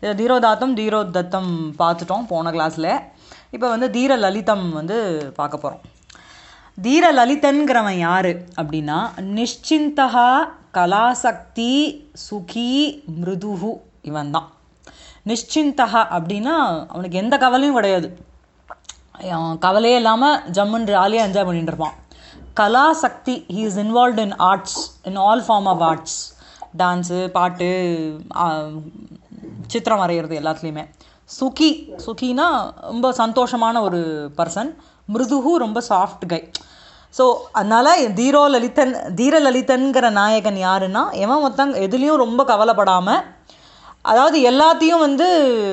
இதை தீரோதாத்தம் தீரோதத்தம் பார்த்துட்டோம் போன கிளாஸில் இப்போ வந்து தீர லலிதம் வந்து பார்க்க போகிறோம் தீர லலிதன்கிறவன் யார் அப்படின்னா நிஷ்சிந்தகா கலாசக்தி சுகி மிருதுஹு இவன் தான் நிஷ்சிந்தகா அப்படின்னா அவனுக்கு எந்த கவலையும் கிடையாது அவன் கவலையே இல்லாமல் ஜம்முன்னு ஜாலியாக என்ஜாய் பண்ணிட்டு இருப்பான் கலாசக்தி he is involve in arts in all form of arts dance பாட்டு ஆ, சித்திரம் வரைகிறது எல்லாத்துலேயுமே சுகி சுகினா ரொம்ப சந்தோஷமான ஒரு பர்சன் மிருதுகு ரொம்ப சாஃப்ட் கை ஸோ அதனால் தீரோ லலிதன் தீர லலிதன்கிற நாயகன் யாருன்னா எவன் ஒருத்தங்க எதுலேயும் ரொம்ப கவலைப்படாமல் அதாவது எல்லாத்தையும் வந்து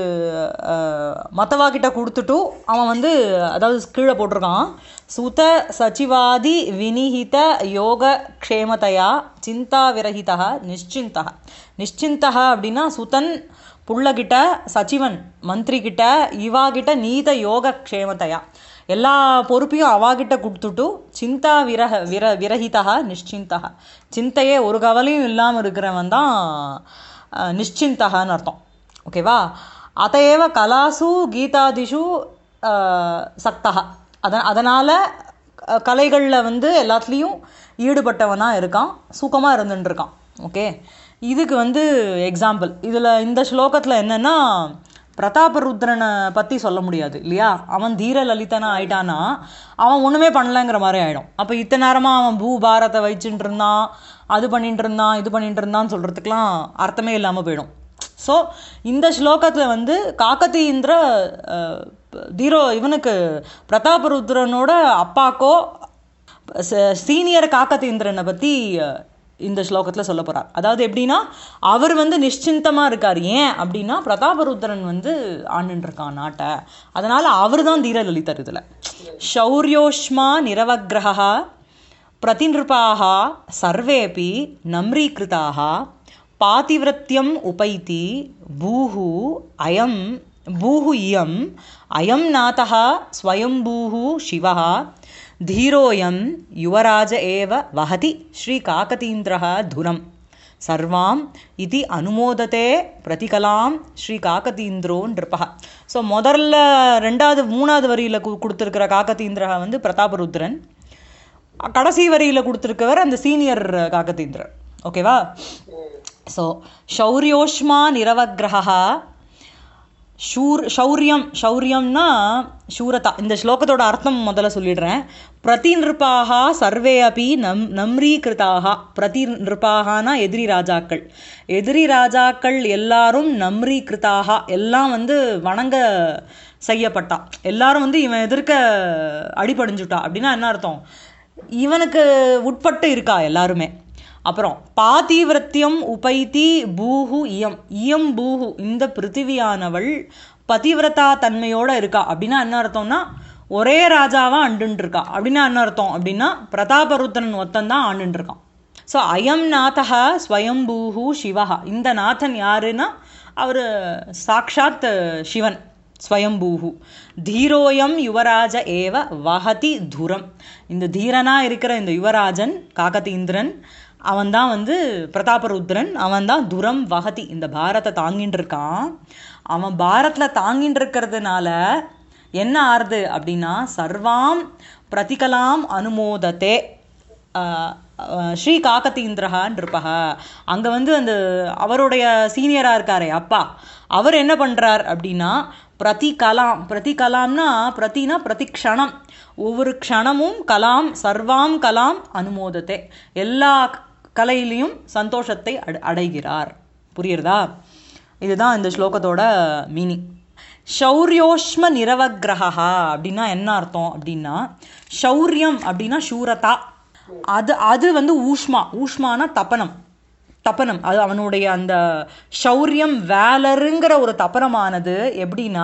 மற்றவா கிட்ட கொடுத்துட்டு அவன் வந்து அதாவது கீழே போட்டிருக்கான் சுத சச்சிவாதி வினிஹித யோக க்ஷேமதையா சிந்தா விரஹிதா நிஷ்சிந்தா நிஷ்சிந்தா அப்படின்னா சுதன் புள்ளகிட்ட சச்சிவன் மந்திரி கிட்ட இவா கிட்ட நீத யோக க்ஷேமத்தையா எல்லா பொறுப்பையும் அவாகிட்ட கொடுத்துட்டு சிந்தா விரக விர விரஹிதா நிஷ்சிந்தா சிந்தையே ஒரு கவலையும் இல்லாமல் இருக்கிறவன் தான் அஹ், நிஷ்சிந்தகான்னு அர்த்தம் ஓகேவா அதையேவ கலாசு கீதாதிஷு அஹ், சக்தகா அத அதனால் கலைகளில் வந்து எல்லாத்துலேயும் ஈடுபட்டவனாக இருக்கான் சுகமாக இருந்துட்டு இருக்கான் ஓகே இதுக்கு வந்து எக்ஸாம்பிள் இதில் இந்த ஸ்லோகத்தில் என்னென்னா பிரதாபருத்ரனை பற்றி சொல்ல முடியாது இல்லையா அவன் தீர லலிதனா ஆயிட்டானா அவன் ஒன்றுமே பண்ணலங்கிற மாதிரி ஆகிடும் அப்போ இத்தனை நேரமாக அவன் பூபாரத்தை வச்சுட்டு இருந்தான் அது பண்ணிட்டு இருந்தான் இது பண்ணிட்டு இருந்தான்னு சொல்கிறதுக்கெலாம் அர்த்தமே இல்லாமல் போயிடும் ஸோ இந்த ஸ்லோகத்தில் வந்து காக்கத்தீந்திர அஹ், தீரோ இவனுக்கு பிரதாபருத்ரனோட அப்பாக்கோ ச- சீனியர் காக்கத்தீந்திரனை பற்றி இந்த ஸ்லோகத்தில் சொல்ல போகிறார் அதாவது எப்படின்னா அவர் வந்து நிশ্চিந்தமாக இருக்கார் ஏன் அப்படின்னா பிரதாபருத்ரன் வந்து ஆண்டுன்னு இருக்கான் நாட்டை அதனால் அவர் தான் தீரலலிதர் இதில் ஷௌரியோஷ்மா நிரவக்ரஹா प्रतिनृपाः सर्वेऽपि नम्रीकृताः पातिव्रत्यम् उपैति भूः अयं भूः इयम् अयं नाथः स्वयम्भूः शिवः धीरोऽयं युवराज एव वहति श्रीकाकतीन्द्रः धुरम् சர்வாம் இது அனுமோதத்தே பிரதிகலாம் ஸ்ரீ காக்கதீந்திரோ நிருபா ஸோ முதல்ல ரெண்டாவது மூணாவது வரியில் கொடுத்துருக்கிற காக்கதீந்திரா வந்து பிரதாபருத்ரன் கடைசி வரியில் கொடுத்துருக்கவர் அந்த சீனியர் காக்கதீந்திரர் ஓகேவா ஸோ ஷௌரியோஷ்மா நிரவக்ரஹா ஷூர் ஷௌரியம் ஷௌரியம்னா சூரதா இந்த ஸ்லோகத்தோட அர்த்தம் முதல்ல சொல்லிடுறேன் பிரதி நிருப்பாக சர்வே அபி நம் நம்ரீகிருதாக பிரதி நிருப்பாகனா எதிரி ராஜாக்கள் எதிரி ராஜாக்கள் எல்லாரும் நம்ரீகிருதாக எல்லாம் வந்து வணங்க செய்யப்பட்டா எல்லாரும் வந்து இவன் எதிர்க்க அடிபடிஞ்சுட்டா அப்படின்னா என்ன அர்த்தம் இவனுக்கு உட்பட்டு இருக்கா எல்லாருமே அப்புறம் பாதிவிரத்தியம் உபைத்தி பூஹு இயம் இயம் பூஹு இந்த பிருத்திவியானவள் பதிவிரதா தன்மையோட இருக்கா அப்படின்னா என்ன அர்த்தம்னா ஒரே ராஜாவா ஆண்டுன்னு இருக்கா அப்படின்னா என்ன அர்த்தம் அப்படின்னா பிரதாபருத்ரன் ஒத்தன் தான் ஆண்டுன்னு இருக்கான் ஸோ அயம் நாதா ஸ்வயம்பூஹு சிவஹா இந்த நாதன் யாருன்னா அவர் சாக்ஷாத் சிவன் ஸ்வயம்பூஹு தீரோயம் யுவராஜ ஏவ வஹதி துரம் இந்த தீரனா இருக்கிற இந்த யுவராஜன் காகதீந்திரன் அவன் தான் வந்து பிரதாபருத்ரன் அவன் தான் துரம் வஹதி இந்த பாரத்தை தாங்கிட்டு இருக்கான் அவன் பாரத்தில் தாங்கிட்டு இருக்கிறதுனால என்ன ஆறுது அப்படின்னா சர்வாம் பிரதிகலாம் அனுமோதத்தே ஆஹ் ஆஹ் ஸ்ரீ காக்கத்தீந்திரஹான் இருப்பக அங்கே வந்து அந்த அவருடைய சீனியராக இருக்காரே அப்பா அவர் என்ன பண்ணுறார் அப்படின்னா பிரதி கலாம் பிரதி கலாம்னா பிரதினா பிரதி க்ஷணம் ஒவ்வொரு க்ஷணமும் கலாம் சர்வாம் கலாம் அனுமோதத்தை எல்லா கலையிலையும் சந்தோஷத்தை அட- அடைகிறார் புரியுறதா இதுதான் இந்த ஸ்லோகத்தோட மீனிங் ஷௌரியோஷ்ம நிரவக்ரஹா அப்படின்னா என்ன அர்த்தம் அப்படின்னா ஷௌரியம் அப்படின்னா சூரதா அது அது வந்து ஊஷ்மா ஊஷ்மானா தப்பனம் தப்பனம் அது அவனுடைய அந்த ஷௌரியம் வேலருங்கிற ஒரு தப்பனமானது எப்படின்னா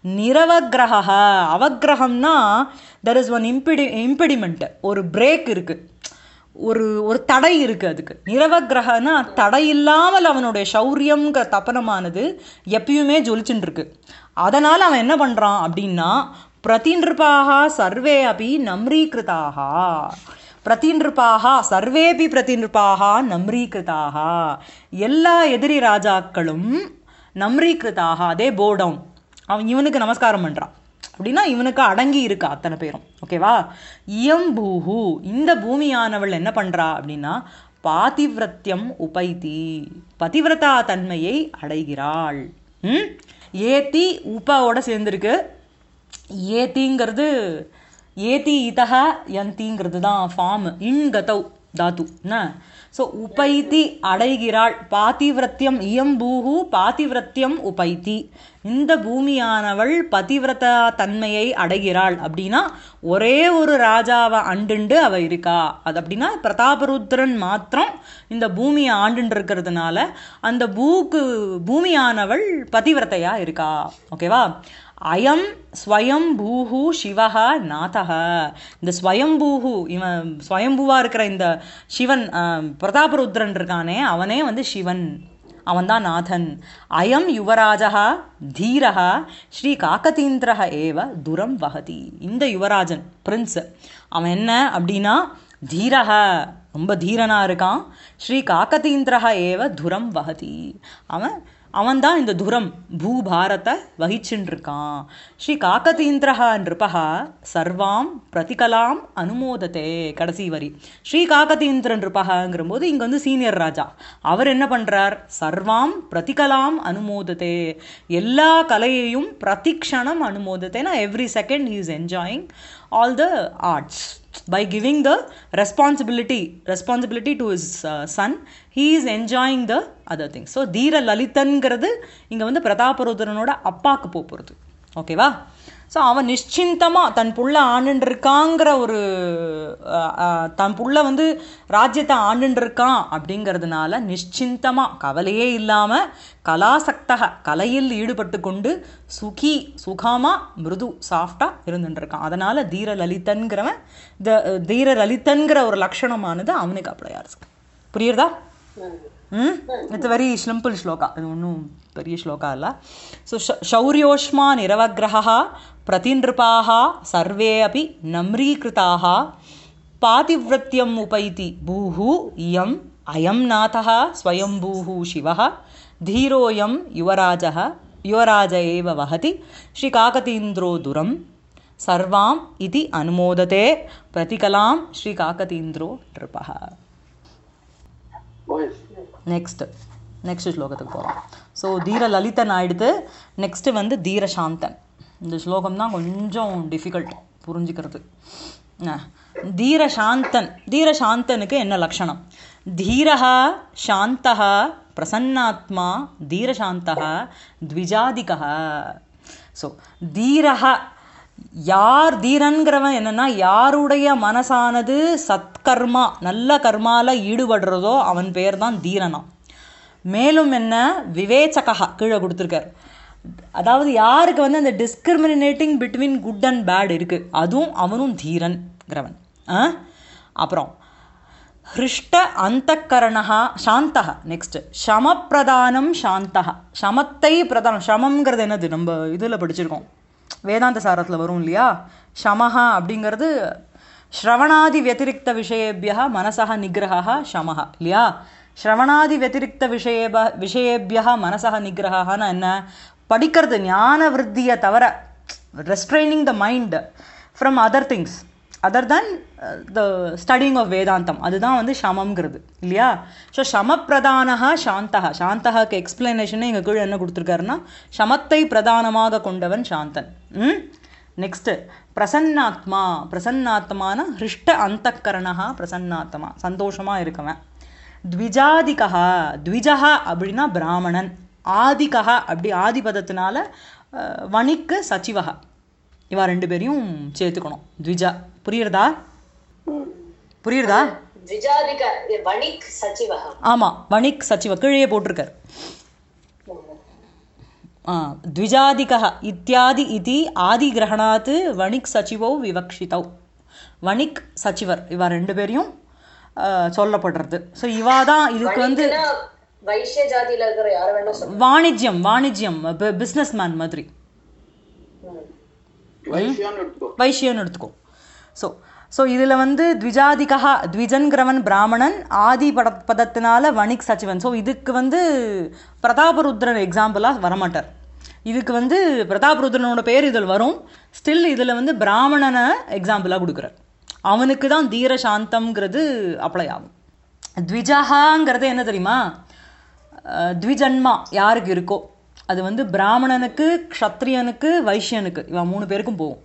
நிரவக்ரஹ அவக்கிரகம்னா தெர் இஸ் ஒன் இம்பிடி இம்பிடிமெண்ட் ஒரு பிரேக் இருக்கு ஒரு ஒரு தடை இருக்கு அதுக்கு நிரவக்கிரகனா தடை இல்லாமல் அவனுடைய சௌரியம்ங்கிற தப்பனமானது எப்பயுமே ஜொலிச்சுட்டு இருக்கு அதனால அவன் என்ன பண்றான் அப்படின்னா பிரதிநிருப்பாக சர்வே அபி நம்ரீகிருதாக பிரதிநிருப்பாக சர்வேபி பிரதிநிருப்பாக நம்ரீகிருதாக எல்லா எதிரி ராஜாக்களும் நம்ரீகிருதாக அதே போடவுன் அவன் இவனுக்கு நமஸ்காரம் பண்றான் அப்படின்னா இவனுக்கு அடங்கி இருக்கா அத்தனை பேரும் ஓகேவா இயம் பூஹு இந்த பூமியானவள் என்ன பண்றா அப்படின்னா பாதிவிரத்தியம் உபைதி பதிவிரதா தன்மையை அடைகிறாள் ம் ஏத்தி உபாவோட சேர்ந்திருக்கு ஏத்திங்கிறது ஏத்தி இதக யந்திங்கிறது தான் ஃபார்ம் இன்கதௌ தாத்து என்ன ஸோ உபைத்தி அடைகிறாள் பாதிவிரத்தியம் இயம் பூஹு பாதிவிரத்தியம் உபைத்தி இந்த பூமியானவள் பதிவிரதா தன்மையை அடைகிறாள் அப்படின்னா ஒரே ஒரு ராஜாவை ஆண்டுண்டு அவ இருக்கா அது அப்படின்னா பிரதாபருத்ரன் மாத்திரம் இந்த பூமியை ஆண்டுண்டு இருக்கிறதுனால அந்த பூக்கு பூமியானவள் பதிவிரதையா இருக்கா ஓகேவா அயம் ஸ்வயம்பூஹு சிவஹ நாதக இந்த ஸ்வயம்பூஹு இவன் ஸ்வயம்பூவா இருக்கிற இந்த சிவன் ஆஹ், பிரதாபருத்ரன் இருக்கானே அவனே வந்து சிவன் அவன்தான் நாதன் அயம் யுவராஜா தீரக ஸ்ரீ காக்கதீந்திரக ஏவ துரம் வகதி இந்த யுவராஜன் பிரின்ஸ் அவன் என்ன அப்படின்னா தீரக ரொம்ப தீரனா இருக்கான் ஸ்ரீ காக்கதீந்திரக ஏவ துரம் வகதி அவன் அவன்தான் இந்த துரம் பூபாரத்தை வகிச்சுட்டு இருக்கான் ஸ்ரீ காக்கதீந்திரஹா நிருபகா சர்வாம் பிரதிகலாம் அனுமோதத்தே கடைசி வரி ஸ்ரீ காக்கதீந்திர நிருபகாங்கிற போது இங்க வந்து சீனியர் ராஜா அவர் என்ன பண்றார் சர்வாம் பிரதிகலாம் அனுமோதத்தே எல்லா கலையையும் பிரதிக்ஷணம் அனுமோதத்தேனா every second he is enjoying all the arts by giving the responsibility responsibility to his uh, son he is enjoying the other things so தீர லலிதன்கிறது இங்க வந்து பிரதாபருத்ரனோட அப்பாக்கு போக போகிறது ஓகேவா ஸோ அவன் நிশ্চিந்தமா தன் புள்ள ஆண்டுன்னு இருக்காங்கிற ஒரு அஹ், அஹ், தன் புள்ள வந்து ராஜ்யத்தை ஆண்டுன்னு இருக்கான் அப்படிங்கிறதுனால நிশ্চিந்தமா கவலையே இல்லாம கலாசக்தக கலையில் ஈடுபட்டு கொண்டு சுகி சுகமா மிருது சாஃப்டா இருந்துட்டு இருக்கான் அதனால தீர லலிதன்கிறவன் த தீர லலிதன்கிற ஒரு லட்சணமானது அவனுக்கு அப்ளை ஆகுது புரியுறதா ம் இட்ஸ் வெரி சிம்பிள் ஸ்லோகா இது ஒன்றும் பெரிய ஸ்லோகா இல்லை ஸோ शौर्योष्मा निरवग्रहः प्रतिनृपाः सर्वे अपि नम्रीकृताः पातिव्रत्यम् उपैति भूः इयम् अयं नाथः स्वयम्भूः शिवः धीरोऽयं युवराजः युवराज एव वहति श्रीकाकतीन्द्रो दुरं सर्वाम् इति अनुमोदते प्रतिकलां श्रीकाकतीन्द्रो नृपः நெக்ஸ்ட் நெக்ஸ்ட் ஸ்லோகத்துக்கு போகலாம் ஸோ தீர லலிதன் ஆயிடுத்து நெக்ஸ்ட் வந்து தீர சாந்தன் இந்த ஸ்லோகம் தான் கொஞ்சம் டிஃபிகல்ட் புரிஞ்சுக்கிறது அஹ், தீர சாந்தன் தீர சாந்தனுக்கு என்ன லட்சணம் தீரஹ சாந்தஹ பிரசன்னாத்மா தீரசாந்தஹ த்விஜாதிகः ஸோ தீரஹ யார் தீரன்கிறவன் என்னன்னா யாருடைய மனசானது சத்கர்மா நல்ல கர்மால ஈடுபடுறதோ அவன் பேர் தான் தீரனா மேலும் என்ன விவேச்சகா கீழே கொடுத்துருக்கார் அதாவது யாருக்கு வந்து அந்த discriminating between good and bad இருக்கு அதுவும் அவனும் தீரன்கிறவன் ஆ? அப்புறம் ஹிருஷ்ட அந்தக்கரணா சாந்தக நெக்ஸ்ட் சமப்பிரதானம் சாந்தக சமத்தை பிரதானம் சமம்ங்கிறது என்னது நம்ம இதில் படிச்சிருக்கோம் வேதாந்த சாரத்தில் வரும் இல்லையா சமஹா அப்படிங்கிறது ஸ்ரவணாதி வத்திரிக்த விஷயேபியா மனசக நிகிரகா சமஹா இல்லையா ஸ்ரவணாதி வத்திரிக்த விஷயேப விஷயேபியா மனசக நிகிரகான்னு என்ன படிக்கிறது ஞான விருத்தியை தவிர restraining the mind from other things other than the studying of வேதாந்தம் அதுதான் வந்து சமம்ங்கிறது இல்லையா ஸோ சமப்பிரதானக சாந்தக சாந்தகாக்கு எக்ஸ்பிளனேஷனே எங்கள் கீழே என்ன கொடுத்துருக்காருன்னா சமத்தை பிரதானமாக கொண்டவன் சாந்தன் ம் நெக்ஸ்ட் பிரசன்னாத்மா பிரசன்னாத்மான ஹிருஷ்ட அந்தக்கரணா பிரசன்னாத்மா சந்தோஷமா இருக்கவன் த்விஜாதிகா த்விஜா அப்படின்னா பிராமணன் ஆதிகா அப்படி ஆதிபதத்தினால அஹ், வணிக்கு சச்சிவகா இவா ரெண்டு பேரையும் சேர்த்துக்கணும் த்விஜா புரியுறதா புரியுறதா द्विजाधिक वणिक् सचिवः ஆமா வணிக் சச்சிவ கீழே போட்டிருக்கார் ஆ, द्विजादिकः இத்தியாதி இதி ஆதிகிரகணாத் வணிக் சச்சிவோ விவக்ஷிதௌ வணிக் சச்சிவர் இவா ரெண்டு பேரையும் ஆ, சொல்லப்படுறது ஸோ இவா தான் இதுக்கு வந்து வணிக்னா வைஷ்ய ஜாதியில இருக்கிற யார வேணா சொல்லுங்க வாணிஜ்யம் வாணிஜ்யம் பிஸ்னஸ் மேன் மாதிரி வைஷ்யான்னு எடுத்துக்கோ வைஷ்யன்னு எடுத்துக்கோ ஸோ ஸோ இதில் வந்து த்விஜாதிகா த்விஜன்கிறவன் பிராமணன் ஆதி பட பதத்தினால வணிக் சச்சிவன் ஸோ இதுக்கு வந்து பிரதாபருத்ரன் எக்ஸாம்பிளாக வரமாட்டார் இதுக்கு வந்து பிரதாபருத்ரனோட பேர் இதில் வரும் ஸ்டில் இதில் வந்து பிராமணனை எக்ஸாம்பிளாக கொடுக்குறார் அவனுக்கு தான் தீர சாந்தம்ங்கிறது அப்ளை ஆகும் த்விஜகாங்கிறது என்ன தெரியுமா அஹ், த்விஜன்மா யாருக்கு இருக்கோ அது வந்து பிராமணனுக்கு க்ஷத்ரியனுக்கு வைஷ்யனுக்கு இவன் மூணு பேருக்கும் போகும்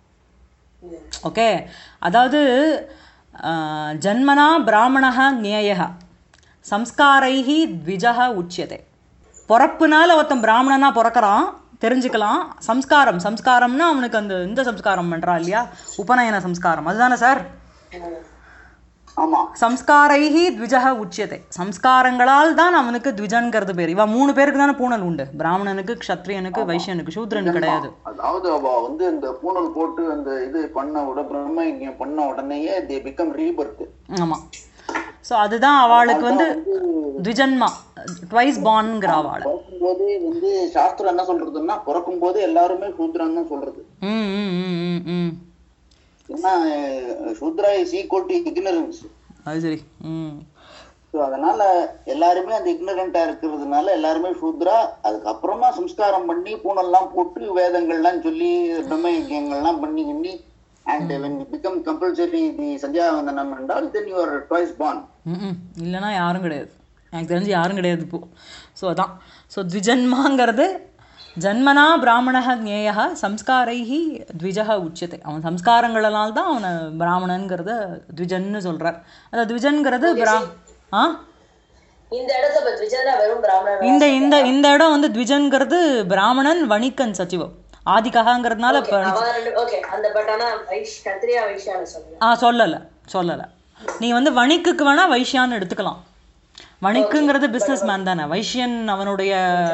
ஓகே அதாவது அஹ், ஜன்மனா பிராமணः ஞேயः சம்ஸ்காரைஹி த்விஜः உச்சியதே பிறப்புனால ஒருத்தன் பிராமணனா பிறக்கறான் தெரிஞ்சுக்கலாம் சம்ஸ்காரம் சம்ஸ்காரம்னா அவனுக்கு அந்த இந்த சம்ஸ்காரம் பண்றா இல்லையா உபநயன சம்ஸ்காரம் அதுதானே சார் ஆமா சம்ஸ்காரைஹி த்விஜக உச்சியத்தை சம்ஸ்காரங்களால் தான் அவனுக்கு த்விஜன்கிறது பேர் இவன் மூணு பேருக்கு தானே பூணல் உண்டு பிராமணனுக்கு க்ஷத்ரியனுக்கு வைஷ்யனுக்கு சூத்ரனுக்கு கிடையாது அதாவது அவ வந்து அந்த பூணல் போட்டு அந்த இது பண்ண உட பிரம்ம யஜ்ஞம் பண்ண உடனேயே தே பிகம் ரீபர்த் ஆமா ஸோ அதுதான் அவளுக்கு வந்து த்விஜன்மா ட்வைஸ் பார்ன்ங்கிற அவள் பிறக்கும் போதே வந்து சாஸ்திரம் என்ன சொல்றதுன்னா பிறக்கும் போது எல்லாருமே சூத்ரன் தான் சொல்றது ம் ம் ம் ம் ம் ஏன்னா Shudra is equal to ignorance அது சரி ம் ஸோ அதனால எல்லாருமே அந்த இக்னரண்டா இருக்கிறதுனால எல்லாருமே சூத்ரா அதுக்கப்புறமா சம்ஸ்காரம் பண்ணி பூனெல்லாம் போட்டு வேதங்கள்லாம் சொல்லி பிரம்ம யஜ்யங்கள்லாம் பண்ணி பண்ணி and when become compulsory the சந்தியாவந்தனம் என்றால் தென் யூஆர் ட்வைஸ் பான் ம் இல்லைன்னா யாரும் கிடையாது எனக்கு தெரிஞ்சு யாரும் கிடையாது இப்போ ஸோ அதான் ஸோ த்விஜன்மாங்கிறது ஜன்மனா பிராமணः ஞேயः சம்ஸ்காரைஹி த்விஜः உச்சியத்தை அவன் சம்ஸ்காரங்களால் தான் அவனை பிராமணன்கிறத த்விஜன்னு சொல்றார் அந்த த்விஜன்கிறது பிரா ஆ இந்த இடத்துல இப்ப த்விஜனா வெறும் பிராமணன் இந்த இந்த இந்த இடம் வந்து த்விஜன்கிறது பிராமணன் வணிகன் சச்சிவம் ஆதிககாங்கிறதுனால இப்போ அவன் ரெண்டு ஓகே அந்த பட் ஆனா வைஷ் கத்திரியா வைஷ்யான்னு சொல்லுங்க ஆ சொல்லலை சொல்லலை நீ வந்து வணிக்குக்கு வேணா வைஷ்யான்னு எடுத்துக்கலாம் வணிக்குங்கிறது பிஸ்னஸ் மேன் தானே வைஷ்யன் அவனுடைய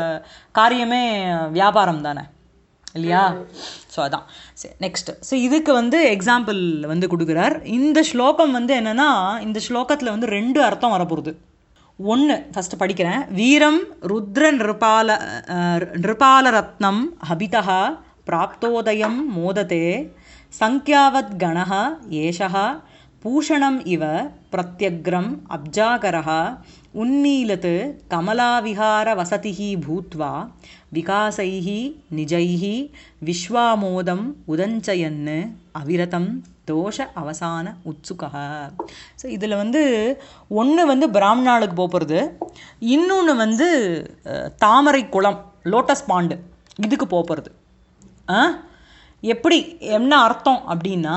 காரியமே வியாபாரம் தானே இல்லையா ஸோ அதான் சரி நெக்ஸ்ட் ஸோ இதுக்கு வந்து எக்ஸாம்பிள் வந்து கொடுக்குறார் இந்த ஸ்லோகம் வந்து என்னன்னா இந்த ஸ்லோகத்தில் வந்து ரெண்டு அர்த்தம் வரப்போகுது ஒன்று ஃபஸ்ட்டு படிக்கிறேன் வீரம் ருத்ர நிருபால அஹ், நிருபால ரத்னம் ஹபிதா பிராப்தோதயம் மோததே சங்கியாவத் கணः ஏஷः பூஷணம் இவ பிரத்யக்ரம் அப்ஜாகரः உன்மீலத் கமலாவிஹாரவசதிः பூத்வா விகாசைः நிஜைः விஸ்வாமோதம் உதஞ்சயன் அவிரதம் தோஷ அவசான உத்சுகா ஸோ இதில் வந்து ஒன்று வந்து பிராமணாளுக்கு போகிறது இன்னொன்று வந்து அஹ், தாமரை குளம் லோட்டஸ் பாண்டு இதுக்கு போகிறது ஆ எப்படி என்ன அர்த்தம் அப்படின்னா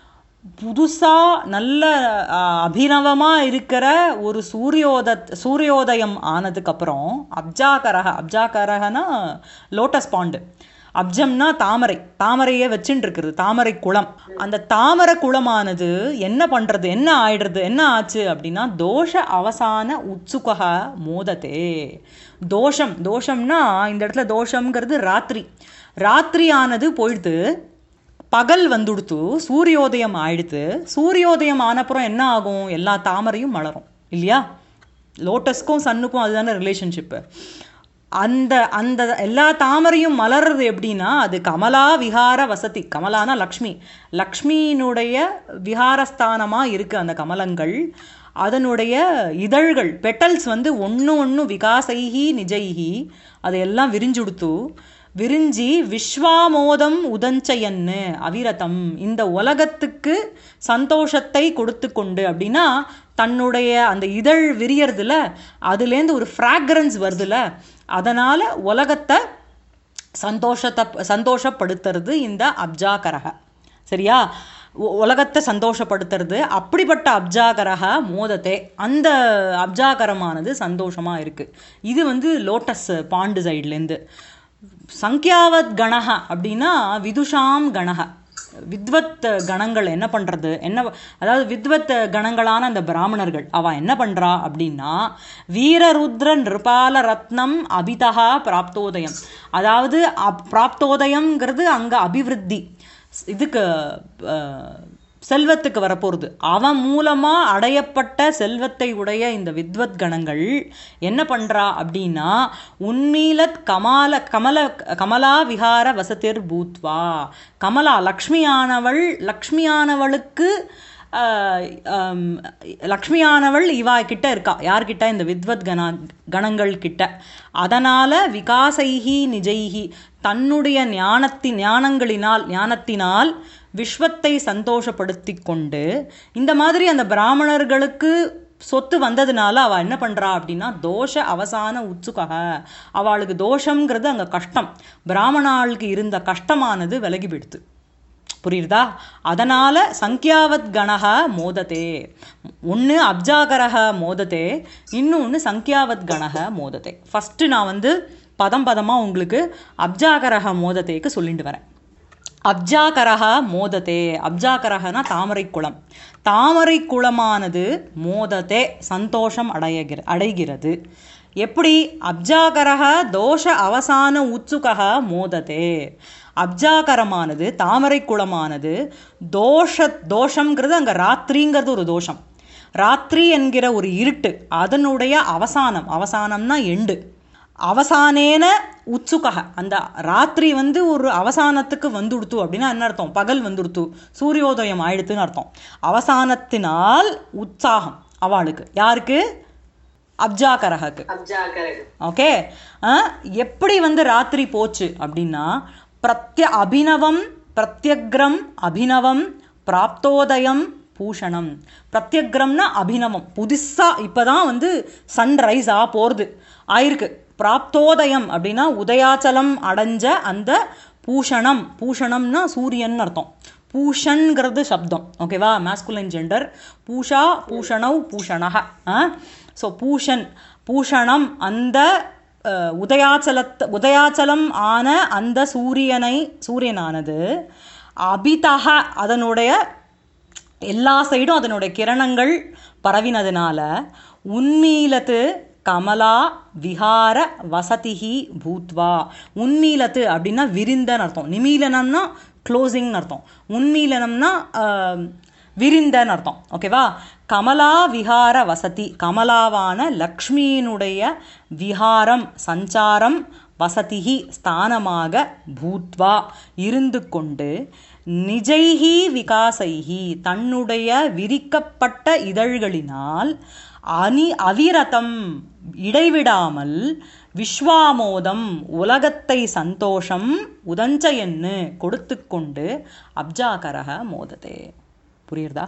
புதுசாக நல்ல அபிநவமாக இருக்கிற ஒரு சூரியோத சூரியோதயம் ஆனதுக்கப்புறம் அப்ஜாகரக அப்ஜாகரகனா லோட்டஸ் பாண்டு அப்ஜம்னா தாமரை தாமரையை வச்சுட்டு இருக்கிறது தாமரை குளம் அந்த தாமரை குளமானது என்ன பண்ணுறது என்ன ஆயிடுறது என்ன ஆச்சு அப்படின்னா தோஷ அவசான உத்சுகா மோதத்தே தோஷம் தோஷம்னா இந்த இடத்துல தோஷம்ங்கிறது ராத்திரி ராத்திரியானது போயிடுது பகல் வந்துடுத்து சூரியோதயம் ஆயிடுத்து சூரியோதயம் ஆனப்புறம் என்ன ஆகும் எல்லா தாமரையும் மலரும் இல்லையா லோட்டஸ்க்கும் சன்னுக்கும் அதுதானே ரிலேஷன்ஷிப்பு அந்த அந்த எல்லா தாமரையும் மலர்றது எப்படின்னா அது கமலா விகார வசதி கமலானா லக்ஷ்மி லக்ஷ்மியினுடைய விகாரஸ்தானமாக இருக்குது அந்த கமலங்கள் அதனுடைய இதழ்கள் பெட்டல்ஸ் வந்து ஒன்று ஒன்று விகாசைஹி நிஜைஹி அதையெல்லாம் விரிஞ்சுடுத்து விரிஞ்சி விஸ்வாமோதம் உதஞ்சயன்னு அவிரதம் இந்த உலகத்துக்கு சந்தோஷத்தை கொடுத்து கொண்டு அப்படின்னா தன்னுடைய அந்த இதழ் விரியறதுல அதுலேருந்து ஒரு ஃப்ராக்ரன்ஸ் வருதுல அதனால் உலகத்தை சந்தோஷத்தை சந்தோஷப்படுத்துறது இந்த அப்ஜாகரக சரியா உ- உலகத்தை சந்தோஷப்படுத்துறது அப்படிப்பட்ட அப்ஜாகரக மோதத்தை அந்த அப்ஜாகரமானது சந்தோஷமாக இருக்குது இது வந்து லோட்டஸ் பாண்டு சைட்லேருந்து சங்கியாவத் கணக அப்படின்னா விதுஷாம் கணக வித்வத் கணங்கள் என்ன பண்ணுறது என்ன அதாவது வித்வத் கணங்களான அந்த பிராமணர்கள் அவ என்ன பண்ணுறா அப்படின்னா வீரருத்ர நிருபால ரத்னம் அபிதா பிராப்தோதயம் அதாவது அப் பிராப்தோதயம்ங்கிறது அங்கே அபிவிருத்தி இதுக்கு அஹ், செல்வத்துக்கு வரப்போகிறது அவன் மூலமா அடையப்பட்ட செல்வத்தை உடைய இந்த வித்வத் கணங்கள் என்ன பண்றா அப்படின்னா உன்மீலத் கமால கமல கமலா விஹார வசதிர் பூத்வா கமலா லக்ஷ்மியானவள் லக்ஷ்மியானவளுக்கு ஆஹ், ஆம், லக்ஷ்மியானவள் இவா கிட்ட இருக்கா யார்கிட்ட இந்த வித்வத் கண கணங்கள் கிட்ட அதனால விகாசைஹி நிஜைஹி தன்னுடைய ஞானத்தின் ஞானங்களினால் ஞானத்தினால் விஸ்வத்தை சந்தோஷப்படுத்தி கொண்டு இந்த மாதிரி அந்த பிராமணர்களுக்கு சொத்து வந்ததுனால அவ என்ன பண்றா அப்படின்னா தோஷ அவசான உச்சுகக அவளுக்கு தோஷங்கிறது அங்க கஷ்டம் பிராமணாளுக்கு இருந்த கஷ்டமானது விலகி விடுத்து புரியுதா அதனால சங்கியாவத் கணக மோததே ஒன்று அப்ஜாகரக மோததே இன்னொன்று சங்கியாவத் கணக மோததே ஃபஸ்ட்டு நான் வந்து பதம் பதமாக உங்களுக்கு அப்ஜாகரக மோததேக்கு சொல்லிட்டு வரேன் அப்ஜாகரக மோததே அப்ஜாகரகனா தாமரை குளம் தாமரை குளமானது மோததே சந்தோஷம் அடைகிற அடைகிறது எப்படி அப்ஜாகரக தோஷ அவசான உச்சுகக மோததே அப்ஜாகரமானது தாமரை குளமானது தோஷ தோஷங்கிறது அங்க ராத்திரிங்கிறது ஒரு தோஷம் ராத்திரி என்கிற ஒரு இருட்டு அதனுடைய அவசானம் அவசானம்னா எண்டு அவசானேன உச்சுகக அந்த ராத்திரி வந்து ஒரு அவசானத்துக்கு வந்துடுத்து அப்படின்னா என்ன அர்த்தம் பகல் வந்துடுத்து சூரியோதயம் ஆயிடுத்துன்னு அர்த்தம் அவசானத்தினால் உற்சாகம் அவளுக்கு யாருக்கு அப்ஜாகரகக்கு அப்ஜாகரன் ஓகே எப்படி வந்து ராத்திரி போச்சு அப்படின்னா பிரத்ய அபினவம் பிரத்யக்ரம் அபினவம் பிராப்தோதயம் பூஷணம் பிரத்யக்ரம்னா அபினவம் புதுசா இப்பதான் வந்து சன்ரைஸ் ஆ போறது ஆயிருக்கு பிராப்தோதயம் அப்படின்னா உதயாச்சலம் அடைஞ்ச அந்த பூஷணம் பூஷணம்னா சூரியன் அர்த்தம் பூஷன்கிறது சப்தம் ஓகேவா மேஸ்குலைன் ஜெண்டர் பூஷா பூஷணவ் பூஷணக ஸோ பூஷன் பூஷணம் அந்த அஹ், உதயாச்சலத் உதயாச்சலம் ஆன அந்த சூரியனை சூரியனானது அபிதக அதனுடைய எல்லா சைடும் அதனுடைய கிரணங்கள் பரவினதுனால உன்மீலத்து கமலா விஹார வசதிஹி பூத்வா உன்மீலத்து அப்படின்னா விரிந்தன்னு அர்த்தம் நிமீலனம்னா க்ளோசிங்னு அர்த்தம் உன்மீலனம்னா ஆஹ், விரிந்தன்னு அர்த்தம் ஓகேவா கமலா விஹார வசதி கமலாவான லக்ஷ்மியினுடைய விஹாரம் சஞ்சாரம் வசதிஹி ஸ்தானமாக பூத்வா இருந்து கொண்டு நிஜைஹி விகாசைஹி தன்னுடைய விரிக்கப்பட்ட இதழ்களினால் அனி அவிரதம் இடைவிடாமல் விஸ்வாமோதம் உலகத்தை சந்தோஷம் உதஞ்சயன்னு கொடுத்து கொண்டு அப்ஜாகரக மோததே புரியுறதா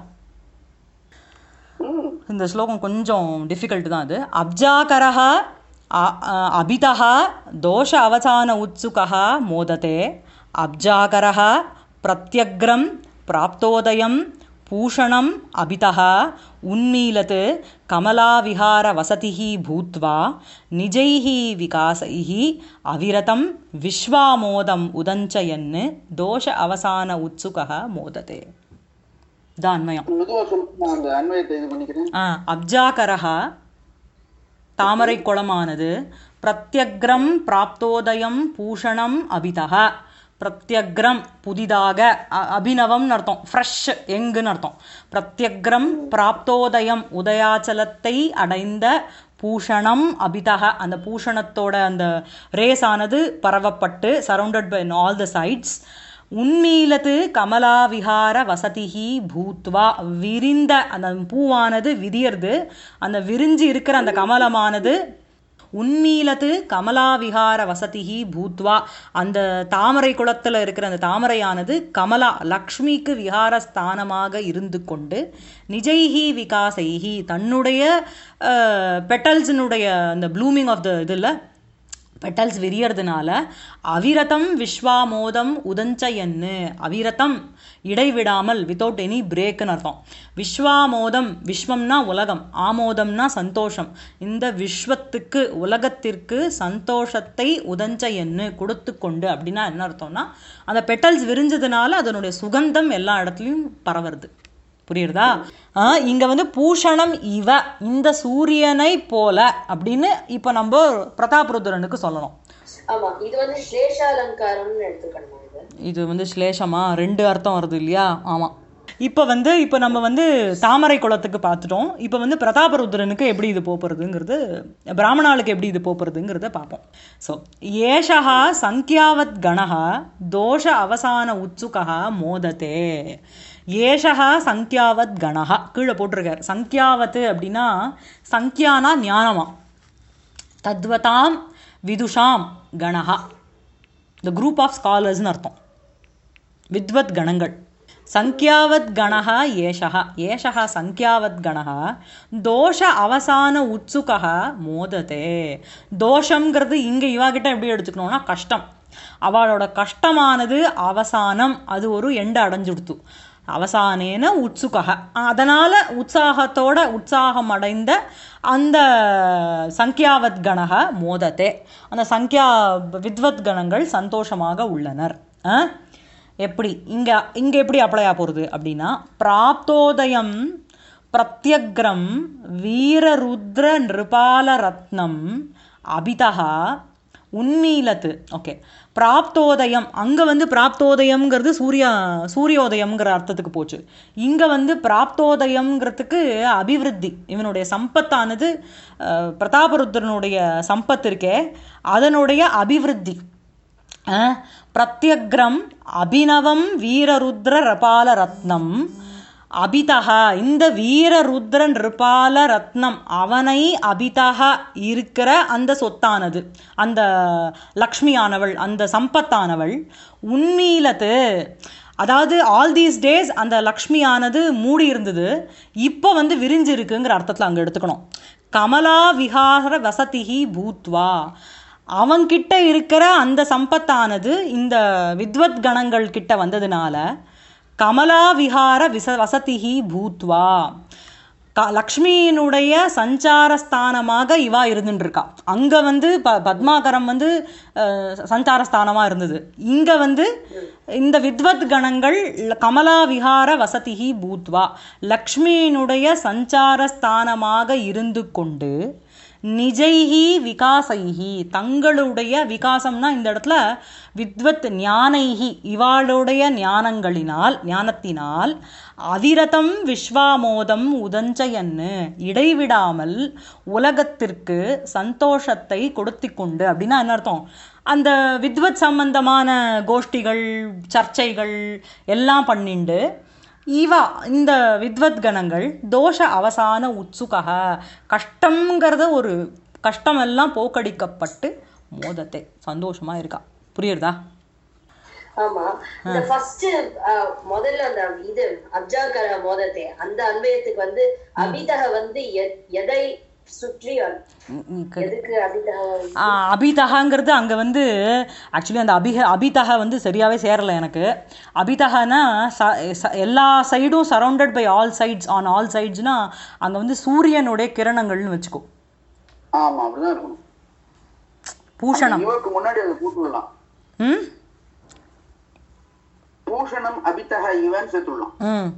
இந்த ஸ்லோகம் கொஞ்சம் டிஃபிகல்ட் தான் அது அப்ஜாகரः அ- அ- அபிதः தோஷ அவசான உத்சுகः மோதते அப்ஜாகரः பிரத்யக்ரம் பிராப்தோதயம் பூஷணம் அபிதः உன்மீலத் கமலாவிஹார வசதிः பூத்வா நிஜைः விகாசைः அவிரதம் விஸ்வாமோதம் உதஞ்சயன் தோஷ அவசான உத்சுகः மோதते இதான் அன்வயம் மெதுவா சொல்லுங்க நான் அந்த அன்வயத்தை இது பண்ணிக்கிறேன் ஆ, அப்ஜாகரः தாமரை குளமானது பிரத்யக்ரம் பிராப்தோதயம் பூஷணம் அபிதக பிரத்யக்ரம் புதிதாக அ- அபிநவம்னு அர்த்தம் ஃப்ரெஷ் எங்குன்னு அர்த்தம் பிரத்யக்ரம் பிராப்தோதயம் உதயாச்சலத்தை அடைந்த பூஷணம் அபிதக அந்த பூஷணத்தோட அந்த ரேஸ் ஆனது பரவப்பட்டு surrounded by all the sides உன்மீலத்து கமலாவிஹார வசதிஹி பூத்வா விரிந்த அந்த பூவானது விரியறது அந்த விரிஞ்சு இருக்கிற அந்த கமலமானது உன்மீலத்து கமலாவிஹார வசதிஹி பூத்வா அந்த தாமரை குளத்துல இருக்கிற அந்த தாமரையானது கமலா லக்ஷ்மிக்கு விஹார ஸ்தானமாக இருந்து கொண்டு நிஜைஹி விகாசைஹி தன்னுடைய பெட்டல்ஸினுடைய அந்த ப்ளூமிங் ஆஃப் த இதில் பெட்டல்ஸ் விரியறதுனால அவிரதம் விஸ்வாமோதம் உதஞ்சயன்னு அவிரதம் இடைவிடாமல் வித்தவுட் எனி பிரேக்குன்னு அர்த்தம் விஸ்வாமோதம் விஸ்வம்னா உலகம் ஆமோதம்னா சந்தோஷம் இந்த விஸ்வத்துக்கு உலகத்திற்கு சந்தோஷத்தை உதஞ்சயன்னு கொடுத்து கொண்டு அப்படின்னா என்ன அர்த்தம்னா அந்த பெட்டல்ஸ் விரிஞ்சதுனால அதனுடைய சுகந்தம் எல்லா இடத்துலையும் பரவுறது புரியுறதா ஆ, இங்க வந்து பூஷணம் இவ இந்த சூரியனை போல அப்படின்னு இப்ப நம்ம பிரதாபருத்ரனுக்கு சொல்லணும் ஆமா இது வந்து ஸ்லேஷாலங்காரம்னு எடுத்துக்கணுமா இது இது வந்து ஸ்லேஷமா ரெண்டு அர்த்தம் வருது இல்லையா ஆமா இப்போ வந்து இப்போ நம்ம வந்து தாமரை குளத்துக்கு பார்த்துட்டோம் இப்போ வந்து பிரதாபருத்ரனுக்கு எப்படி இது போகிறதுங்கிறது பிராமணாளுக்கு எப்படி இது போகிறதுங்கிறத பார்ப்போம் ஸோ ஏஷா சங்கியாவத் கணः தோஷ அவசான உத்சுகா மோதத்தே ஏஷா சங்கியாவத் கணः கீழே போட்டிருக்கார் சங்கியாவத் அப்படின்னா சங்கியானா ஞானமா தத்வதாம் விதுஷாம் கணஹா த குரூப் ஆஃப் ஸ்காலர்ஸ்னு அர்த்தம் வித்வத் கணங்கள் சங்கியாவத் கணः ஏஷः ஏஷः சங்கியாவத் கணः தோஷ அவசான உத்சுகः மோததே தோஷங்கிறது இங்கே இவாகிட்ட எப்படி எடுத்துக்கணும்னா கஷ்டம் அவளோட கஷ்டமானது அவசானம் அது ஒரு எண்டு அடைஞ்சுடுத்து அவசானேன உத்சுகः அதனால் உற்சாகத்தோட உற்சாகம் அடைந்த அந்த சங்கியாவத் கணக மோதத்தே அந்த சங்கியா வித்வத் கணங்கள் சந்தோஷமாக உள்ளனர் ஆ? எப்படி இங்கே இங்கே எப்படி அப்ளையா போகிறது அப்படின்னா பிராப்தோதயம் பிரத்யக்ரம் வீரருத்ர நிருபால ரத்னம் அபிதா உன்மீலத்து ஓகே பிராப்தோதயம் அங்கே வந்து பிராப்தோதயம்ங்கிறது சூர்யா சூரியோதயம்ங்கிற அர்த்தத்துக்கு போச்சு இங்கே வந்து பிராப்தோதயம்ங்கிறதுக்கு அபிவிருத்தி இவனுடைய சம்பத்தானது அஹ், பிரதாபருத்ரனுடைய சம்பத்து இருக்கே அதனுடைய அபிவிருத்தி அஹ், பிரத்யக்ரம் அபினவம் வீரருத்ர ரபால ரத்னம் அபிதா இந்த வீரருத்ர நிருபால ரத்னம் அவனை அபிதா இருக்கிற அந்த சொத்தானது அந்த லக்ஷ்மியானவள் அந்த சம்பத்தானவள் உண்மையிலத்து அதாவது ஆல் தீஸ் டேஸ் அந்த லக்ஷ்மியானது மூடி இருந்தது இப்போ வந்து விரிஞ்சு இருக்குங்கிற அர்த்தத்தில் அங்கே எடுத்துக்கணும் கமலா விஹார வசதிஹி பூத்வா அவன்கிட்ட இருக்கிற அந்த சம்பத்தானது இந்த வித்வத் கணங்கள் கிட்ட வந்ததுனால கமலா விஹார விச வசதிஹி பூத்வா க லக்ஷ்மியினுடைய சஞ்சாரஸ்தானமாக இவா இருந்துட்டு இருக்கா அங்கே வந்து ப பத்மாகரம் வந்து அஹ், சஞ்சாரஸ்தானமாக இருந்தது இங்கே வந்து இந்த வித்வத் கணங்கள் ல- கமலா விஹார வசதிஹி பூத்வா லக்ஷ்மியினுடைய சஞ்சாரஸ்தானமாக இருந்து கொண்டு நிஜைஹி விகாசைஹி தங்களுடைய விகாசம்னா இந்த இடத்துல வித்வத் ஞானைஹி இவாளுடைய ஞானங்களினால் ஞானத்தினால் அவிரதம் விஸ்வாமோதம் உதஞ்சயன்னு இடைவிடாமல் உலகத்திற்கு சந்தோஷத்தை கொடுத்து கொண்டு அப்படின்னா என்ன அர்த்தம் அந்த வித்வத் சம்பந்தமான கோஷ்டிகள் சர்ச்சைகள் எல்லாம் பண்ணிண்டு இவா இந்த வித்வத் கணங்கள் தோஷ அவசான உத்சுகக கஷ்டங்கிறத ஒரு கஷ்டமெல்லாம் போக்கடிக்கப்பட்டு மோதத்தை சந்தோஷமா இருக்கா புரியுறதா ஆமா இந்த ஃபர்ஸ்ட் முதல்ல அந்த இது அப்ஜாகர மோதத்தை அந்த அன்வயத்துக்கு வந்து அபிதக வந்து எ- எதை சுற்றி எதுக்கு அபிதக ஆ, அபிதகாங்கிறது அங்கே வந்து ஆக்சுவலி அந்த அபிக அபிதக வந்து சரியாகவே சேரலை எனக்கு அபிதகனா ச ச- எல்லா சைடும் surrounded by all sides on all சைட்ஸ்னா அங்கே வந்து சூரியனுடைய கிரணங்கள்னு வச்சுக்கோ ஆமா அப்படிதான் இருக்கணும் பூஷணம் இவருக்கு முன்னாடி அதை கூட்டுடலாம் ம் பூஷணம் அபித்தக இவன் சேர்த்துடலாம் ம்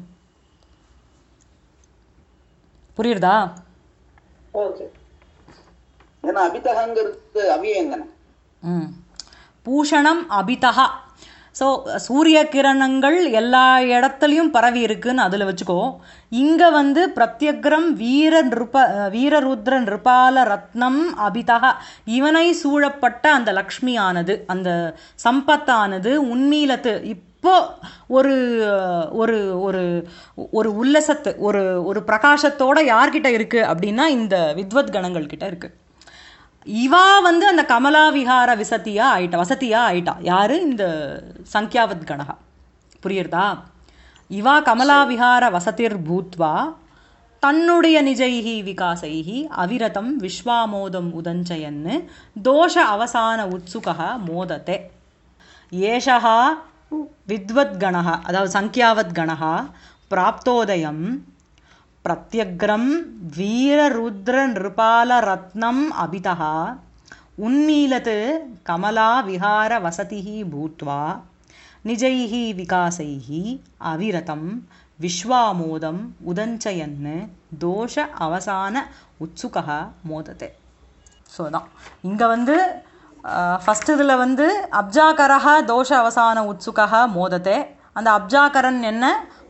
புரியுறதா ஓகே ஏன்னா அபித்தகங்கிறது அவியம் தானே ம் பூஷணம் அபிதா ஸோ சூரிய கிரணங்கள் எல்லா இடத்துலையும் பரவி இருக்குன்னு அதில் வச்சுக்கோ இங்கே வந்து பிரத்யக்ரம் வீர நிருப வீரருத்ர நிருபால ரத்னம் அபிதா இவனை சூழப்பட்ட அந்த லக்ஷ்மியானது அந்த சம்பத்தானது உண்மையிலத்து இப்போ ஒரு ஒரு ஒரு ஒரு உல்லசத்து ஒரு ஒரு பிரகாசத்தோட யார்கிட்ட இருக்கு அப்படின்னா இந்த வித்வத் கணங்கள் கிட்ட இருக்கு இவா வந்து அந்த கமலா விஹார விசத்தியா ஆயிட்டா வசதியா ஆயிட்டா யாரு இந்த சங்கியாவத் கணகா புரியுறதா இவா கமலா விஹார வசதிர் பூத்வா தன்னுடைய நிஜைஹி விகாசைஹி அவிரதம் விஸ்வாமோதம் உதஞ்சயன்னு தோஷ அவசான உத்சுகः மோதத்தே ஏஷः வித்வத்கணः அதாவது சங்கியாவத் கணः பிராப்தோதயம் பிரத்யக்ரம் வீரருத்ர நிருபால ரத்னம் அபிதः உன்மீலத் கமலா விஹார வசதிः பூத்வா நிஜைः விகாசைः அவிரதம் விஸ்வாமோதம் உதஞ்சயன் தோஷ அவசான உத்சுகः மோதத்தை ஸோ தான் இங்கே வந்து ஃபஸ்ட் இதில் வந்து அப்ஜாகரஹ தோஷ அவசான உத்சுகः மோதத்தே அந்த அப்ஜாகரன் என்ன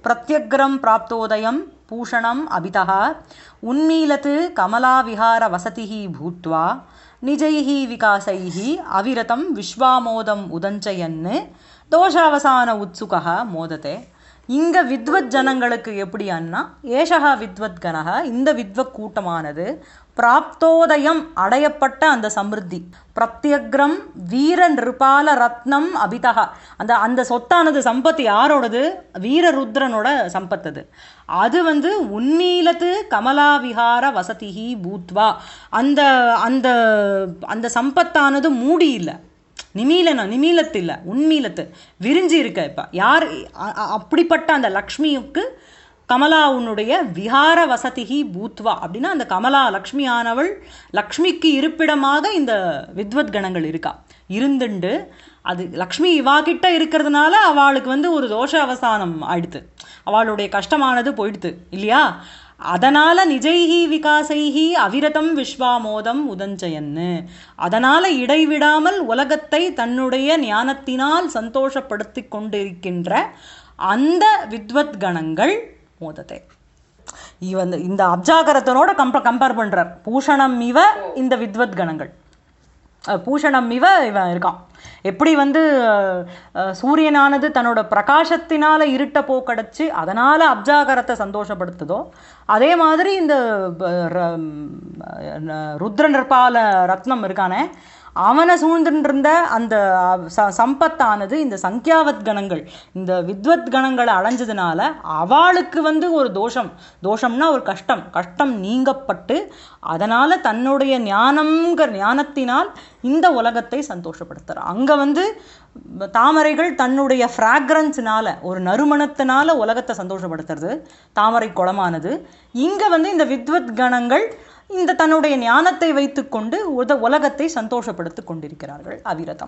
பிரத்யக்ரம் பிராப்தோதயம் பூஷணம் அபிதः உன்மீலத் கமலாவிஹார வசதிः பூத்வா நிஜைः விகாசைः அவிரதம் விஸ்வாமோதம் உதஞ்சயன் தோஷாவசான உத்சுகः மோததே இங்க வித்வத் ஜனங்களுக்கு எப்படியான்னா ஏஷகா வித்வத் கனக இந்த வித்வத் கூட்டமானது பிராப்தோதயம் அடையப்பட்ட அந்த சமிருத்தி பிரத்யக்ரம் வீர நிருபால ரத்னம் அபிதக அந்த அந்த சொத்தானது சம்பத்து யாரோடது வீரருத்ரனோட சம்பத்து அது அது வந்து உன்மீலத்து கமலாவிஹார வசதிஹி பூத்வா அந்த அந்த அந்த சம்பத்தானது மூடி இல்லை நிமீலன நிமீலத்து இல்லை உண்மீலத்து விரிஞ்சு இருக்க இப்போ யார் அ- அ- அப்படிப்பட்ட அந்த லக்ஷ்மிக்கு கமலாவுனுடைய விஹார வசதிகி பூத்வா அப்படின்னா அந்த கமலா லக்ஷ்மியானவள் லக்ஷ்மிக்கு இருப்பிடமாக இந்த வித்வத் கணங்கள் இருக்கா இருந்துண்டு அது லக்ஷ்மி இவா கிட்ட இருக்கிறதுனால அவளுக்கு வந்து ஒரு தோஷ அவசானம் ஆயிடுத்து அவளுடைய கஷ்டமானது போயிடுத்து இல்லையா அதனால நிஜைஹி விகாசைஹி அவிரதம் விஸ்வாமோதம் உதஞ்சயன்னு அதனால இடைவிடாமல் உலகத்தை தன்னுடைய ஞானத்தினால் சந்தோஷப்படுத்திக் கொண்டிருக்கின்ற அந்த வித்வத் கணங்கள் மோதத்தை இவன் இந்த அப்ஜாகரத்தனோட கம்ப கம்பேர் பண்றார் பூஷணம் இவ இந்த வித்வத் கணங்கள் அஹ் பூஷணம் இவ இவன் இருக்கான் எப்படி வந்து அஹ், அஹ், சூரியனானது தன்னோட பிரகாசத்தினால இருட்ட போக்கடைச்சு அதனால அப்ஜாகரத்தை சந்தோஷப்படுத்துதோ அதே மாதிரி இந்த ப- ர- ம், ருத்ர நிற்பால ரத்னம் இருக்கானே அவனை சூழ்ந்துருந்த அந்த ச- சம்பத்தானது இந்த சங்கியாவத் கணங்கள் இந்த வித்வத் கணங்களை அடைஞ்சதுனால அவளுக்கு வந்து ஒரு தோஷம் தோஷம்னா ஒரு கஷ்டம் கஷ்டம் நீங்கப்பட்டு அதனால தன்னுடைய ஞானம்ங்கிற ஞானத்தினால் இந்த உலகத்தை சந்தோஷப்படுத்துறார் அங்க வந்து தாமரைகள் தன்னுடைய ஃப்ராக்ரன்ஸ்னால ஒரு நறுமணத்தினால உலகத்தை சந்தோஷப்படுத்துறது தாமரை குளமானது இங்க வந்து இந்த வித்வத் கணங்கள் இந்த தன்னுடைய ஞானத்தை வைத்துக்கொண்டு உத உலகத்தை சந்தோஷப்படுத்திக் கொண்டிருக்கிறார்கள் அவிரதம்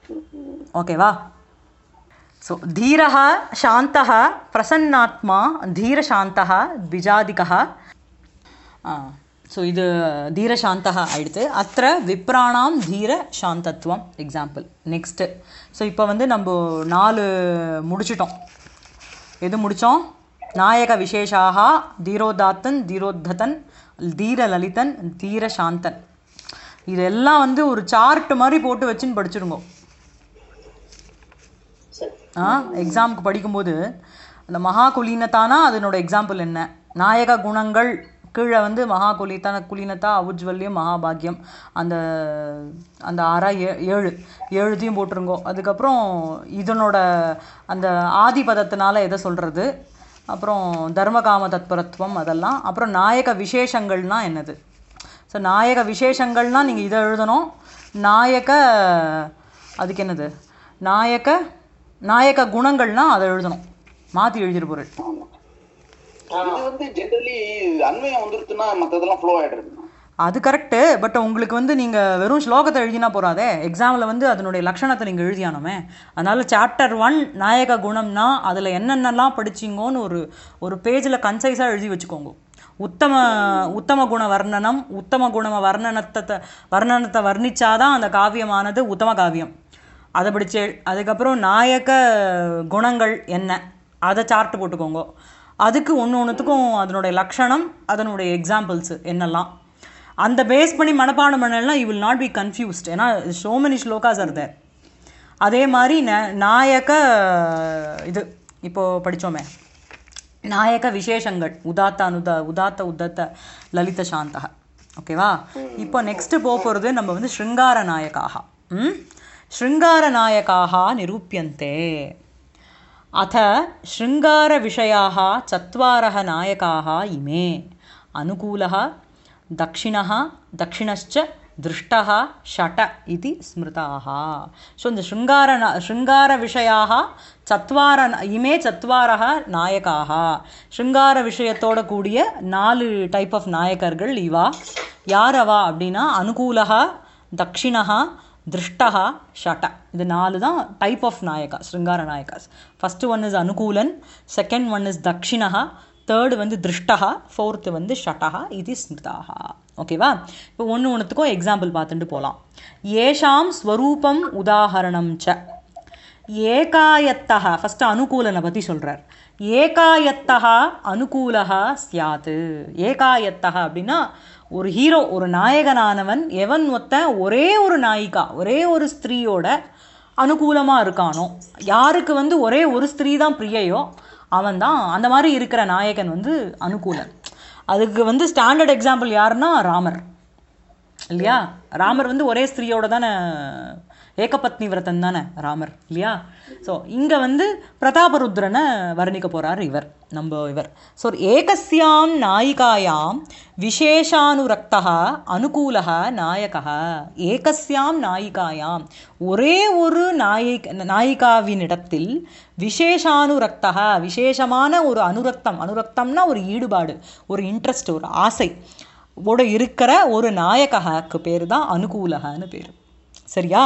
ஓகேவா ஸோ தீரः शान्तः பிரசன்னாத்மா தீரசாந்தः द्विजादिकः ஸோ இது தீரசாந்தः ஆயிடுத்து அத்த விப்ராணாம் தீர சாந்தத்துவம் எக்ஸாம்பிள் நெக்ஸ்ட்டு ஸோ இப்போ வந்து நம்ம நாலு முடிச்சிட்டோம் எது முடித்தோம் நாயக விசேஷாக தீரோதாத்தன் தீரோத்ததன் தீரலலிதன் தீரசாந்தன் இதெல்லாம் வந்து ஒரு சார்ட் மாதிரி போட்டு வச்சுன்னு படிச்சிருங்க சரி ஆ எக்ஸாமுக்கு படிக்கும்போது அந்த மகா குலீனத்தானா அதனோட எக்ஸாம்பிள் என்ன நாயக குணங்கள் கீழே வந்து மகா குலித்தன குலீனத்தா அவுஜ்வல்யம் மகாபாகியம் அந்த அந்த அற ஏ ஏழு ஏழுத்தையும் போட்டுருங்கோ அதுக்கப்புறம் இதனோட அந்த ஆதிபதத்தினால எதை சொல்கிறது அப்புறம் தர்மகாம தத்பரத்துவம் அதெல்லாம் அப்புறம் நாயக விசேஷங்கள்னா என்னது ஸோ நாயக விசேஷங்கள்னால் நீங்கள் இதை எழுதணும் நாயக அதுக்கு என்னது நாயக நாயக குணங்கள்னா அதை எழுதணும் மாற்றி எழுதிரு பொருள் இது வந்து ஜென்ரலி அன்வயம் வந்துருச்சுன்னா மத்ததெல்லாம் ஃப்ளோ ஆயிடுறது அது கரெக்டு பட் உங்களுக்கு வந்து நீங்கள் வெறும் ஸ்லோகத்தை எழுதினா போறாதே எக்ஸாமில் வந்து அதனுடைய லட்சணத்தை நீங்கள் எழுதியானோமே அதனால சாப்டர் ஒன் நாயக குணம்னா அதில் என்னென்னலாம் படிச்சீங்கோன்னு ஒரு ஒரு பேஜில் கன்சைஸாக எழுதி வச்சுக்கோங்க உத்தம உத்தம குண வர்ணனம் உத்தம குண வர்ணனத்தை வர்ணனத்தை வர்ணிச்சாதான் அந்த காவியமானது உத்தம காவியம் அதை படிச்சு அதுக்கப்புறம் நாயக குணங்கள் என்ன அதை சார்ட் போட்டுக்கோங்க அதுக்கு ஒன்று ஒன்றுத்துக்கும் அதனுடைய லக்ஷணம் அதனுடைய எக்ஸாம்பிள்ஸ் என்னெல்லாம் அந்த பேஸ் பண்ணி மனப்பாடம் பண்ணலாம் you will not be confused ஏன்னா so many shlokas are there அதே மாதிரி ந- நாயக இது இப்போ படிச்சோமே நாயக விசேஷங்கள் உதாத்த அனுத உதாத்த உத்தத்த லலித சாந்தக ஓகேவா இப்போ நெக்ஸ்ட் போக போகிறது நம்ம வந்து ஸ்ருங்கார நாயகாக ம் ஸ்ருங்கார நாயகாக நிரூபியந்தே अथ शृङ्गारविषयाः चत्वारः नायकाः इमे अनुकूलः दक्षिणः दक्षिणश्च दृष्टः षट इति स्मृताः ஸோ இந்த शृङ्गार शृङ्गारविषयाः சத்வார இமே சத்வாரः நாயகாக शृङ्गाர விஷயத்தோட கூடிய நாலு டைப் ஆஃப் நாயகர்கள் இவா யார் அவா அப்படின்னா அனுகூலः தக்ஷிணः திருஷ்டः ஷட இது நாலு தான் டைப் ஆஃப் நாயகா ஸ்ருங்கார நாயகாஸ் ஃபர்ஸ்ட் ஒன் இஸ் அனுகூலன் செகண்ட் ஒன் இஸ் தக்ஷிணா தேர்டு வந்து திருஷ்டா ஃபோர்த்து வந்து ஷட்டா இது ஸ்மிருதாக ஓகேவா இப்போ ஒன்று ஒன்றுத்துக்கும் எக்ஸாம்பிள் பார்த்துட்டு போகலாம் ஏஷாம் ஸ்வரூபம் உதாகரணம் ச ஏகாயத்தக ஃபஸ்ட்டு அனுகூலனை பற்றி சொல்கிறார் ஏகாயத்தகா அனுகூலகா சியாத்து ஏகாயத்தகா அப்படின்னா ஒரு ஹீரோ ஒரு நாயகனானவன் எவன் ஒத்தன் ஒரே ஒரு நாயிகா ஒரே ஒரு ஸ்திரீயோட அனுகூலமாக இருக்கானோ யாருக்கு வந்து ஒரே ஒரு ஸ்திரீ தான் பிரியையோ அவன் தான் அந்த மாதிரி இருக்கிற நாயகன் வந்து அனுகூலன் அதுக்கு வந்து ஸ்டாண்டர்ட் எக்ஸாம்பிள் யாருன்னா ராமர் இல்லையா ராமர் வந்து ஒரே ஸ்திரீயோட தானே ஏகபத்னி விரதன் தானே ராமர் இல்லையா ஸோ இங்கே வந்து பிரதாபருத்ரனை வர்ணிக்க போறார் இவர் நம்ம இவர் ஸோ ஏகஸ்யாம் நாயிகாயாம் விசேஷானுரக்தா அனுகூலக நாயகா ஏகஸ்யாம் நாயிகாயாம் ஒரே ஒரு நாயிக நாயிகாவினிடத்தில் விசேஷானுரக்தா விசேஷமான ஒரு அனுரக்தம் அனுரக்தம்னா ஒரு ஈடுபாடு ஒரு இன்ட்ரெஸ்ட் ஒரு ஆசை ஓட இருக்கிற ஒரு நாயகக்கு பேர் தான் அனுகூலகன்னு பேர் சரியா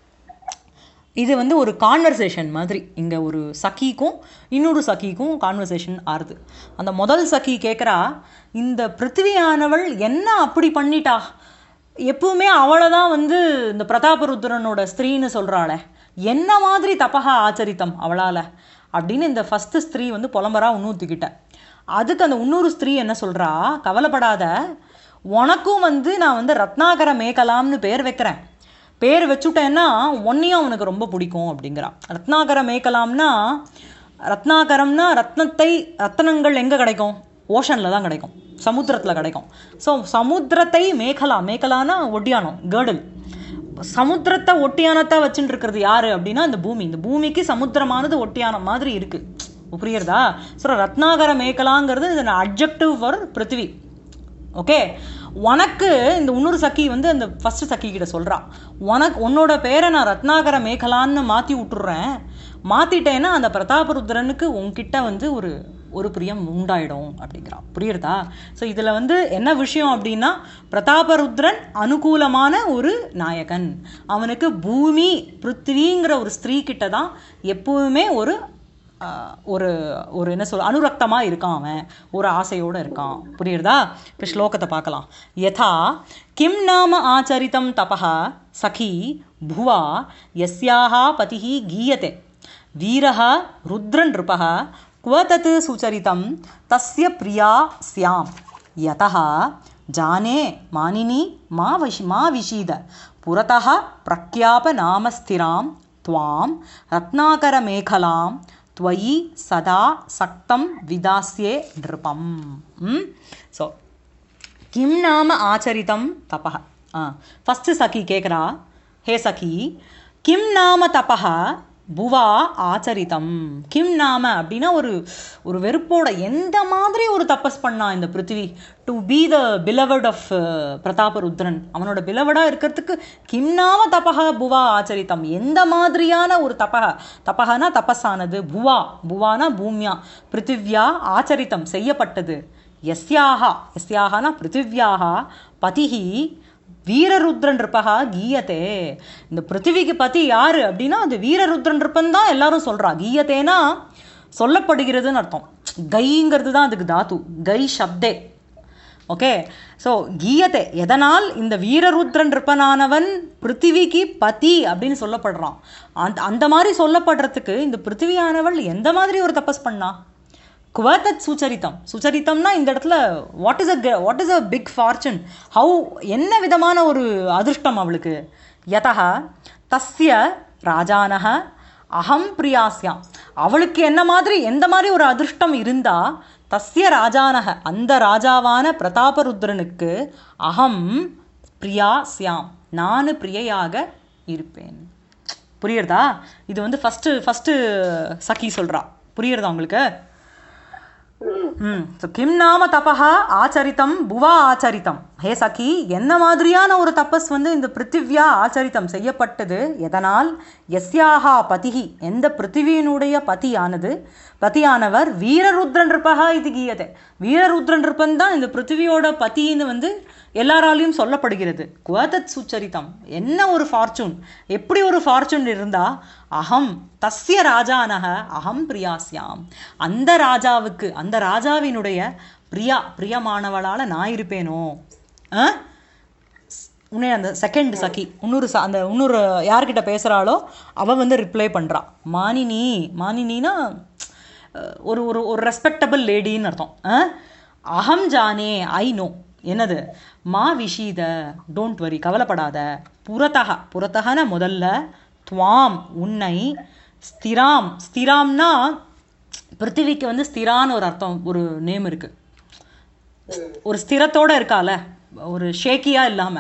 இது வந்து ஒரு கான்வர்சேஷன் மாதிரி இங்கே ஒரு சகிக்கும் இன்னொரு சகிக்கும் கான்வர்சேஷன் ஆறுது அந்த முதல் சகி கேட்குறா இந்த பிருத்திவியானவள் என்ன அப்படி பண்ணிட்டா எப்பவுமே அவளை தான் வந்து இந்த பிரதாபருத்ரனோட ஸ்திரீன்னு சொல்கிறாளே என்ன மாதிரி தபகா ஆச்சரித்தம் அவளால் அப்படின்னு இந்த ஃபஸ்ட்டு ஸ்திரீ வந்து புலம்பரா இன்னொருத்திக்கிட்ட அதுக்கு அந்த இன்னொரு ஸ்திரீ என்ன சொல்கிறா கவலைப்படாத உனக்கும் வந்து நான் வந்து ரத்னாகர மேகலாம்னு பேர் வைக்கிறேன் பேர் வச்சுட்டேன்னா ஒன்னையும் அவனுக்கு ரொம்ப பிடிக்கும் அப்படிங்கிறான் ரத்னாகர மேகலாம்னா ரத்னாகரம்னா ரத்னத்தை ரத்னங்கள் எங்கே கிடைக்கும் ஓஷனில் தான் கிடைக்கும் சமுத்திரத்தில் கிடைக்கும் ஸோ சமுத்திரத்தை மேகலா மேகலானா ஒட்டியானம் கேர்டில் சமுத்திரத்தை ஒட்டியானத்தை வச்சுட்டு இருக்கிறது யாரு அப்படின்னா இந்த பூமி இந்த பூமிக்கு சமுத்திரமானது ஒட்டியானம் மாதிரி இருக்கு புரியுறதா ஸோ ரத்னாகர மேகலாங்கிறது இது அப்ஜெக்டிவ் ஃபார் பிருத்திவி ஓகே உனக்கு இந்த இன்னொரு சக்கி வந்து அந்த ஃபர்ஸ்ட் சக்கி கிட்ட சொல்றா உனக்கு உன்னோட பேரை நான் ரத்னாகர மேகலான்னு மாற்றி விட்டுறேன் மாற்றிட்டேன்னா அந்த பிரதாபருத்ரனுக்கு உன்கிட்ட வந்து ஒரு ஒரு பிரியம் உண்டாயிடும் அப்படிங்கிறான் புரியுறதா ஸோ இதில் வந்து என்ன விஷயம் அப்படின்னா பிரதாபருத்ரன் அனுகூலமான ஒரு நாயகன் அவனுக்கு பூமி பிருத்திவிங்கிற ஒரு ஸ்திரீ கிட்ட தான் எப்பவுமே ஒரு ஆஹ், ஒரு ஒரு என்ன சொல் அனுரக்தமாக இருக்கான் அவன் ஒரு ஆசையோடு இருக்கான் புரியுறதா இப்போ ஸ்லோகத்தை பார்க்கலாம் யதா கிம் நாம ஆச்சரித்தம் தபः சகி புவா யஸ்யாः பதிः கீயते வீரः रुद्रनृपः क्व तत् सुचरितं तस्य प्रिया स्याम् यतः जाने मानिनी मा वशि मा विषीद पुरतः प्रख्यापनामस्थिरां त्वां रत्नाकरमेखलां त्वयि सदा सक्तं विदास्ये नृपम् ஸோ கிம் நாம ஆச்சரித்தம் தபः ஆ ஃபஸ்ட்டு சகி கேட்குறா ஹே சகி கிம் நாம தபः புவா ஆச்சரித்தம் கிம் நாம அப்படின்னா ஒரு ஒரு வெறுப்போட எந்த மாதிரி ஒரு தபஸ் பண்ணா இந்த பிருத்திவி to be the beloved of Prataparudran அவனோட பிலவடா இருக்கிறதுக்கு கிம் நாம தபக புவா ஆச்சரித்தம் எந்த மாதிரியான ஒரு தபக தபகனா தபஸானது புவா புவானா பூமியா பிருத்திவ்யா ஆச்சரித்தம் செய்யப்பட்டது எஸ்யாஹா எஸ்யாஹனா பிருத்திவ்யாஹா பதிஹி வீரருத்ரன் இருப்பகா கீயத்தே இந்த பிருத்திவிக்கு பத்தி யாரு அப்படின்னா அது வீரருத்ரன் இருப்பன் தான் எல்லாரும் சொல்றா கீயத்தேனா சொல்லப்படுகிறதுன்னு அர்த்தம் கைங்கிறது தான் அதுக்கு தாத்து கை சப்தே ஓகே ஸோ கீயத்தை எதனால் இந்த வீரருத்ரன் இருப்பனானவன் பிருத்திவிக்கு பதி அப்படின்னு சொல்லப்படுறான் அந்த அந்த மாதிரி சொல்லப்படுறதுக்கு இந்த பிருத்திவியானவள் எந்த மாதிரி ஒரு தபஸ் பண்ணா குவதத் சுச்சரித்தம் சுச்சரித்தம்னா இந்த இடத்துல what is a what is a big fortune how என்ன விதமான ஒரு அதிர்ஷ்டம் அவளுக்கு யதா தஸ்ய ராஜானக அகம் பிரியாஸ்யாம் அவளுக்கு என்ன மாதிரி எந்த மாதிரி ஒரு அதிர்ஷ்டம் இருந்தா தஸ்ய ராஜானக அந்த ராஜாவான பிரதாபருத்ரனுக்கு அகம் பிரியா சியாம் நான் பிரியையாக இருப்பேன் புரியுறதா இது வந்து ஃபஸ்ட்டு ஃபஸ்ட்டு சகி சொல்றா புரியுறதா உங்களுக்கு ம் ஸோ கிம் நாம தபஹா ஆச்சரித்தம் புவா ஆச்சரித்தம் ஹே சகி என்ன மாதிரியான ஒரு தபஸ் வந்து இந்த பிருத்திவ்யா ஆச்சரித்தம் செய்யப்பட்டது எதனால் எஸ்யாஹா பதிகி எந்த பிருத்திவியினுடைய பதியானது பதியானவர் வீரருத்ரன் இருப்பகா இது கீயதே வீரருத்ரன் இருப்பன் தான் இந்த பிருத்திவியோட பதின்னு வந்து எல்லாராலையும் சொல்லப்படுகிறது குவதத் சுச்சரித்தம் என்ன ஒரு ஃபார்ச்சூன் எப்படி ஒரு ஃபார்ச்சூன் இருந்தா அகம் தஸ்ய ராஜானக அகம் பிரியாஸ்யாம் அந்த ராஜாவுக்கு அந்த ராஜாவினுடைய பிரியா பிரியமானவளால நான் இருப்பேனோ ஆ உன்னே அந்த செகண்ட் சகி இன்னொரு ச அந்த இன்னொரு யார்கிட்ட பேசுகிறாளோ அவ வந்து ரிப்ளை பண்ணுறா மானினி மானினினா அஹ், ஒரு ஒரு ஒரு ரெஸ்பெக்டபிள் லேடின்னு அர்த்தம் அஹ்? அகம் ஜானே ஐ நோ என்னது மா விஷீத டோன்ட் வரி கவலைப்படாத புறத்தக புறத்தகன முதல்ல துவாம் உன்னை ஸ்திராம் ஸ்திராம்னா பிருத்திவிக்கு வந்து ஸ்திரான்னு ஒரு அர்த்தம் ஒரு நேம் இருக்கு ஒரு ஸ்திரத்தோட இருக்கால ஒரு ஷேக்கியா இல்லாம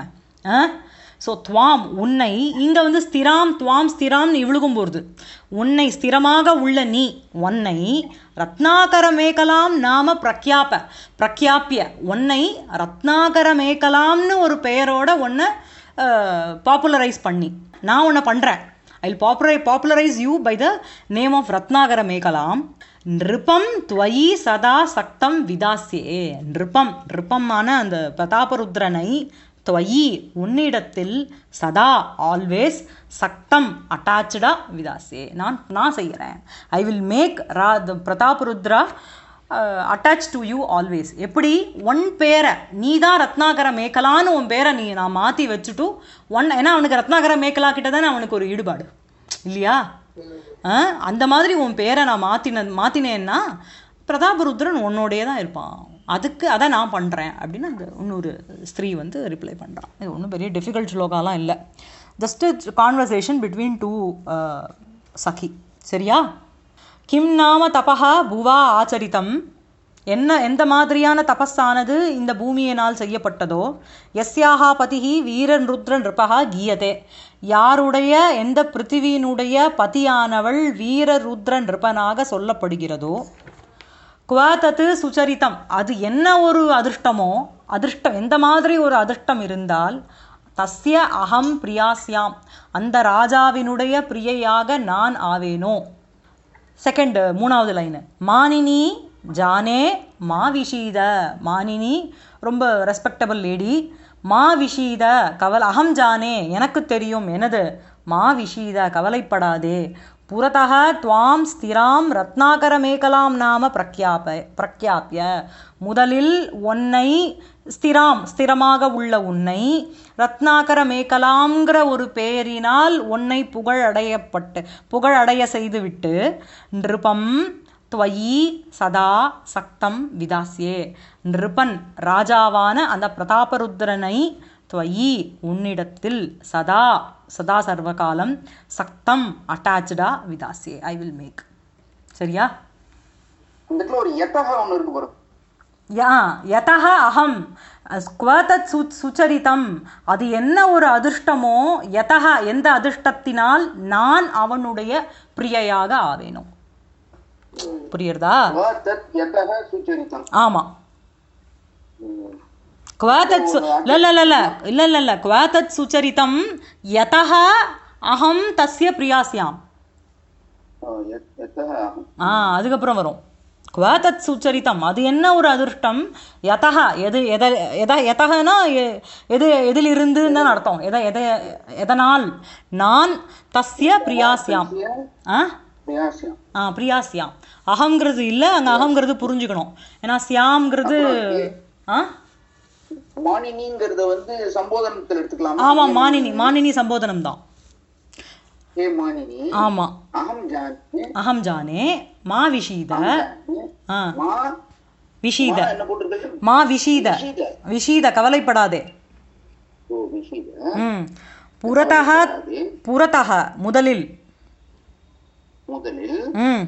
ஸோ துவாம் உன்னை இங்க வந்து ஸ்திராம் துவாம் ஸ்திராம்னு இழுகும் போகிறது உன்னை ஸ்திரமாக உள்ள நீ உன்னை ரத்னாகர மேகலாம் நாம பிரக்யாப பிரக்யாப்பிய உன்னை ரத்னாகர மேகலாம்னு ஒரு பெயரோட உன்னை பாப்புலரைஸ் பண்ணி நான் உன்னை பண்றேன் ஐ பாப்புலரை popularise you by the name of ரத்னாகர மேகலாம் நிருப்பம் துவயி சதா சக்தம் விதாசியே நிருப்பம் நிருப்பமான அந்த பிரதாபருத்ரனை துவயி உன்னிடத்தில் சதா ஆல்வேஸ் சக்தம் அட்டாச்சா விதாசியே நான் நான் செய்கிறேன் ஐ வில் மேக் ரா the Prataparudra attach to you always எப்படி ஒன் பேரை நீ தான் ரத்னாகர மேக்கலான்னு உன் பேரை நீ நான் மாற்றி வச்சுட்டு ஒன் ஏன்னா அவனுக்கு ரத்னாகர மேக்கலா கிட்ட தானே அவனுக்கு ஒரு ஈடுபாடு இல்லையா ஆ, அந்த மாதிரி உன் பேரை நான் மாற்றின மாற்றினேன்னா பிரதாபருத்ரன் உன்னோடையே தான் இருப்பான் அதுக்கு அதை நான் பண்ணுறேன் அப்படின்னு அந்த இன்னொரு ஸ்திரீ வந்து ரிப்ளை பண்ணுறான் இது ஒன்றும் பெரிய டிஃபிகல்ட் ஸ்லோகாலாம் இல்லை ஜஸ்ட் கான்வர்சேஷன் பிட்வீன் டூ சഖி சரியா கிம் நாம தபஹா புவா ஆச்சரித்தம் என்ன எந்த மாதிரியான தபஸானது இந்த பூமியினால் செய்யப்பட்டதோ எஸ்யாஹா பதிஹி வீரன் ருத்ரன் ரிபகா கீயதே யாருடைய எந்த பிருத்திவியினுடைய பதியானவள் வீர ருத்ரன் ரிபனாக சொல்லப்படுகிறதோ குவாதத்து சுச்சரித்தம் அது என்ன ஒரு அதிர்ஷ்டமோ அதிர்ஷ்டம் எந்த மாதிரி ஒரு அதிர்ஷ்டம் இருந்தால் தஸ்ய அகம் பிரியாஸ்யாம் அந்த ராஜாவினுடைய பிரியையாக நான் ஆவேனோ செகண்ட் மூணாவது லைனு மானினி ஜானே மா விஷீத மானினி ரொம்ப ரெஸ்பெக்டபிள் லேடி மா விஷீத கவல் அகம் ஜானே எனக்கு தெரியும் எனது மா விஷீத கவலைப்படாதே புறத்தக துவாம் ஸ்திராம் ரத்னாகர மேகலாம் நாம பிரக்யாப பிரக்யாப்பிய முதலில் உன்னை ஸ்திராம் ஸ்திரமாக உள்ள உன்னை ரத்னாகர மேகலாம்ங்கிற ஒரு பெயரினால் உன்னை புகழடையப்பட்டு புகழடைய செய்துவிட்டு நிருபம் துவயி சதா சக்தம் விதாசியே நிருபன் ராஜாவான அந்த பிரதாபருத்ரனை துவயி உன்னிடத்தில் சதா சதா சர்வகாலம் சக்தம் அட்டாச்சா விதாசியே ஐ வில் மேக் சரியா இந்த இடத்துல ஒரு எத்தக ஒண்ணு இருக்கு பாரு யா யதः அகம் ஸ்குவதத் சு சுச்சரித்தம் அது என்ன ஒரு அதிர்ஷ்டமோ யதः எந்த அதிர்ஷ்டத்தினால் நான் அவனுடைய பிரியையாக ஆவேனோ புரியுறதா வ தத் எத்தக சுச்சரித்தம் ஆமா குவாதத் சு இல்ல இல்ல இல்ல இல்ல இல்ல இல்ல இல்ல குவாதத் சுச்சரித்தம் யதः அகம் தஸ்ய பிரியாஸ்யாம் ஆ, எத்- எத்தக அகம். ஆ அதுக்கப்புறம் வரும் குவாதத் சுச்சரித்தம் அது என்ன ஒரு அதிர்ஷ்டம் யதக எது எத எத எதகனா எ- எது எதிலிருந்துன்னு தான் அர்த்தம் எத எத எதனால் நான் தஸ்ய பிரியாஸ்யாம் ஆ பிரயாசியம் ஆ பிரியாஸ்யாம் அகங்கிறது இல்லை அங்கே அகங்கிறது புரிஞ்சுக்கணும் ஏன்னா சியாம்ங்கிறது ஆ மானினிங்கிறத வந்து சம்போதனத்தில் எடுத்துக்கலாமா ஆமாம் மானினி மானினி சம்போதனம் தான் ஹே மானினி ஆமாம் அகம் ஜானே அகம் ஜானே மா விஷீத ஆ மா விஷீத மா என்ன போட்டிருக்கு மா விஷீத விஷீத. விஷீத கவலைப்படாதே ஓ விஷீத ம் புறத்தக அது புறத்தக முதலில் முதலில் ம்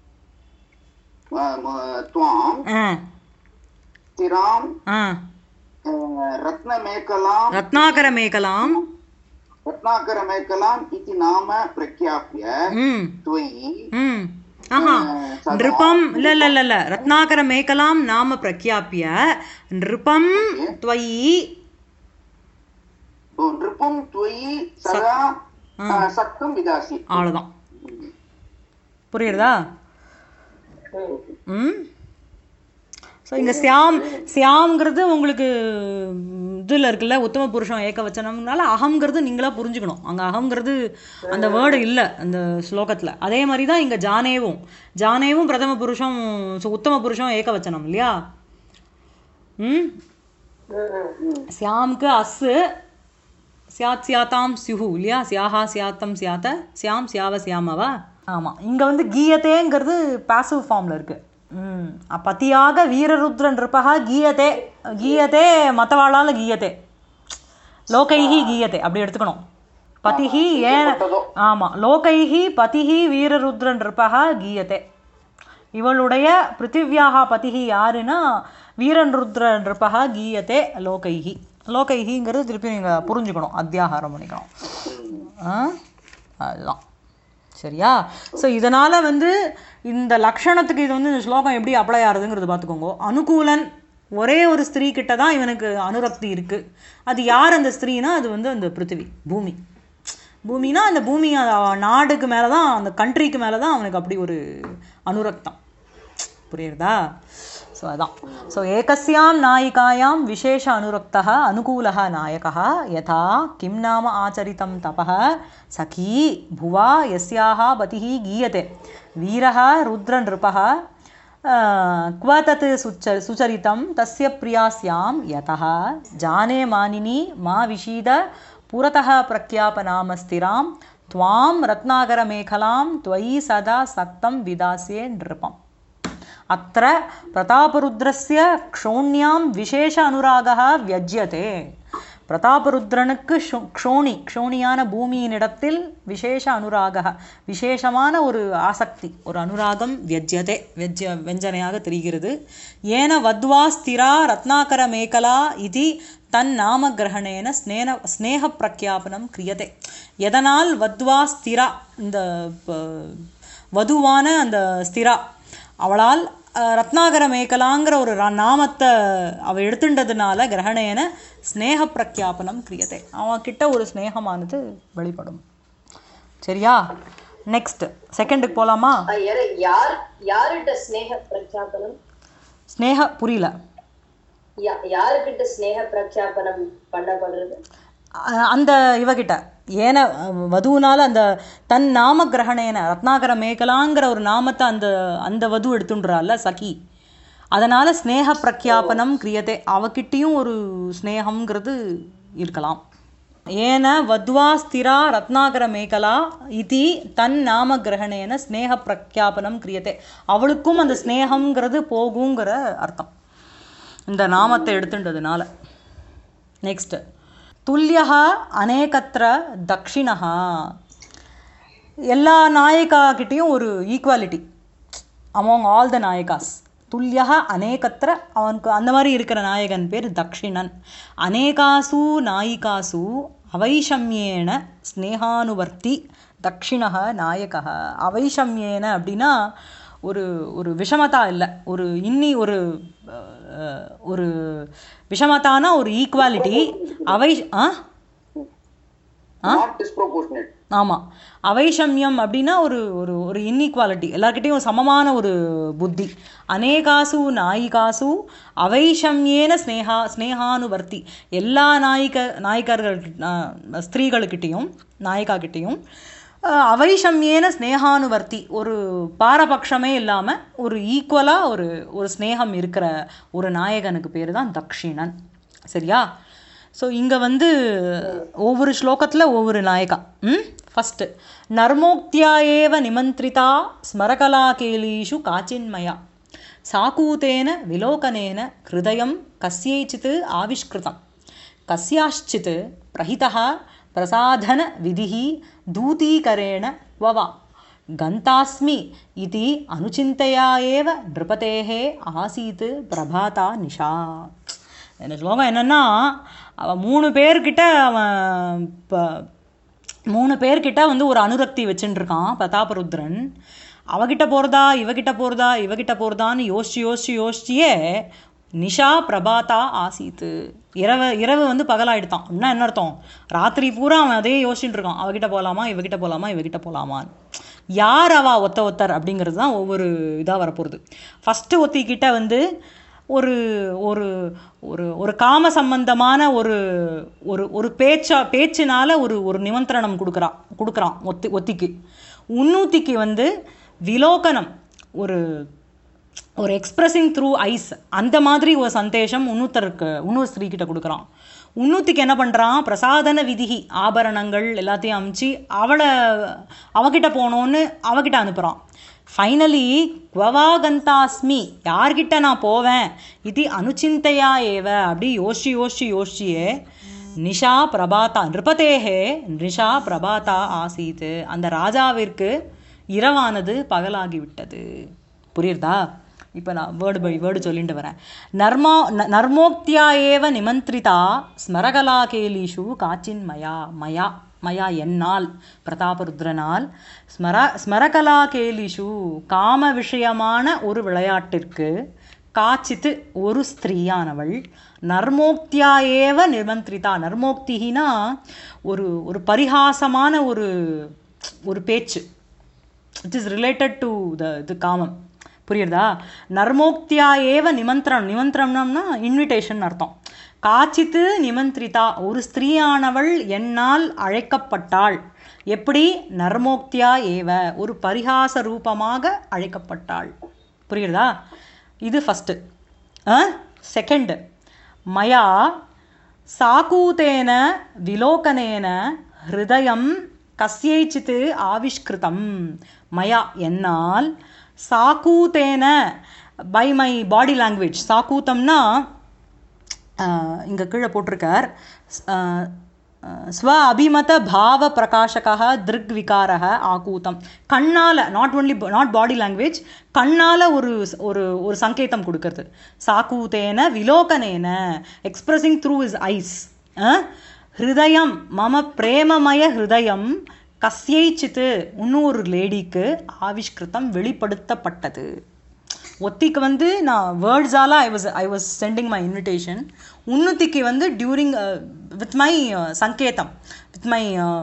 ம- ம- துவாம் ஆ திராம் ஆ அஹ், ரத்னமேகலாம் ரத்னாகர மேகலாம் ரத்னாகரமேகலாம் இति நாம பிரக்யாப்பிய ம் त्वयि ம் ஆஹா நிருப்பம் இல்ல இல்ல இல்ல இல்ல ரத்னாகர மேகலாம் நாம பிரக்யாப்பிய நிருப்பம் त्वयि ஓ, நிருப்பம் त्वयि சதா அஹ், சக்தம் விதாசி அவ்வளோதான் புரியுறதா ம் ஸோ இங்கே சியாம் சியாம்ங்கிறது உங்களுக்கு இதில் இருக்குல்ல உத்தம புருஷம் ஏக வச்சனம்னால அகம்ங்கிறது நீங்களா புரிஞ்சுக்கணும் அங்கே அகம்ங்கிறது அந்த வேர்டு இல்லை அந்த ஸ்லோகத்தில் அதே மாதிரி தான் இங்கே ஜானேவும் ஜானேவும் பிரதம புருஷம் சு- உத்தம புருஷம் ஏக வச்சனம் இல்லையா ம் சியாம்க்கு அஸ்ஸு சியாத் சியாத்தாம் சியுஹு இல்லையா சியாஹா சியாத்தம் சியாத்த சியாம் சியாவ சியாமவா ஆமாம் இங்கே வந்து கீயத்தேங்கிறது பாசிவ் ஃபார்மில் இருக்குது ம் பதியாக வீரருத்ரன் இருப்பகா கீயத்தே கீயத்தே மற்றவாளால் கீயத்தே லோகைஹி கீயத்தே அப்படி எடுத்துக்கணும் பதிஹி ஏன ஆமாம் லோகைஹி பதிஹி வீரருத்ரன் இருப்பகா கீயத்தே இவளுடைய பிருத்திவியாக பதிஹி யாருன்னா வீரன் ருத்ர நிருப்பகா கீயத்தே லோகைஹி லோகைஹிங்கிறது திருப்பி நீங்கள் புரிஞ்சுக்கணும் அத்தியாகாரம் பண்ணிக்கணும் ஆ அதுதான் சரியா ஸோ இதனால் வந்து இந்த லக்ஷணத்துக்கு இது வந்து இந்த ஸ்லோகம் எப்படி அப்ளை ஆகுதுங்கிறது பார்த்துக்கோங்க அனுகூலன் ஒரே ஒரு ஸ்திரீ கிட்ட தான் இவனுக்கு அனுரக்தி இருக்குது அது யார் அந்த ஸ்திரீனா அது வந்து அந்த பிருத்திவி பூமி பூமினா அந்த பூமி அ- நாடுக்கு மேலே தான் அந்த கண்ட்ரிக்கு மேலே தான் அவனுக்கு அப்படி ஒரு அனுரக்தம் புரியுறதா ஸோ அதான் ஸோ ஏகஸ்யாம் நாயிகாயாம் விசேஷ அனுரக்தः அனுகூலः நாயகः யதா கிம் நாம ஆச்சரிतं தபः சகீ भुवा यस्याः पतिः गीयते वीरः रुद्रनृपः अ, क्व तत् सुच सुचरितं तस्य प्रिया स्यां यतः जाने मानिनी मा विषीद पुरतः प्रख्यापनामस्थिरां त्वां रत्नाकरमेखलां त्वयि सदा सक्तं विदास्ये नृपम् अत्र प्रतापरुद्रस्य क्षोण्यां विशेष अनुरागः व्यज्यते பிரதாபருத்ரனுக்கு ஷோ- க்ஷோணி க்ஷோணியான பூமியினிடத்தில் விசேஷ அனுராக விசேஷமான ஒரு ஆசக்தி ஒரு அனுராகம் வியஜ்யதே வெஜ்ய வெஞ்சனையாக தெரிகிறது ஏன வத்வா ஸ்திரா ரத்னாகர மேகலா இது தன் நாம கிரகணேன ஸ்னேன ஸ்னேக பிரக்யாபனம் கிரியதே எதனால் வத்வா ஸ்திரா இந்த ப- வதுவான அந்த ஸ்திரா அவளால் அஹ், ரத்னாகர மேகலாங்கிற ஒரு ர- நாமத்தை அவ எடுத்துட்டதுனால கிரகணேன ஸ்னேக பிரக்யாபனம் கிரியதே அவன் கிட்ட ஒரு ஸ்னேகமானது வெளிப்படும் சரியா நெக்ஸ்ட் செகண்டுக்கு போலாமா அஹ் யாரு- யார் யார்கிட்ட ஸ்னேக பிரக்ஷாபனம் ஸ்னேக புரியல யா- யாருக்கிட்ட ஸ்னேக பிரக்ஷாபனம் பண்ணப்படுறது அஹ், அந்த இவகிட்ட ஏன அஹ், வதுவுனால அந்த தன் நாம கிரகணேன ரத்னாகர மேகலாங்கிற ஒரு நாமத்தை அந்த அந்த வது எடுத்துன்றால சகி அதனால ஸ்னேக பிரக்யாபனம் கிரியதே அவகிட்டயும் ஒரு ஸ்னேகம்ங்கிறது இருக்கலாம் ஏன வத்வா ஸ்திரா ரத்னாகர மேகலா இதி தன் நாம கிரகணேன ஸ்னேக பிரக்யாபனம் கிரியதே அவளுக்கும் அந்த ஸ்னேகம்ங்கிறது போகுங்கிற அர்த்தம் இந்த நாமத்தை எடுத்துட்டதுனால நெக்ஸ்ட் துல்லியः அநேகத்திர தக்ஷிணः எல்லா நாயகா கிட்டேயும் ஒரு equality among all the nayakas துல்லியः அநேகத்திர அவனுக்கு அந்த மாதிரி இருக்கிற நாயகன் பேர் தக்ஷிணன் அநேகாசு நாயிகாசு அவைஷம்யேன ஸ்னேகானுவர்த்தி தக்ஷிணः நாயகः அவைஷம்யேன அப்படின்னா ஒரு ஒரு விஷமதா இல்லை ஒரு இன்னி ஒரு அஹ், ஒரு விஷமதானா ஒரு ஈக்குவாலிட்டி அவை ஆ நாட் டிஸ்ப்ரோபோர்ஷனேட் ஆமாம் அவைஷமியம் அப்படின்னா ஒரு ஒரு ஒரு இன்இக்வாலிட்டி எல்லார்கிட்டயும் சமமான ஒரு புத்தி அநேகாசு நாயிகாசு அவைஷமியேன ஸ்னேகா ஸ்னேகானுவர்த்தி எல்லா நாயிக நாயக்கர்கள் அஹ், ஸ்திரீகளுக்கிட்டேயும் நாயிகா கிட்டேயும் அஹ், அவைஷமியேன ஸ்னேகானுவர்த்தி ஒரு பாரபட்சமே இல்லாமல் ஒரு ஈக்குவலாக ஒரு ஒரு ஸ்னேகம் இருக்கிற ஒரு நாயகனுக்கு பேர் தான் தக்ஷிணன் சரியா ஸோ இங்கே வந்து ஒவ்வொரு ஸ்லோகத்தில் ஒவ்வொரு நாயகா ம் ஃபஸ்ட்டு நர்மோக்தியா ஏவ நிமந்திரிதா ஸ்மரகலாகேலீஷு காச்சின்மயா சாக்கூத்தேன விலோகனேன ஹிருதயம் கஸ்யைச்சித் ஆவிஷ்கிருதம் கஸ்யாश्चित् பிரஹிதः பிரசாதன விதிः தூதீகரேण வவா கந்தாஸ்மி இதி அனுச்சிந்தையா ஏவ நிருபதேः ஆசீத் பிரபாதா நிஷா இந்த ஸ்லோகம் என்னன்னா அவன் மூணு பேர்கிட்ட அவன் இப்போ மூணு பேர்கிட்ட வந்து ஒரு அனுரக்தி வச்சுட்டு இருக்கான் பிரதாபருத்ரன் அவகிட்ட போகிறதா இவகிட்ட போகிறதா இவகிட்ட போகிறதான்னு யோசிச்சு யோசிச்சு யோசிச்சியே நிஷா பிரபாதா ஆசீத்து இரவு இரவு வந்து பகலாயிடுத்தான் அப்படின்னா என்ன அர்த்தம் ராத்திரி பூரா அவன் அதே யோசிச்சுட்டு இருக்கான் அவகிட்ட போகலாமா இவகிட்ட போகலாமா இவகிட்ட போகலாமான்னு யார் அவ ஒத்த ஒத்தர் அப்படிங்கிறது தான் ஒவ்வொரு இதாக வரப்போகிறது ஃபஸ்ட்டு ஒத்திக்கிட்ட வந்து ஒரு ஒரு ஒரு ஒரு காம சம்பந்தமான ஒரு ஒரு ஒரு பேச்சா பேச்சினால ஒரு ஒரு நிமந்திரணம் கொடுக்குறான் கொடுக்குறான் ஒத்தி ஒத்திக்கு உன்னூத்திக்கு வந்து விலோகனம் ஒரு ஒரு எக்ஸ்பிரஸிங் த்ரூ ஐஸ் அந்த மாதிரி ஒரு சந்தேஷம் இன்னொருத்தருக்கு இன்னொரு ஸ்திரீ கிட்ட கொடுக்குறான் உன்னூத்திக்கு என்ன பண்ணுறான் பிரசாதன விதிகி ஆபரணங்கள் எல்லாத்தையும் அமுச்சு அவளை அவகிட்ட போகணுன்னு அவகிட்ட அனுப்புகிறான் ஃபைனலி குவவாகந்தாஸ்மி யார்கிட்ட நான் போவேன் இது அனுச்சிந்தையா ஏவ அப்படி யோசிச்சு யோசிச்சு யோசிச்சியே நிஷா பிரபாதா நிருபதேகே நிஷா பிரபாதா ஆசீத் அந்த ராஜாவிற்கு இரவானது பகலாகிவிட்டது புரியுறதா இப்போ நான் வேர்டு பை வேர்டு சொல்லிட்டு வரேன் நர்மோ ந- நர்மோக்தியா ஏவ நிமந்திரிதா ஸ்மரகலாகேலிஷு காச்சின் மயா மயா மயா என்னால் பிரதாபருத்ரனால் ஸ்மர ஸ்மரகலாகேலிஷு காம விஷயமான ஒரு விளையாட்டிற்கு காச்சித்து ஒரு ஸ்திரீயானவள் நர்மோக்தியா ஏவ நிமந்திரிதா நர்மோக்தினா ஒரு ஒரு பரிகாசமான ஒரு ஒரு பேச்சு it is related to the இது காமம் புரியுறதா நர்மோக்தியா ஏவ நிமந்திரம் நிமந்திரம்னா இன்விடேஷன் அர்த்தம் காச்சித்து நிமந்திரிதா ஒரு ஸ்திரீயானவள் என்னால் அழைக்கப்பட்டாள் எப்படி நர்மோக்தியா ஏவ ஒரு பரிகாச ரூபமாக அழைக்கப்பட்டாள் புரியுறதா இது ஃபஸ்ட்டு செகண்ட் மயா சாக்கூத்தேன விலோகனேன ஹிருதயம் கஸ்யைச்சித் ஆவிஷ்கிருதம் மயா என்னால் சாக்கூத்தேன பை மை பாடி லாங்குவேஜ் சாக்கூத்தம்னா இங்கே கீழே போட்டிருக்கார் அஹ், அஹ், ஸ்வ அபிமத பாவ பிரகாஷகः திருக் விகாரக ஆக்கூத்தம் கண்ணால் not only not body language கண்ணால் ஒரு ஒரு ஒரு சங்கேதம் கொடுக்கறது சாக்கூத்தேன விலோகனேன எக்ஸ்பிரஸிங் த்ரூ இஸ் ஐஸ் ஹிருதயம் மம பிரேமமய ஹிருதயம் கஸ்யைச்சித்து இன்னொரு லேடிக்கு ஆவிஷ்கிருதம் வெளிப்படுத்தப்பட்டது ஒத்திக்கு வந்து நான் வேர்ட்ஸால I was I was sending my invitation உன்னுத்திக்கு வந்து டியூரிங் வித் மை சங்கேதம் வித் மை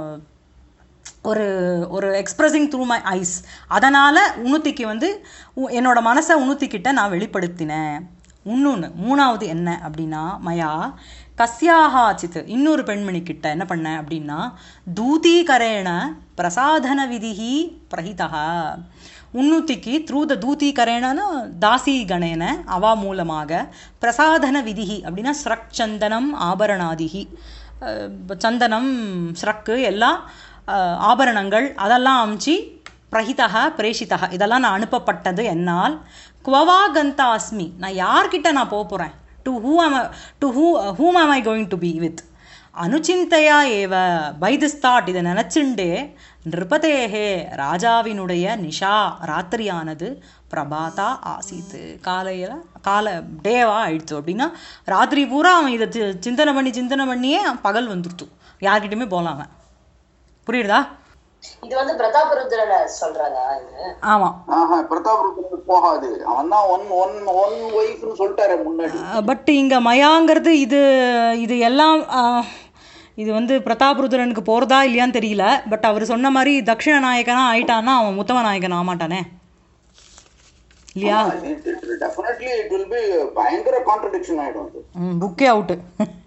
ஒரு ஒரு எக்ஸ்பிரஸிங் த்ரூ மை ஐஸ் அதனால் உன்னுத்திக்கு வந்து உ- என்னோட மனசை உன்னுத்திக்கிட்ட நான் வெளிப்படுத்தினேன் இன்னொன்று மூணாவது என்ன அப்படின்னா மயா கஸ்யாஹா சித் இன்னொரு பெண்மணி கிட்ட என்ன பண்ணேன் அப்படின்னா தூதீகரேண பிரசாதன விதிஹி பிரஹிதா உன்னுத்திக்கு த்ரூ த தூதீகரேணன தாசி கணேன அவா மூலமாக பிரசாதன விதிஹி அப்படின்னா ஸ்ரக் சந்தனம் ஆபரணாதிகி அஹ் சந்தனம் ஸ்ரக்கு எல்லாம் அஹ், ஆபரணங்கள் அதெல்லாம் அமிச்சு பிரஹிதா பிரேஷிதா இதெல்லாம் நான் அனுப்பப்பட்டது என்னால் குவவா கந்தா அஸ்மி நான் யார்கிட்ட நான் போக போகிறேன் to who am to who whom am I going to be with அனுச்சிந்தையா ஏவ பை திஸ் தாட் இதை நினச்சுண்டே நிருபதேகே ராஜாவினுடைய நிஷா ராத்திரியானது பிரபாதா ஆசீத்து காலையில் காலை டேவா ஆயிடுச்சு அப்படின்னா ராத்திரி பூரா அவன் இதை சி- சிந்தனை பண்ணி சிந்தனை பண்ணியே பகல் வந்துருத்து யார்கிட்டயுமே போகலாம் அவன் புரியுதா இது வந்து பிரதாபருத்ரனை சொல்றதா இது ஆமாம் ஆஹா பிரதாப் ருத்ரனுக்கு போகாது அவன் தான் ஒன் ஒன் ஒன் ஒய்ஃப்னு சொல்லிட்டாரு முன்னாடி பட் இங்கே மயாங்கிறது இது இது எல்லாம் அஹ், இது வந்து பிரதாபருத்ரனுக்கு போகிறதா இல்லையான்னு தெரியல பட் அவர் சொன்ன மாதிரி தக்ஷிண நாயகனா ஆயிட்டான்னா அவன் உத்தம நாயகன் ஆமாட்டானே இல்லையா டெஃபினெட்லி இட் வில் பி பயங்கர கான்ட்ரடிக்ஷன் ஆயிடும் அது புக்கே அவுட்டு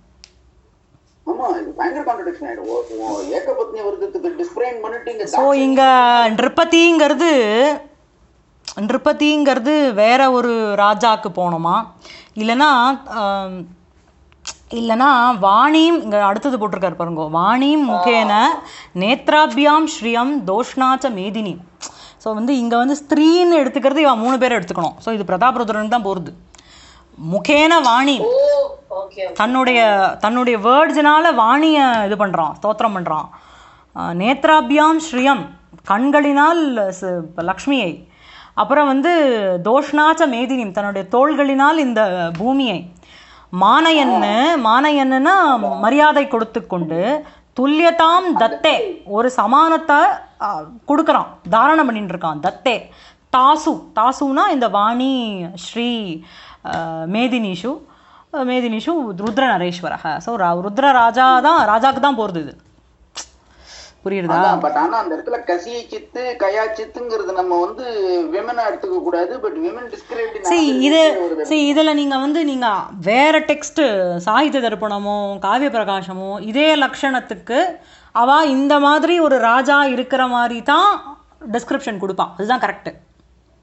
ஆமா இது பயங்கர கான்ட்ரடிக்ஷன் ஆயிடும் ஓ- ஓ- ஏகபத்னி விரதத்துக்கு டிஸ்பிரைன் பண்ணிட்டு இங்க ஸோ இங்கே நிருப்பதிங்கிறது நிருப்பதிங்கிறது வேற ஒரு ராஜாக்கு போகணுமா இல்லைன்னா ஆம், இல்லைன்னா வாணிம் இங்கே அடுத்தது போட்டிருக்காரு பாருங்க வாணிம் முகேன நேத்ராபியாம் ஸ்ரீயம் தோஷ்ணாச்ச மேதினி ஸோ வந்து இங்கே வந்து ஸ்திரீன்னு எடுத்துக்கிறது இவன் மூணு பேர் எடுத்துக்கணும் ஸோ இது பிரதாபருத்ரனுக்கு தான் போகிறது முகேன வாணி ஓ ஓகே தன்னுடைய தன்னுடைய வேர்ட்ஸ்னால வாணியை இது பண்ணுறான் ஸ்தோத்திரம் பண்ணுறான் நேத்ராபியாம் ஸ்ரீயம் கண்களினால் ச- லக்ஷ்மியை அப்புறம் வந்து தோஷ்ணாச்ச மேதினிம் தன்னுடைய தோள்களினால் இந்த பூமியை மானையன்னு மானையன்னுனா மரியாதை கொடுத்து கொண்டு துல்லியதாம் தத்தே ஒரு சமானத்தை ஆ, கொடுக்கறான் தாரணம் பண்ணிட்டு இருக்கான் தத்தே தாசு தாசுனா இந்த வாணி ஸ்ரீ ஆ, மேதினிஷு ஆ, மேதினிஷு ருத்ர நரேஸ்வரக ஸோ ருத்ர ராஜா தான் ராஜாக்கு தான் போகிறது இது புரியுறதா அதான் பட் ஆனா அந்த இடத்துல கசியை சித்து கயா சித்துங்கிறது நம்ம வந்து விமனா எடுத்துக்க கூடாது பட் விமன் டிஸ்கிரைப்ட் சரி இது சரி இதில் நீங்கள் வந்து நீங்கள் வேற டெக்ஸ்ட்டு சாகித்ய தர்ப்பணமோ காவிய பிரகாசமோ இதே லக்ஷணத்துக்கு அவ இந்த மாதிரி ஒரு ராஜா இருக்கிற மாதிரி தான் டிஸ்கிரிப்ஷன் கொடுப்பான் அதுதான் கரெக்டு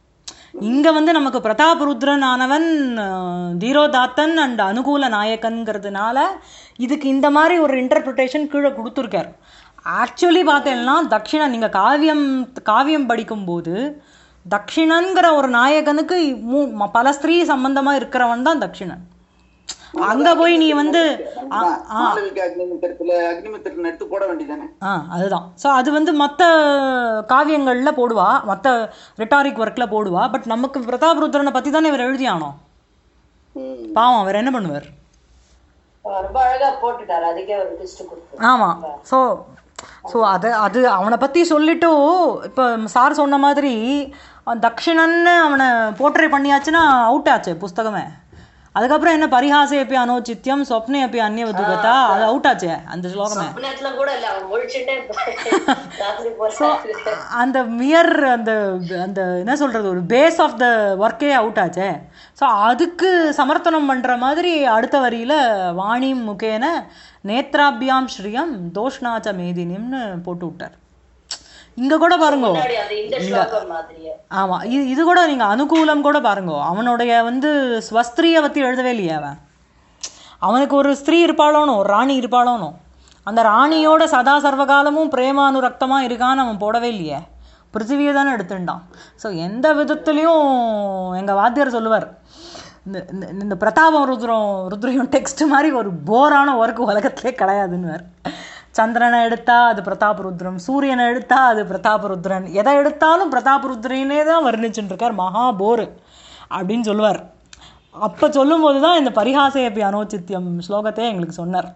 இங்க வந்து நமக்கு பிரதாபருத்ரன் ஆனவன் அஹ், தீரோதாத்தன் அண்ட் அனுகூல நாயக்கன்கிறதுனால இதுக்கு இந்த மாதிரி ஒரு இன்டர்பிரிட்டேஷன் கீழே கொடுத்துருக்கார் ஆக்சுவலி பார்த்தேன்னா தக்ஷிணன் நீங்க காவியம் காவியம் படிக்கும்போது தக்ஷிணன்கிற ஒரு நாயகனுக்கு மூ- ம- பல ஸ்திரீ சம்பந்தமா இருக்கிறவன் தான் தக்ஷிணன் அங்க போய் நீ வந்து ஆ, ஆ மாளவிகா அக்னிமித்திரத்துல அக்னிமித்திரன் எடுத்து போட வேண்டியதானே ஆ அதுதான் ஸோ அது வந்து மற்ற காவியங்களில் போடுவா மற்ற ரிட்டாரிக் ஒர்க்கில் போடுவா பட் நமக்கு பிரதாபருத்ரனை பற்றி தானே இவர் எழுதியானோ ம். பாவம் அவர் என்ன பண்ணுவார் ரொம்ப அழகா போட்டுட்டாரு அதுக்கே ஒரு லிஸ்ட் கொடுத்து ஆமாம் ஸோ ஸோ அது அது அவனை பற்றி சொல்லிட்டு இப்போ சார் சொன்ன மாதிரி அவன் தக்ஷிணன்னு அவனை போர்ட்ரே பண்ணியாச்சுன்னா அவுட் ஆச்சு புஸ்தகமே அதுக்கப்புறம் என்ன பரிஹாசை அப்படி அனோச்சித்யம் சொப்னே அப்படி அந்நியவதுகத்தா அது அவுட் ஆச்சே அந்த ஸ்லோகமே நேரத்துல கூட இல்ல அவன் முழிச்சுட்டே ராத்திரி போறாரு அந்த மியர் அந்த அந்த என்ன சொல்றது ஒரு பேஸ் ஆஃப் த ஒர்க்கே அவுட் ஆச்சே ஸோ அதுக்கு சமர்த்தனம் பண்ற மாதிரி அடுத்த வரியில வாணி முகேன நேத்ராபியாம் ஸ்ரீயம் தோஷ்ணாச்ச மேதினிம்னு போட்டு விட்டார் இங்க கூட பாருங்க முன்னாடி அந்த இந்த ஸ்லோகம் மாதிரியே ஆமா இது இது கூட நீங்க அனுகூலம் கூட பாருங்க அவனுடைய வந்து ஸ்வஸ்திரியை பத்தி எழுதவே இல்லையே அவன் அவனுக்கு ஒரு ஸ்திரீ இருப்பாளோனோ ஒரு ராணி இருப்பாளோனோ அந்த ராணியோட சதா சர்வகாலமும் பிரேமானுரக்தமா இருக்கான்னு அவன் போடவே இல்லையே பிருத்திவியை தானே எடுத்துட்டான் ஸோ எந்த விதத்துலையும் எங்க வாத்தியார் சொல்லுவார் இந்த இந்த- இந்த பிரதாபம் ருத்ரம் ருத்ரியம் டெக்ஸ்ட் மாதிரி ஒரு போரான ஒர்க் உலகத்திலே கிடையாதுன்னு சந்திரனை எடுத்தா அது பிரதாப ருத்ரம் சூரியனை எடுத்தா அது பிரதாப ருத்ரன் எதை எடுத்தாலும் பிரதாப ருத்ரனே தான் வர்ணிச்சுட்டு இருக்கார் மகா போர் அப்படின்னு சொல்லுவார் அப்போ சொல்லும்போது தான் இந்த பரிகாசையப்பி அனோச்சித்யம் ஸ்லோகத்தை எங்களுக்கு சொன்னார்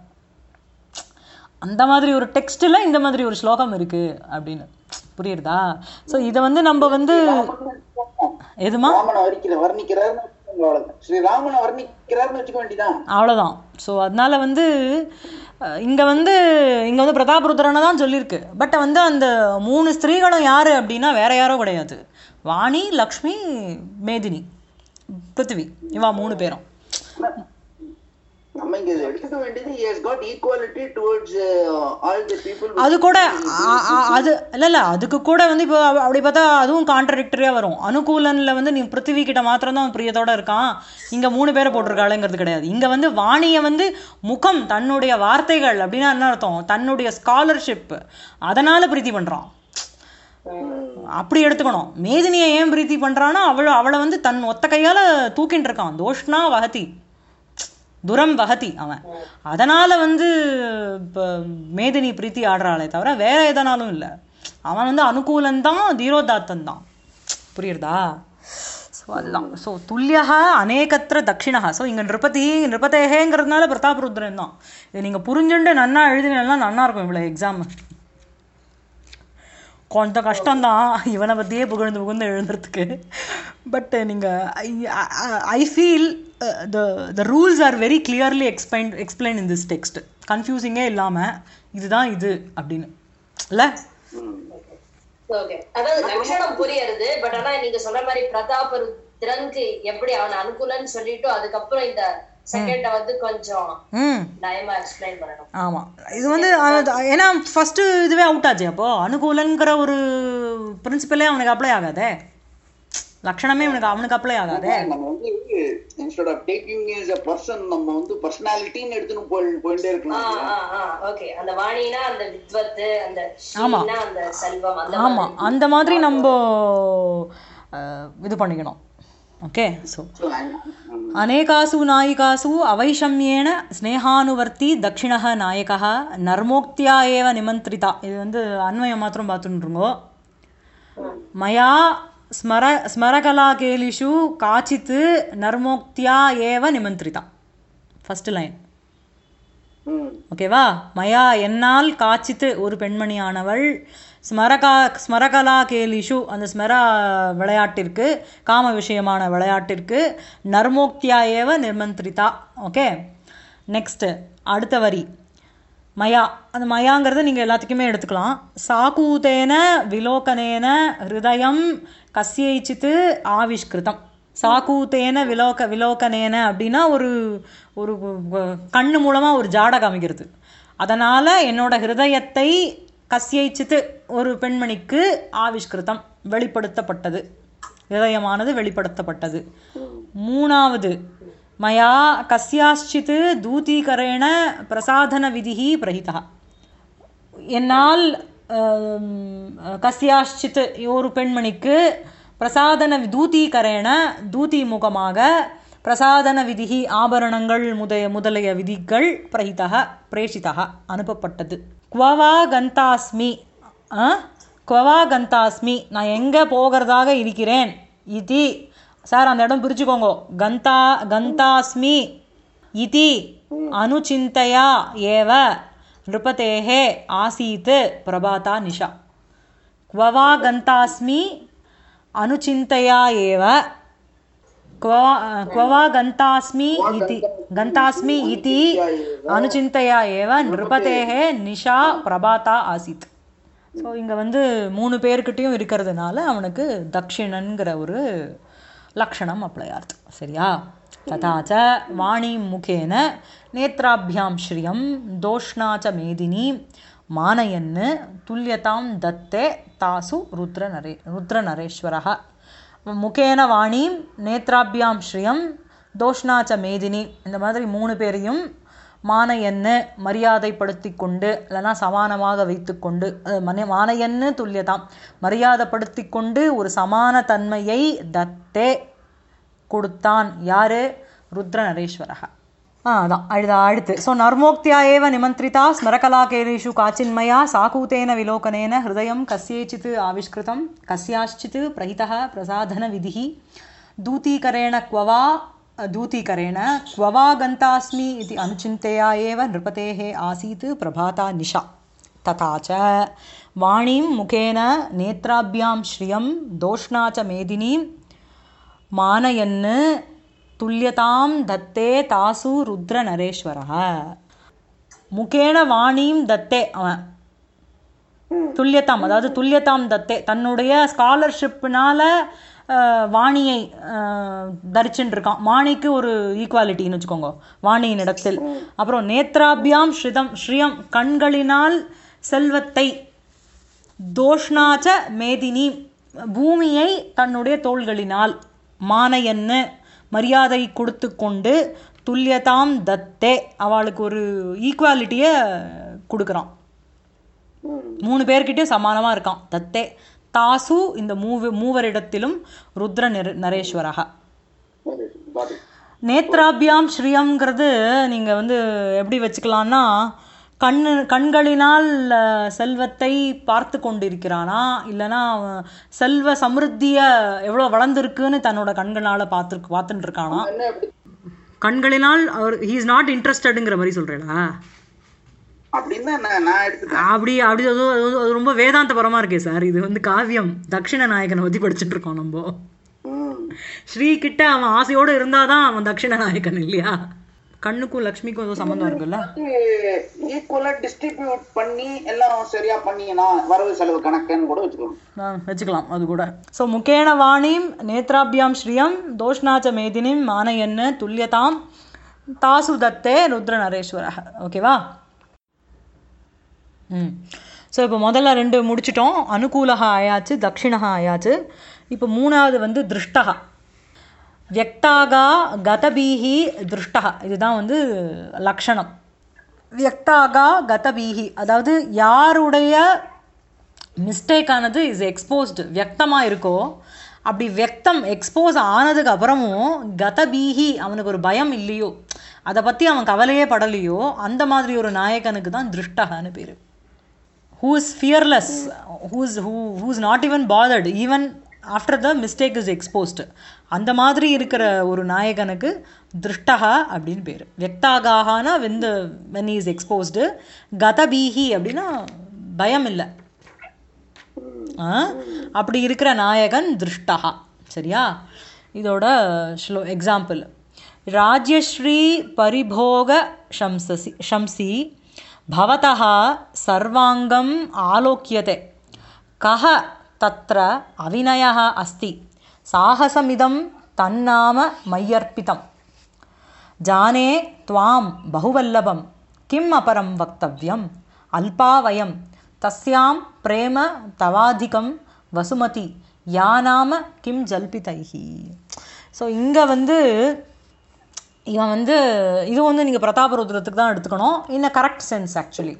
அந்த மாதிரி ஒரு டெக்ஸ்டில் இந்த மாதிரி ஒரு ஸ்லோகம் இருக்கு அப்படின்னு புரியுறதா ஸோ இதை வந்து நம்ம வந்து எதுமா ராமனை வர்ணிக்கிற வர்ணிக்கிறாருன்னு வச்சுக்கோங்க அவ்வளவுதான். ஸ்ரீராமனை வர்ணிக்கிறாருன்னு வச்சுக்க வேண்டியதான் அவ்வளோதான் ஸோ அதனால வந்து அஹ், இங்க வந்து இங்க வந்து பிரதாபருத்ரனை தான் சொல்லியிருக்கு பட் வந்து அந்த மூணு ஸ்திரீகளும் யாரு அப்படின்னா வேற யாரோ கிடையாது வாணி லக்ஷ்மி மேதினி பிருத்திவி இவா மூணு பேரும் நம்ம இங்க எடுத்துக்க வேண்டியது he has got equality towards uh, all the people அது கூட அ- அ- அது இல்ல இல்ல அதுக்கு கூட வந்து இப்போ அப்ப- அப்படி பார்த்தா அதுவும் கான்ட்ரடிக்டரியா வரும் அனுகூலன்ல வந்து நீ பிருத்திவி கிட்ட மாத்திரம் தான் பிரியத்தோட இருக்கான் இங்க மூணு பேரை போட்டிருக்காளுங்கிறது கிடையாது இங்க வந்து வாணிய வந்து முகம் தன்னுடைய வார்த்தைகள் அப்படின்னா என்ன அர்த்தம் தன்னுடைய ஸ்காலர்ஷிப் அதனால பிரீத்தி பண்றான் அப்படி எடுத்துக்கணும் மேதினியை ஏன் பிரீத்தி பண்றான்னா அவளை அவளை வந்து தன் ஒத்த கையால தூக்கிட்டு இருக்கான் தோஷ்ணா வகதி துரம் வகதி அவன் அதனால வந்து இப்போ மேதினி பிரீத்தி ஆடுறாளே தவிர வேற எதனாலும் இல்லை அவன் வந்து அனுகூலன் தான் தீரோதாத்தன் தான் புரியுறதா ஸோ அதுதான் ஸோ துல்லியா அநேகத்திர தட்சிணா ஸோ இங்கே நிருபதி நிருபதேகங்கிறதுனால பிரதாபருத்ரன் தான் இது நீங்கள் புரிஞ்சுட்டு நன்னா எழுதினா நன்னா இருக்கும் இவ்வளோ எக்ஸாம் கொஞ்சம் கஷ்டம்தான் இவனை பற்றியே புகழ்ந்து புகழ்ந்து எழுதுறதுக்கு பட் நீங்கள் I feel the the rules are very clearly explain explain in this text கன்ஃபியூசிங்கே இல்லாமல் இதுதான் இது அப்படின்னு இல்லை ஓகே அதாவது லட்சணம் புரியுது பட் ஆனா நீங்க சொன்ன மாதிரி பிரதாபருத்ரனுக்கு எப்படி அவன் அனுகூலன்னு சொல்லிட்டு அதுக்கப்புறம் இந்த செகண்ட வந்து கொஞ்சம் ம் நயமா எக்ஸ்பிளைன் பண்ணணும் ஆமாம் இது வந்து அது- ஏன்னா ஃபஸ்ட்டு இதுவே அவுட் ஆச்சு அப்போ அனுகூலங்கிற ஒரு பிரின்சிபலே அவனுக்கு அப்ளை ஆகாதே லக்ஷணமே அவனுக்கு அவனுக்கு அப்ளை ஆகாதே நம்ம வந்து instead of taking is a person நம்ம வந்து பர்சனாலிட்டின்னு எடுத்துன்னு போய் போயிட்டே ஆ இருக்கலாம் ஆ ஆ ஓகே அந்த வாணினா அந்த வித்வத்து அந்த ஸ்ரீனா அந்த செல்வம் அந்த ஆமாம் அந்த மாதிரி நம்ம அஹ், இது பண்ணிக்கணும் okay so So, I'm- um, அநேகாசு நாயிகாசு அவைஷமியேன ஸ்னேகானுவர்த்தி தக்ஷிணः நாயகः நர்மோக்தியா ஏவ நிமந்திரிதா இது வந்து அன்வயம் மாத்திரம் பார்த்துட்டுருங்கோ மயா ஸ்மர ஸ்மரகலாகேலிஷு காச்சித் நர்மோக்தியா ஏவ நிமந்திரிதா ஃபர்ஸ்ட் லைன் ம். ஓகேவா மயா என்னால் காச்சித்து ஒரு பெண்மணியானவள் ஸ்மரகா ஸ்மரகலா கேலிஷு அந்த ஸ்மர விளையாட்டிற்கு காம விஷயமான விளையாட்டிற்கு நர்மோக்தியா ஏவ நிர்மந்திரிதா ஓகே நெக்ஸ்ட் அடுத்த வரி மயா அந்த மயாங்கிறத நீங்கள் எல்லாத்துக்குமே எடுத்துக்கலாம் சாக்கூதேன விலோகனேன ஹிருதயம் கஸ்யைச்சித்து ஆவிஷ்கிருதம் சாக்கூத்தேன விலோக விலோகனேன அப்படின்னா ஒரு ஒரு கண்ணு மூலமாக ஒரு ஜாட காமிக்கிறது அதனால் என்னோட ஹிருதயத்தை கஸ்யைச்சித்து ஒரு பெண்மணிக்கு ஆவிஷ்கிருதம் வெளிப்படுத்தப்பட்டது இதயமானது வெளிப்படுத்தப்பட்டது மூணாவது மயா கஸ்யாச்சித் தூதீகரேண பிரசாதன விதிஹி பிரஹிதா என்னால் ஆம், கஸ்யாச்சித் ஒரு பெண்மணிக்கு பிரசாதன தூதீகரேண தூதி முகமாக பிரசாதன விதிகி ஆபரணங்கள் முதய முதலிய விதிகள் பிரஹிதः பிரேஷிதः அனுப்பப்பட்டது குவவா கந்தாஸ்மி ஆ? குவவா கந்தாஸ்மி நான் எங்கே போகிறதாக இருக்கிறேன் இதி சார் அந்த இடம் பிரிச்சுக்கோங்க கந்தா கந்தாஸ்மி இதி அனுச்சிந்தையா ஏவ நிருபதேஹே ஆசீத் பிரபாதா நிஷா क्ववा गन्तास्मि अनुचिन्तया एव क्ववा क्ववा गन्तास्मि इति गन्तास्मि इति अनुचिन्तया एव நிருபதேः நிஷா பிரபாதா ஆசித் ஸோ இங்கே வந்து மூணு பேர்கிட்டயும் இருக்கிறதுனால அவனுக்கு தக்ஷிணன்கிற ஒரு லக்ஷணம் அப்ளை ஆகுது சரியா तथा च वाणीं मुखेन नेत्राभ्यां श्रियं दोष्णा च मेदिनी मानयन् तुल्यतां दत्ते तासु रुद्रनरे रुद्रनरेश्वरः முகேன வாணிம் நேத்ராபியாம் ஸ்ரீயம் தோஷ்ணா ச மேதினி இந்த மாதிரி மூணு பேரையும் மானையன்னு மரியாதைப்படுத்தி கொண்டு இல்லைன்னா சமானமாக வைத்துக்கொண்டு அஹ், மன மானையன்னு துல்லியதாம் மரியாதைப்படுத்தி கொண்டு ஒரு சமான தன்மையை தத்தே கொடுத்தான் யாரு ருத்ர நரேஸ்வரः ஆ அதான் அழுத அடுத்து ஸோ நர்மோக்தியா ஏவ நிமந்திரிதா ஸ்மரகலாகேலேஷு காச்சின்மயா சாகூத்தேன விலோகனேன ஹிருதயம் கஸ்யேச்சித் ஆவிஷ்கிருதம் கஸ்யாश्चित् பிரஹிதः பிரசாதன விதிः दूतीकरेण क्ववा दूतीकरेण क्ववा गन्तास्मि इति अनुचिन्तया एव नृपतेः आसीत् प्रभाता निशा तथा च वाणीं मुखेन नेत्राभ्यां श्रियं दोष्णा च मेदिनीं मानयन् तुल्यतां दत्ते तासु रुद्रनरेश्वरः முகேன வாணியும் தத்தே அவன் துல்லியதாம் அதாவது துல்லியதாம் தத்தே தன்னுடைய ஸ்காலர்ஷிப்னால வாணியை அஹ், தரிச்சுட்டு இருக்கான் வாணிக்கு ஒரு ஈக்குவாலிட்டின்னு வச்சுக்கோங்க வாணியின் இடத்தில் அப்புறம் நேத்ராபியாம் ஸ்ரிதம் ஸ்ரீயம் கண்களினால் செல்வத்தை தோஷ்ணாச்ச மேதினி பூமியை தன்னுடைய தோள்களினால் மானையன்னு மரியாதை கொடுத்து கொண்டு துல்லியதாம் தத்தே அவளுக்கு ஒரு ஈக்குவாலிட்டியை கொடுக்குறான் மூணு பேர்கிட்டயும் சமானமாக இருக்கான் தத்தே தாசு இந்த மூவ மூவரிடத்திலும் ருத்ர நிர நரேஸ்வரகா Got it. நேத்ராபியாம் ஸ்ரீயம்ங்கிறது நீங்கள் வந்து எப்படி வச்சுக்கலாம்னா கண்ணு கண்களினால் அஹ், செல்வத்தை பார்த்து கொண்டிருக்கிறானா இல்லைன்னா அவன் செல்வ சமிருத்தியை எவ்வளோ வளர்ந்துருக்குன்னு தன்னோட கண்களால் பார்த்து பார்த்துட்டு இருக்கானா என்ன அப்படி கண்களினால் அவர் ஹீ இஸ் நாட் இன்ட்ரெஸ்டடுங்கிற மாதிரி சொல்கிறேடா அப்படின்னு தான் நான் நான் எடுத்துட்டேன் அப்படி அப்படி அது அது- அது ரொம்ப வேதாந்தபரமாக இருக்கே சார் இது வந்து காவியம் தக்ஷிண நாயகனை பற்றி படிச்சுட்டு இருக்கோம் நம்ம ம். ஸ்ரீ கிட்ட அவன் ஆசையோடு இருந்தாதான் அவன் தக்ஷிண நாயகன் இல்லையா கண்ணுக்கும் லக்ஷ்மிக்கும் ஏதோ சம்மந்தம் இருக்குல்ல ஈக்குவலா டிஸ்ட்ரிபியூட் பண்ணி எல்லாம் சரியா பண்ணீங்கன்னா வரவு செலவு கணக்குன்னு கூட வச்சுக்கணும் ஆ, வச்சுக்கலாம் அது கூட ஸோ முக்கேன வாணிம் நேத்ராபியாம் ஸ்ரீயம் தோஷ்ணாச்ச மேதினிம் மானயன்னு துல்லியதாம் தாசு தத்தே ருத்ர நரேஸ்வர ஓகேவா ம் ஸோ இப்போ முதல்ல ரெண்டு முடிச்சிட்டோம் அனுகூலகா ஆயாச்சு தக்ஷிணகா ஆயாச்சு இப்போ மூணாவது வந்து திருஷ்டகா வியக்தாகா கதபீஹி திருஷ்டகா இதுதான் வந்து லக்ஷணம் வியக்தாகா கதபீஹி அதாவது யாருடைய மிஸ்டேக் ஆனது இஸ் எக்ஸ்போஸ்டு வியக்தமாக இருக்கோ அப்படி வியக்தம் எக்ஸ்போஸ் ஆனதுக்கு அப்புறமும் கதபீஹி அவனுக்கு ஒரு பயம் இல்லையோ அதை பற்றி அவன் கவலையே படலையோ அந்த மாதிரி ஒரு நாயகனுக்கு தான் திருஷ்டகன்னு பேர் who is fearless who's who who's not even bothered even after the mistake is exposed அந்த மாதிரி இருக்கிற ஒரு நாயகனுக்கு திருஷ்டகா அப்படின்னு பேர் வெக்தாகானா வெந்த வென் இஸ் எக்ஸ்போஸ்டு கதபீஹி அப்படின்னா பயம் இல்லை ஆ? அப்படி இருக்கிற நாயகன் திருஷ்டகா சரியா இதோட ஸ்லோ எக்ஸாம்பிள் ராஜ்யஸ்ரீ பரிபோக ஷம்சசி ஷம்சி भवतः सर्वाङ्गम् आलोक्यते कः तत्र अविनयः अस्ति साहसमिदं तन्नाम मय्यर्पितं जाने त्वां बहुवल्लभं किम् अपरं वक्तव्यम् अल्पा वयं तस्यां प्रेम तवाधिकं वसुमति யானாம கிம் ஜல்பிதைஹி ஸோ இங்கே வந்து இவன் வந்து இது வந்து நீங்கள் பிரதாபருத்ரத்துக்கு தான் எடுத்துக்கணும் in a correct sense actually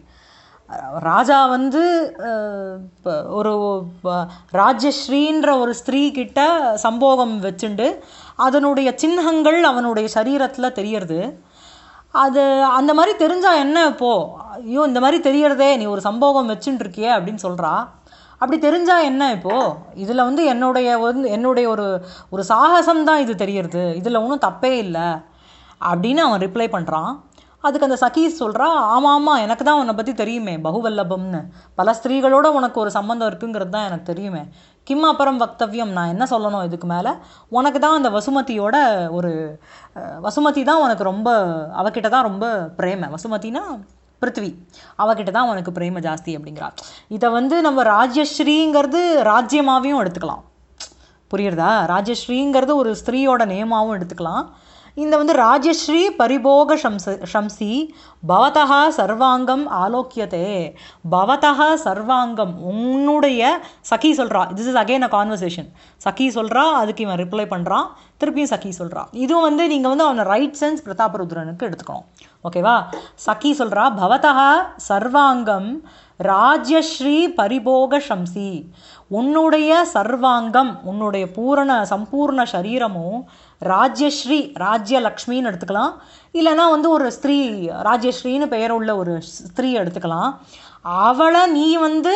ராஜா வந்து அஹ், இப்ப ஒரு ப- ராஜ்யஸ்ரீன்ற ஒரு ஸ்திரீ கிட்ட சம்போகம் வச்சுண்டு அதனுடைய சின்னங்கள் அவனுடைய சரீரத்தில் தெரியறது அது அந்த மாதிரி தெரிஞ்சா என்ன இப்போ ஐயோ இந்த மாதிரி தெரியறதே நீ ஒரு சம்போகம் வச்சுட்டு இருக்கியே அப்படின்னு சொல்றா அப்படி தெரிஞ்சா என்ன இப்போ இதுல வந்து என்னுடைய வந்து என்னுடைய ஒரு ஒரு சாகசம் தான் இது தெரியறது இதுல ஒன்றும் தப்பே இல்லை அப்படின்னு அவன் ரிப்ளை பண்றான் அதுக்கு அந்த சகீஸ் சொல்றா ஆமா ஆமா எனக்கு தான் உன்னை பத்தி தெரியுமே பகுவல்லபம்னு பல ஸ்திரீகளோட உனக்கு ஒரு சம்பந்தம் இருக்குங்கிறது தான் எனக்கு தெரியுமே கிம் அப்புறம் வக்தவ்யம் நான் என்ன சொல்லணும் இதுக்கு மேலே உனக்கு தான் அந்த வசுமதியோட ஒரு அஹ், வசுமதி தான் உனக்கு ரொம்ப அவகிட்ட தான் ரொம்ப பிரேம வசுமதினா பிருத்வி அவகிட்ட தான் உனக்கு பிரேம ஜாஸ்தி அப்படிங்கிறா இதை வந்து நம்ம ராஜ்யஸ்ரீங்கிறது ராஜ்யமாவையும் எடுத்துக்கலாம் புரியுறதா ராஜஸ்ரீங்கிறது ஒரு ஸ்திரீயோட நேமாவும் எடுத்துக்கலாம் இந்த வந்து ராஜஸ்ரீ பரிபோக ஷம்ச ஷம்சி பவதா சர்வாங்கம் ஆலோக்கியதே பவதா சர்வாங்கம் உன்னுடைய சகி சொல்றா this is again a conversation சகி சொல்றா அதுக்கு இவன் ரிப்ளை பண்றான் திருப்பியும் சகி சொல்றா இதுவும் வந்து நீங்க வந்து அவனை ரைட் சென்ஸ் பிரதாபருத்ரனுக்கு எடுத்துக்கணும் ஓகேவா சகி சொல்றா பவதா சர்வாங்கம் ராஜ்யஸ்ரீ பரிபோக ஷம்சி உன்னுடைய சர்வாங்கம் உன்னுடைய பூரண சம்பூர்ண சரீரமும் ராஜ்யஸ்ரீ ராஜ்யலக்ஷ்மின்னு எடுத்துக்கலாம் இல்லைன்னா வந்து ஒரு ஸ்திரீ ராஜ்யஸ்ரீன்னு பெயர் உள்ள ஒரு ஸ்திரீ எடுத்துக்கலாம் அவளை நீ வந்து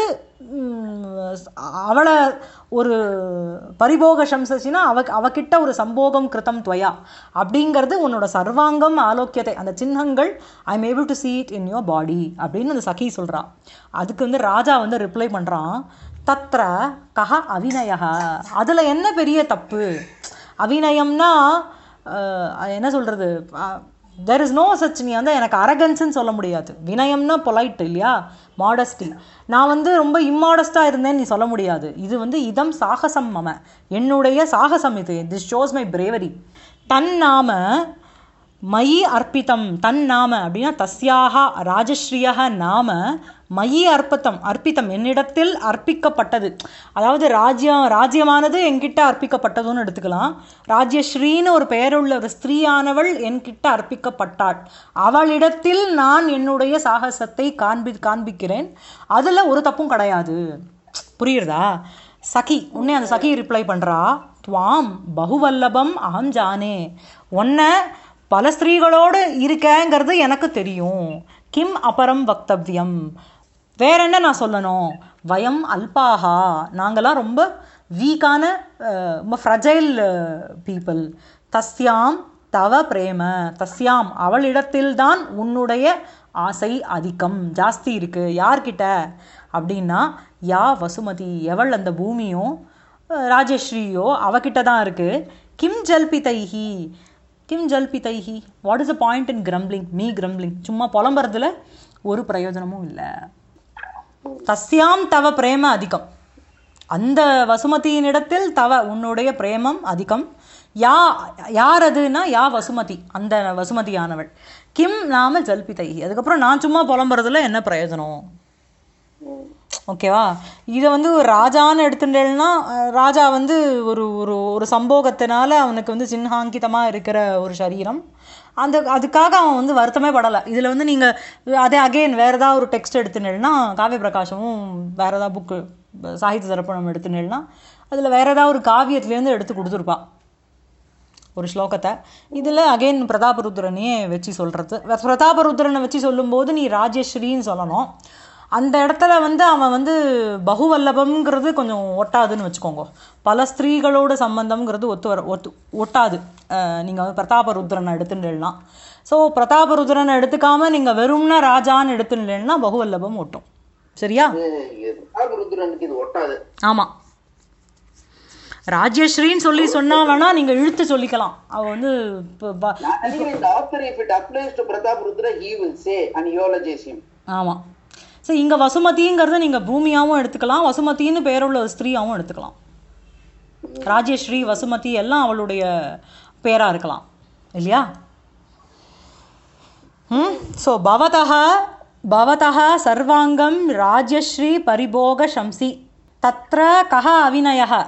ம், அவளை ஒரு பரிபோக சம்சசினா அவ அவகிட்ட ஒரு சம்போகம் கிருத்தம் துவயா அப்படிங்கிறது உன்னோட சர்வாங்கம் ஆலோக்கியத்தை அந்த சின்னங்கள் I am able to see it in your body அப்படின்னு அந்த சகி சொல்றா அதுக்கு வந்து ராஜா வந்து ரிப்ளை பண்றான் தத்ர கஹ அவிநய அதுல என்ன பெரிய தப்பு அவிநயம்னா அஹ், என்ன சொல்றது தெர் இஸ் நோ சச் நீ வந்து எனக்கு அரகன்ஸ்ன்னு சொல்ல முடியாது வினயம்னா பொலைட் இல்லையா மாடஸ்டி நான் வந்து ரொம்ப இம்மாடஸ்டாக இருந்தேன்னு நீ சொல்ல முடியாது இது வந்து இதம் சாகசம் மம என்னுடைய சாகசம் இது திஸ் ஷோஸ் மை பிரேவரி தன் நாம மயி அர்ப்பிதம் தன் நாம அப்படின்னா தஸ்யாக ராஜஸ்ரீயாக நாம மயி அர்ப்பத்தம் அர்ப்பித்தம் என்னிடத்தில் அர்ப்பிக்கப்பட்டது அதாவது ராஜ்யம் ராஜ்யமானது என்கிட்ட அர்ப்பிக்கப்பட்டதுன்னு எடுத்துக்கலாம் ராஜ்யஸ்ரீன்னு ஒரு பெயருள்ள ஒரு ஸ்திரீயானவள் என்கிட்ட அர்ப்பிக்கப்பட்டாள் அவளிடத்தில் நான் என்னுடைய சாகசத்தை காண்பி காண்பிக்கிறேன் அதுல ஒரு தப்பும் கிடையாது புரியுறதா சகி உடனே அந்த சகி ரிப்ளை பண்றா துவாம் பகுவல்லபம் அகம் ஜானே உன்னை பல ஸ்திரீகளோடு இருக்கேங்கிறது எனக்கு தெரியும் கிம் அபரம் வக்தவ்யம் வேற என்ன நான் சொல்லணும் வயம் அல்பாகா நாங்களாம் ரொம்ப வீக்கான ரொம்ப ஃப்ரஜைல் பீப்புள் தஸ்யாம் தவ பிரேம தஸ்யாம் அவளிடத்தில்தான் உன்னுடைய ஆசை அதிகம் ஜாஸ்தி இருக்கு யார்கிட்ட அப்படின்னா யா வசுமதி எவள் அந்த பூமியும் அஹ், ராஜஸ்ரீயோ அவகிட்ட தான் இருக்கு கிம் ஜல்பிதைஹி கிம் ஜல்பிதைஹி what is a point in grumbling me grumbling சும்மா புலம்புறதுல ஒரு பிரயோஜனமும் இல்லை தஸ்யாம் தவ பிரேம அதிகம் அந்த வசுமதியினிடத்தில் தவ உன்னுடைய பிரேமம் அதிகம் யா யார் அதுன்னா யா வசுமதி அந்த வசுமதியானவள் கிம் நாம ஜல்பிதை அதுக்கப்புறம் நான் சும்மா புலம்புறதுல என்ன பிரயோஜனம் ஓகேவா இதை வந்து ஒரு ராஜான்னு எடுத்துட்டேன்னா அஹ், ராஜா வந்து ஒரு ஒரு ஒரு சம்போகத்தினால அவனுக்கு வந்து சின்ஹாங்கிதமாக இருக்கிற ஒரு சரீரம் அந்த அதுக்காக அவன் வந்து வருத்தமே படலை இதில் வந்து நீங்கள் அதே அகைன் வேறு ஏதாவது ஒரு டெக்ஸ்ட் எடுத்துனேன்னா காவிய பிரகாசமும் வேறு ஏதாவது புக்கு சாகித்ய தரப்பணம் எடுத்துனேன்னா அதில் வேறு ஏதாவது ஒரு காவியத்துலேருந்து எடுத்து கொடுத்துருப்பா ஒரு ஸ்லோகத்தை இதில் அகைன் பிரதாபருத்ரனையே வச்சு சொல்கிறது பிரதாபருத்ரனை வச்சு சொல்லும்போது நீ ராஜஸ்ரீன்னு சொல்லணும் அந்த இடத்துல வந்து அவன் வந்து பகுவல்லபம்ங்கிறது கொஞ்சம் ஒட்டாதுன்னு வச்சுக்கோங்க பல ஸ்திரீகளோட சம்பந்தம்ங்கிறது ஒத்து வர ஒத்து ஒட்டாது நீங்கள் வந்து பிரதாபருத்ரனை எடுத்துட்டேன்னா ஸோ பிரதாபருத்ரனை எடுத்துக்காம நீங்கள் வெறும்னா ராஜான்னு எடுத்துட்டேன்னா பகுவல்லபம் ஒட்டும் சரியா ருத்ரனுக்கு இது ஒட்டாது ஆமாம் ராஜ்யஸ்ரீன்னு சொல்லி சொன்னா வேணா நீங்க இழுத்து சொல்லிக்கலாம் அவ வந்து இப்ப ப- நான் நினைக்கிறேன் இந்த author if it applies to Prataparudra he will say and apologises him ஆமா சரி இங்க வசுமதிங்கிறத நீங்க பூமியாவும் எடுத்துக்கலாம் வசுமதின்னு பேருள்ள ஒரு ஸ்திரீயாவும் எடுத்துக்கலாம் ராஜ்யஸ்ரீ வசுமதி எல்லாம் அவளுடைய பேரா இருக்கலாம் இல்லையா ம் ஸோ பவதः பவதः சர்வாங்கம் ராஜஸ்ரீ பரிபோக சம்சி தத்ர கஹ அவிநயः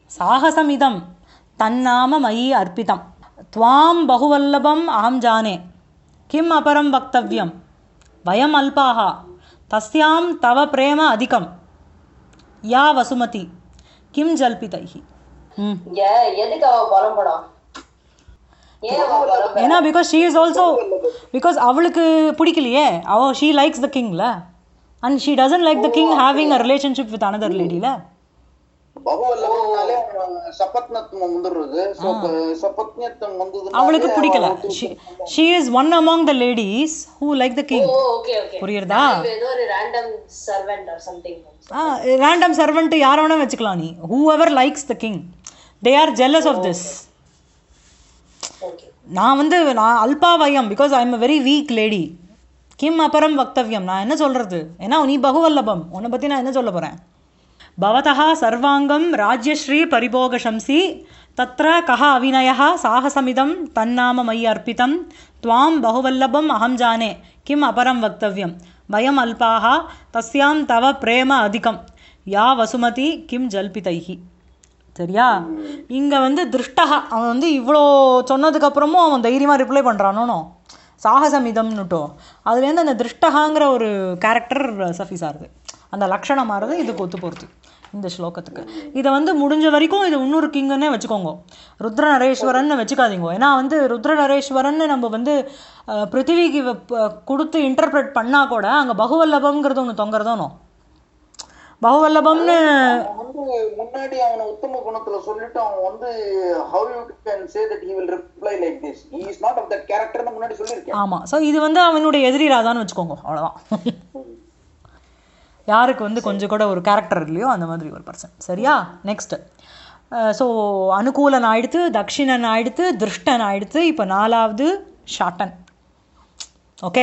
சாகசமிதம் தன்னாம மயி அர்ப்பிதம் துவாம் பகுவல்லபம் அகம் ஜானே கிம் அபரம் வக்தவ்யம் வயம் அல்பாக தஸ்யாம் தவ பிரேம அதிகம் யா வசுமதி கிம் ஜல்பிதைஹி ம் இங்க எதுக்கு அவ புலம்படம் ஏன் அவ புலம்ப ஏன்னா because she is also because அவளுக்கு பிடிக்கலையே அவ ஷீ லைக்ஸ் த கிங்ல and she doesn't like the king having a relationship with another லேடில பகுவல்லபம்னாலே சபத்னத்துவம் வந்துடுறது So, சபத்னியத்துவம் வந்ததுனாலே அவளுக்கு பிடிக்கல அவ she is one among the ladies who like the king oh okay okay புரியுறதா ஏதோ ஒரு random servant or something random servant யார வேணா வச்சுக்கலாம் நீ whoever likes the king they R jealous of this okay நான் வந்து நான் அல்பாவயம் because I am a very weak lady கிம் அபரம் வக்தவ்யம் நான் என்ன சொல்றது ஏன்னா நீ பகுவல்லபம் உன்னை பற்றி நான் என்ன சொல்ல போகிறேன் பவதः சர்வாங்கம் ராஜ்யஸ்ரீ பரிபோகசம்சி தத்ர கः அவிநயः சாகசமிதம் தன்னாம மயி அர்ப்பிதம் त्वां बहुवल्लभम् अहं जाने किम् अपरं वक्तव्यं वयम् अल्पाः तस्यां तव प्रेम अधिकं या वसुमती किं जल्पितैः சரியா இங்க வந்து திருஷ்டகா அவன் வந்து இவ்வளோ சொன்னதுக்கு அப்புறமும் அவன் தைரியமா ரிப்ளை பண்றானோ சாகசமிதம்னுட்டோ அதுலேருந்து அந்த திருஷ்டகாங்கிற ஒரு கேரக்டர் சஃபீஸ் ஆகுது அந்த லக்ஷணம் மாறுது இதுக்கு ஒத்து போகிறது இந்த ஸ்லோகத்துக்கு இதை வந்து முடிஞ்ச வரைக்கும் இது இன்னொரு கிங்குன்னே வச்சுக்கோங்க ருத்ர நரேஸ்வரன் வச்சுக்காதீங்க ஏன்னா வந்து ருத்ர நரேஸ்வரன் நம்ம வந்து அஹ், பிருத்திவிக்கு வ- கொடுத்து இன்டர்பிரட் பண்ணா கூட அங்கே பகுவல்லபம்ங்கிறது ஒன்று தொங்குறதோனோ பகுவல்லபம்னு அவன் வந்து முன்னாடி அவனை உத்தம குணத்துல சொல்லிட்டு அவன் வந்து how you can say that he will reply like this he is not of that character னு முன்னாடி சொல்லியிருக்கேன் ஆமாம் ஸோ இது வந்து அவனுடைய எதிரி ராதான்னு வச்சுக்கோங்க அவ்வளோதான் யாருக்கு வந்து கொஞ்சம் கூட ஒரு கேரக்டர் இல்லையோ அந்த மாதிரி ஒரு பர்சன் சரியா நெக்ஸ்ட் ஸோ அனுகூலன் ஆயிடுத்து தக்ஷிணன் ஆயிடுத்து திருஷ்டன் ஆயிடுத்து இப்போ நாலாவது ஷாட்டன் ஓகே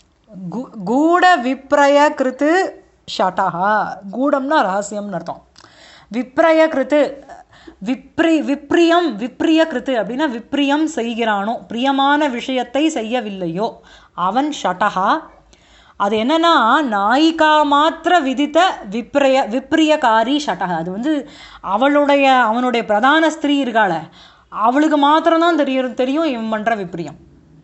கூட விப்ரய கிருத்து ஷாட்டாக கூடம்னா ரகசியம்னு அர்த்தம் விப்ரய கிருத்து விப்ரி விப்ரியம் விப்ரிய கிருத்து அப்படின்னா விப்ரியம் செய்கிறானோ பிரியமான விஷயத்தை செய்யவில்லையோ அவன் ஷட்டகா அது என்னன்னா நாயிகா மாத்திர விதித்த விப்ரய விப்ரியகாரி ஷட்டக அது வந்து அவளுடைய அவனுடைய பிரதான ஸ்திரீ இருக்காள அவளுக்கு மாத்திரம்தான் தெரியும் தெரியும் இவன் பண்ற விப்ரியம்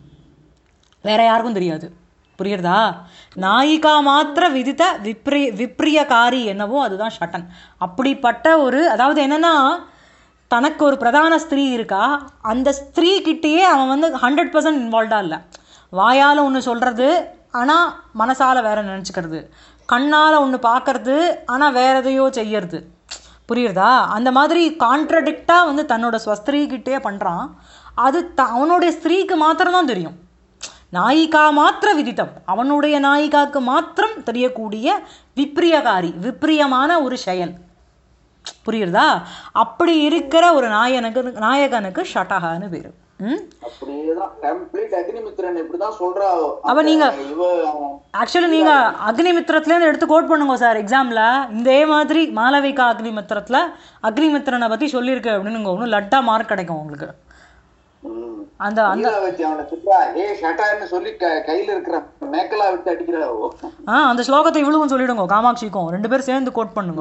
வேற யாருக்கும் தெரியாது புரியுறதா நாயிகா மாத்திர விதித்த விப்ரி விப்ரியகாரி என்னவோ அதுதான் ஷட்டன் அப்படிப்பட்ட ஒரு அதாவது என்னன்னா தனக்கு ஒரு பிரதான ஸ்திரீ இருக்கா அந்த ஸ்திரீ கிட்டேயே அவன் வந்து ஹண்ட்ரட் பர்சன்ட் இன்வால்வ்டாக இல்லை வாயால் ஒன்று சொல்கிறது ஆனால் மனசால வேற நினச்சிக்கிறது கண்ணால் ஒன்று பார்க்கறது ஆனால் வேற எதையோ செய்யறது புரியுறதா அந்த மாதிரி கான்ட்ரடிக்டாக வந்து தன்னோட ஸ்வஸ்திரீ கிட்டே பண்ணுறான் அது த அவனுடைய ஸ்திரீக்கு மாத்திரம்தான் தெரியும் நாயிகா மாத்திர விதித்தம் அவனுடைய நாயிகாக்கு மாத்திரம் தெரியக்கூடிய விப்ரியகாரி விப்ரியமான ஒரு செயல் புரியுறதா அப்படி இருக்கிற ஒரு நாயனுக்கு நாயகனுக்கு ஷட்டகான்னு பேரு ம் அப்படியேதான் கம்ப்ளீட் அக்னிமித்ரன் இப்படிதான் சொல்றா அப்ப நீங்க- அந்த இவ அவன் ஆக்சுவலி நீங்க அக்னிமித்திரத்துலேருந்து எடுத்து கோட் பண்ணுங்க சார் எக்ஸாம்ல இதே மாதிரி மாளவிகா அக்னிமித்திரத்துல அக்னிமித்திரனை பத்தி சொல்லியிருக்கு அப்படின்னு நீங்க ஒன்றும் லட்டா மார்க் கிடைக்கும் உங்களுக்கு ம். அந்த அந்த ஈரா வச்சு அவனை சுற்றா ஏ ஷட்டார்னு சொல்லி க- கையில இருக்கிற மேக்கலா விட்டு அடிக்கிறாவோ ஆ அந்த ஸ்லோகத்தை இவளுக்கும் சொல்லிடுங்க காமாட்சிக்கும் ரெண்டு பேரும் சேர்ந்து கோட் பண்ணுங்க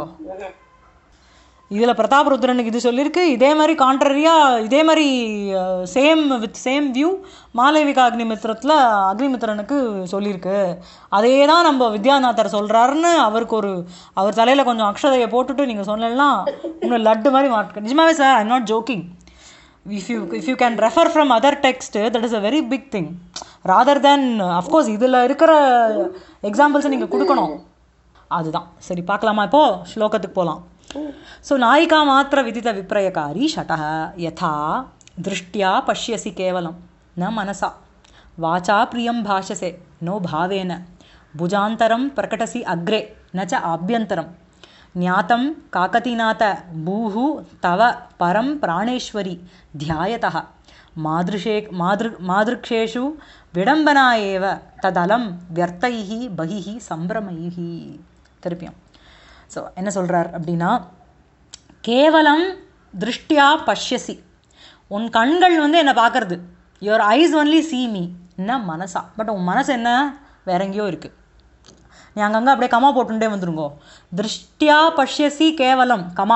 இதுல பிரதாபருத்ரனுக்கு இது சொல்லியிருக்கு இதே மாதிரி கான்ட்ரரியா இதே மாதிரி சேம் வித் சேம் வியூ மாளவிகா அக்னிமித்திரத்துல அக்னிமித்திரனுக்கு சொல்லியிருக்கு அதே தான் நம்ம வித்யாநாதர் சொல்றாருன்னு அவருக்கு ஒரு அவர் தலையில கொஞ்சம் அக்ஷதையை போட்டுட்டு நீங்க சொன்னீங்கன்னா இன்னும் லட்டு மாதிரி மார்க் நிஜமாவே sir I'm not joking if you if you can refer from other text that is a very big thing rather than of course இதுல இருக்கிற எக்ஸாம்பிள்ஸ் நீங்க கொடுக்கணும் அதுதான் சரி பார்க்கலாமா இப்போ ஸ்லோகத்துக்கு போலாம் ஸோ நாயிகா மாத்திர விதித விப்ரயகாரி ஷட்டः யதா திருஷ்டியா பஷ்யசி கேவலம் ந மனசா வாச்சா பிரியம் பாஷசே நோ பாவேன भुजान्तरं प्रकटसि अग्रे न च आभ्यन्तरं ज्ञातं काकतीनाथ भूः तव परं प्राणेश्वरि ध्यायतः मादृशे मादृ मादृक्षेषु विडम्बना एव तदलं व्यर्थैः बहिः सम्भ्रமைः திருப்பியும் ஸோ என்ன சொல்கிறார் அப்படின்னா கேவலம் திருஷ்டியா பஷ்யசி உன் கண்கள் வந்து என்னை பார்க்கறது your eyes only see me என்ன மனசா பட் உன் மனசு என்ன வேற எங்கேயோ இருக்கு நீ அங்கங்கே அப்படியே கமா போட்டுட்டே வந்துருங்கோ திருஷ்டியா பஷ்யசி கேவலம் கமா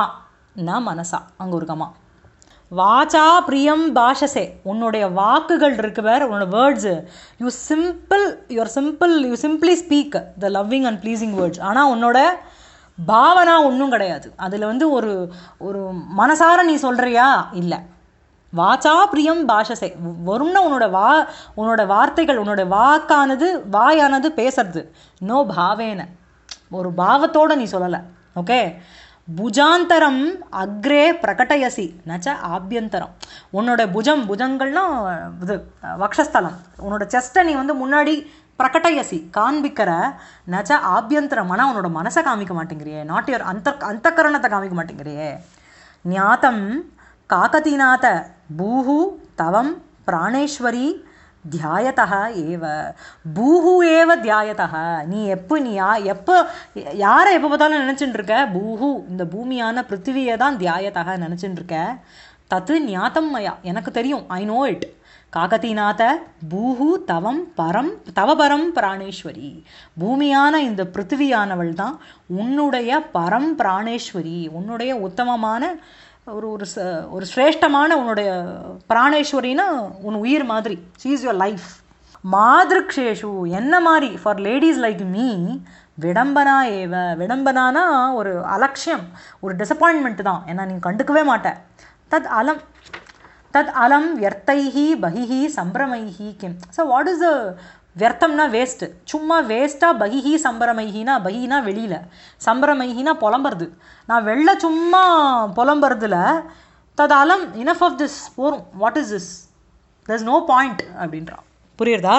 ந மனசா அங்கே ஒரு கமா வாச்சா பிரியம் பாஷசே உன்னுடைய வாக்குகள் இருக்கு வேற உன்னோட words you simple your simple you simply speak the loving and pleasing words ஆனால் உன்னோட பாவனா ஒன்றும் கிடையாது அதில் வந்து ஒரு ஒரு மனசார நீ சொல்கிறியா இல்லை வாச்சா பிரியம் பாஷசே வரும்னா உன்னோட வா உன்னோட வார்த்தைகள் உன்னோட வாக்கானது வாயானது பேசுறது நோ பாவேன ஒரு பாவத்தோட நீ சொல்லலை ஓகே புஜாந்தரம் அக்ரே பிரகடயசி நச்ச ஆபியந்தரம் உன்னோட புஜம் புஜங்கள்னா இது வக்ஷஸ்தலம் உன்னோட செஸ்ட்டை நீ வந்து முன்னாடி பிரகடயசி காண்பிக்கிற நச்ச ஆபியந்தரம் ஆனால் உன்னோட மனசை காமிக்க மாட்டேங்கிறியே நாட் யுவர் அந்த அந்தக்கரணத்தை காமிக்க மாட்டேங்கிறியே ஞாத்தம் காக்கதீநாத பூஹு தவம் பிராணேஸ்வரி தியாயத்தா ஏவ பூஹு ஏவ தியாயத்தா நீ எப்போ நீ யா எப்போ யாரை எப்போ பார்த்தாலும் நினச்சிட்டு இருக்க பூஹு இந்த பூமியான பிருத்திவியை தான் தியாயத்தா நினச்சிட்டு இருக்க தத்து ஞாத்தம் மயா எனக்கு தெரியும் ஐ நோ இட் காகதீநாத பூஹு தவம் பரம் தவபரம் பிராணேஸ்வரி பூமியான இந்த பிருத்திவியானவள் தான் உன்னுடைய பரம் பிராணேஸ்வரி உன்னுடைய உத்தமமான ஒரு ஒரு ச ஒரு சிரேஷ்டமான உன்னுடைய பிராணேஸ்வரின்னா உன் உயிர் மாதிரி சீஸ் யுவர் லைஃப் மாதிருக்ஷேஷு என்ன மாதிரி ஃபார் லேடிஸ் லைக் மீ விடம்பனா ஏவ விடம்பனானா ஒரு அலட்சியம் ஒரு டிசப்பாயின்மெண்ட் தான் ஏன்னா நீ கண்டுக்கவே மாட்ட தத் அலம் தத் அலம் வியர்த்தைஹி பகிஹி சம்பிரமைஹி கிம் ஸோ வாட் இஸ் த வியர்த்தம்னா வேஸ்ட்டு சும்மா வேஸ்ட்டாக பகிஹி சம்பரமைஹினா பகினா வெளியில் சம்பரமைஹினா புலம்புறது நான் வெளில சும்மா புலம்புறதுல தது அலம் இனஃப் ஆஃப் திஸ் போரும் what is this thus no point அப்படின்றான் புரியுறதா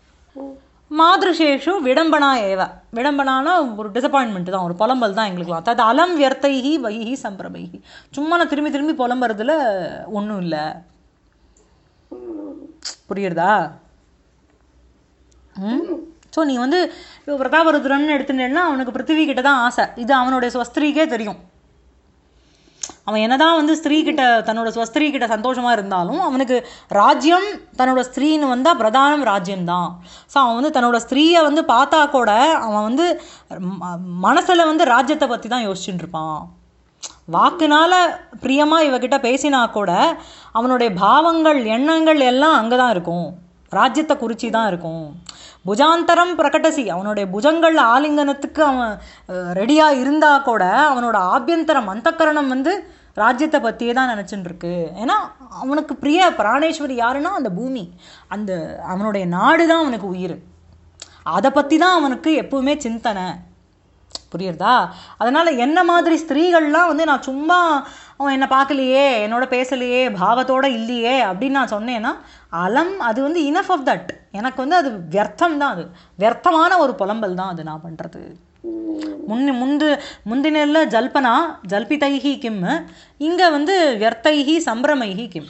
மாதிருஷேஷு விடம்பனா ஏவ விடம்பனானா ஒரு டிசப்பாயின்மெண்ட் தான் ஒரு புலம்பல் தான் எங்களுக்குலாம் தது அலம் வியர்த்தைஹி பகிஹி சம்பிரமைஹி சும்மா நான் திரும்பி திரும்பி புலம்புறதுல ஒன்றும் இல்லை புரியுறதா ம் ஸோ நீ வந்து இப்போ பிரதாபருத்ரன் எடுத்துட்டேன்னா அவனுக்கு பிருத்திவி கிட்ட தான் ஆசை இது அவனுடைய ஸ்வஸ்திரிக்கே தெரியும் அவன் என்னதான் வந்து ஸ்திரீ கிட்ட தன்னோட ஸ்வஸ்திரீ கிட்ட சந்தோஷமா இருந்தாலும் அவனுக்கு ராஜ்யம் தன்னோட ஸ்திரீன்னு வந்தால் பிரதானம் ராஜ்யம் தான் ஸோ அவன் வந்து தன்னோட ஸ்திரீயை வந்து பார்த்தா கூட அவன் வந்து ம- மனசுல வந்து ராஜ்யத்தை பற்றி தான் யோசிச்சுட்டு இருப்பான் வாக்குனால பிரியமா இவகிட்ட பேசினா கூட அவனுடைய பாவங்கள் எண்ணங்கள் எல்லாம் அங்கே தான் இருக்கும் ராஜ்யத்தை குறிச்சி தான் இருக்கும் புஜாந்தரம் பிரகடசி அவனுடைய புஜங்கள் ஆலிங்கனத்துக்கு அவன் ரெடியாக இருந்தா கூட அவனோட ஆபியந்தரம் அந்தக்கரணம் வந்து ராஜ்யத்தை பற்றியே தான் நினச்சிட்டு இருக்கு ஏன்னா அவனுக்கு பிரிய பிராணேஸ்வரி யாருன்னா அந்த பூமி அந்த அவனுடைய நாடு தான் அவனுக்கு உயிர் அதை பற்றி தான் அவனுக்கு எப்பவுமே சிந்தனை புரியுறதா அதனால என்ன மாதிரி ஸ்திரீகள்லாம் வந்து நான் சும்மா அவன் என்னை பார்க்கலையே என்னோட பேசலையே பாவத்தோட இல்லையே அப்படின்னு நான் சொன்னேன்னா அலம் அது வந்து இனஃப் ஆஃப் தட் எனக்கு வந்து அது வியர்த்தம் தான் அது வியர்த்தமான ஒரு புலம்பல் தான் அது நான் பண்ணுறது முன்னு முந்து முந்தினில் ஜல்பனா ஜல்பிதைஹி கிம் இங்கே வந்து வியர்த்தைஹி சம்பிரமைஹி கிம்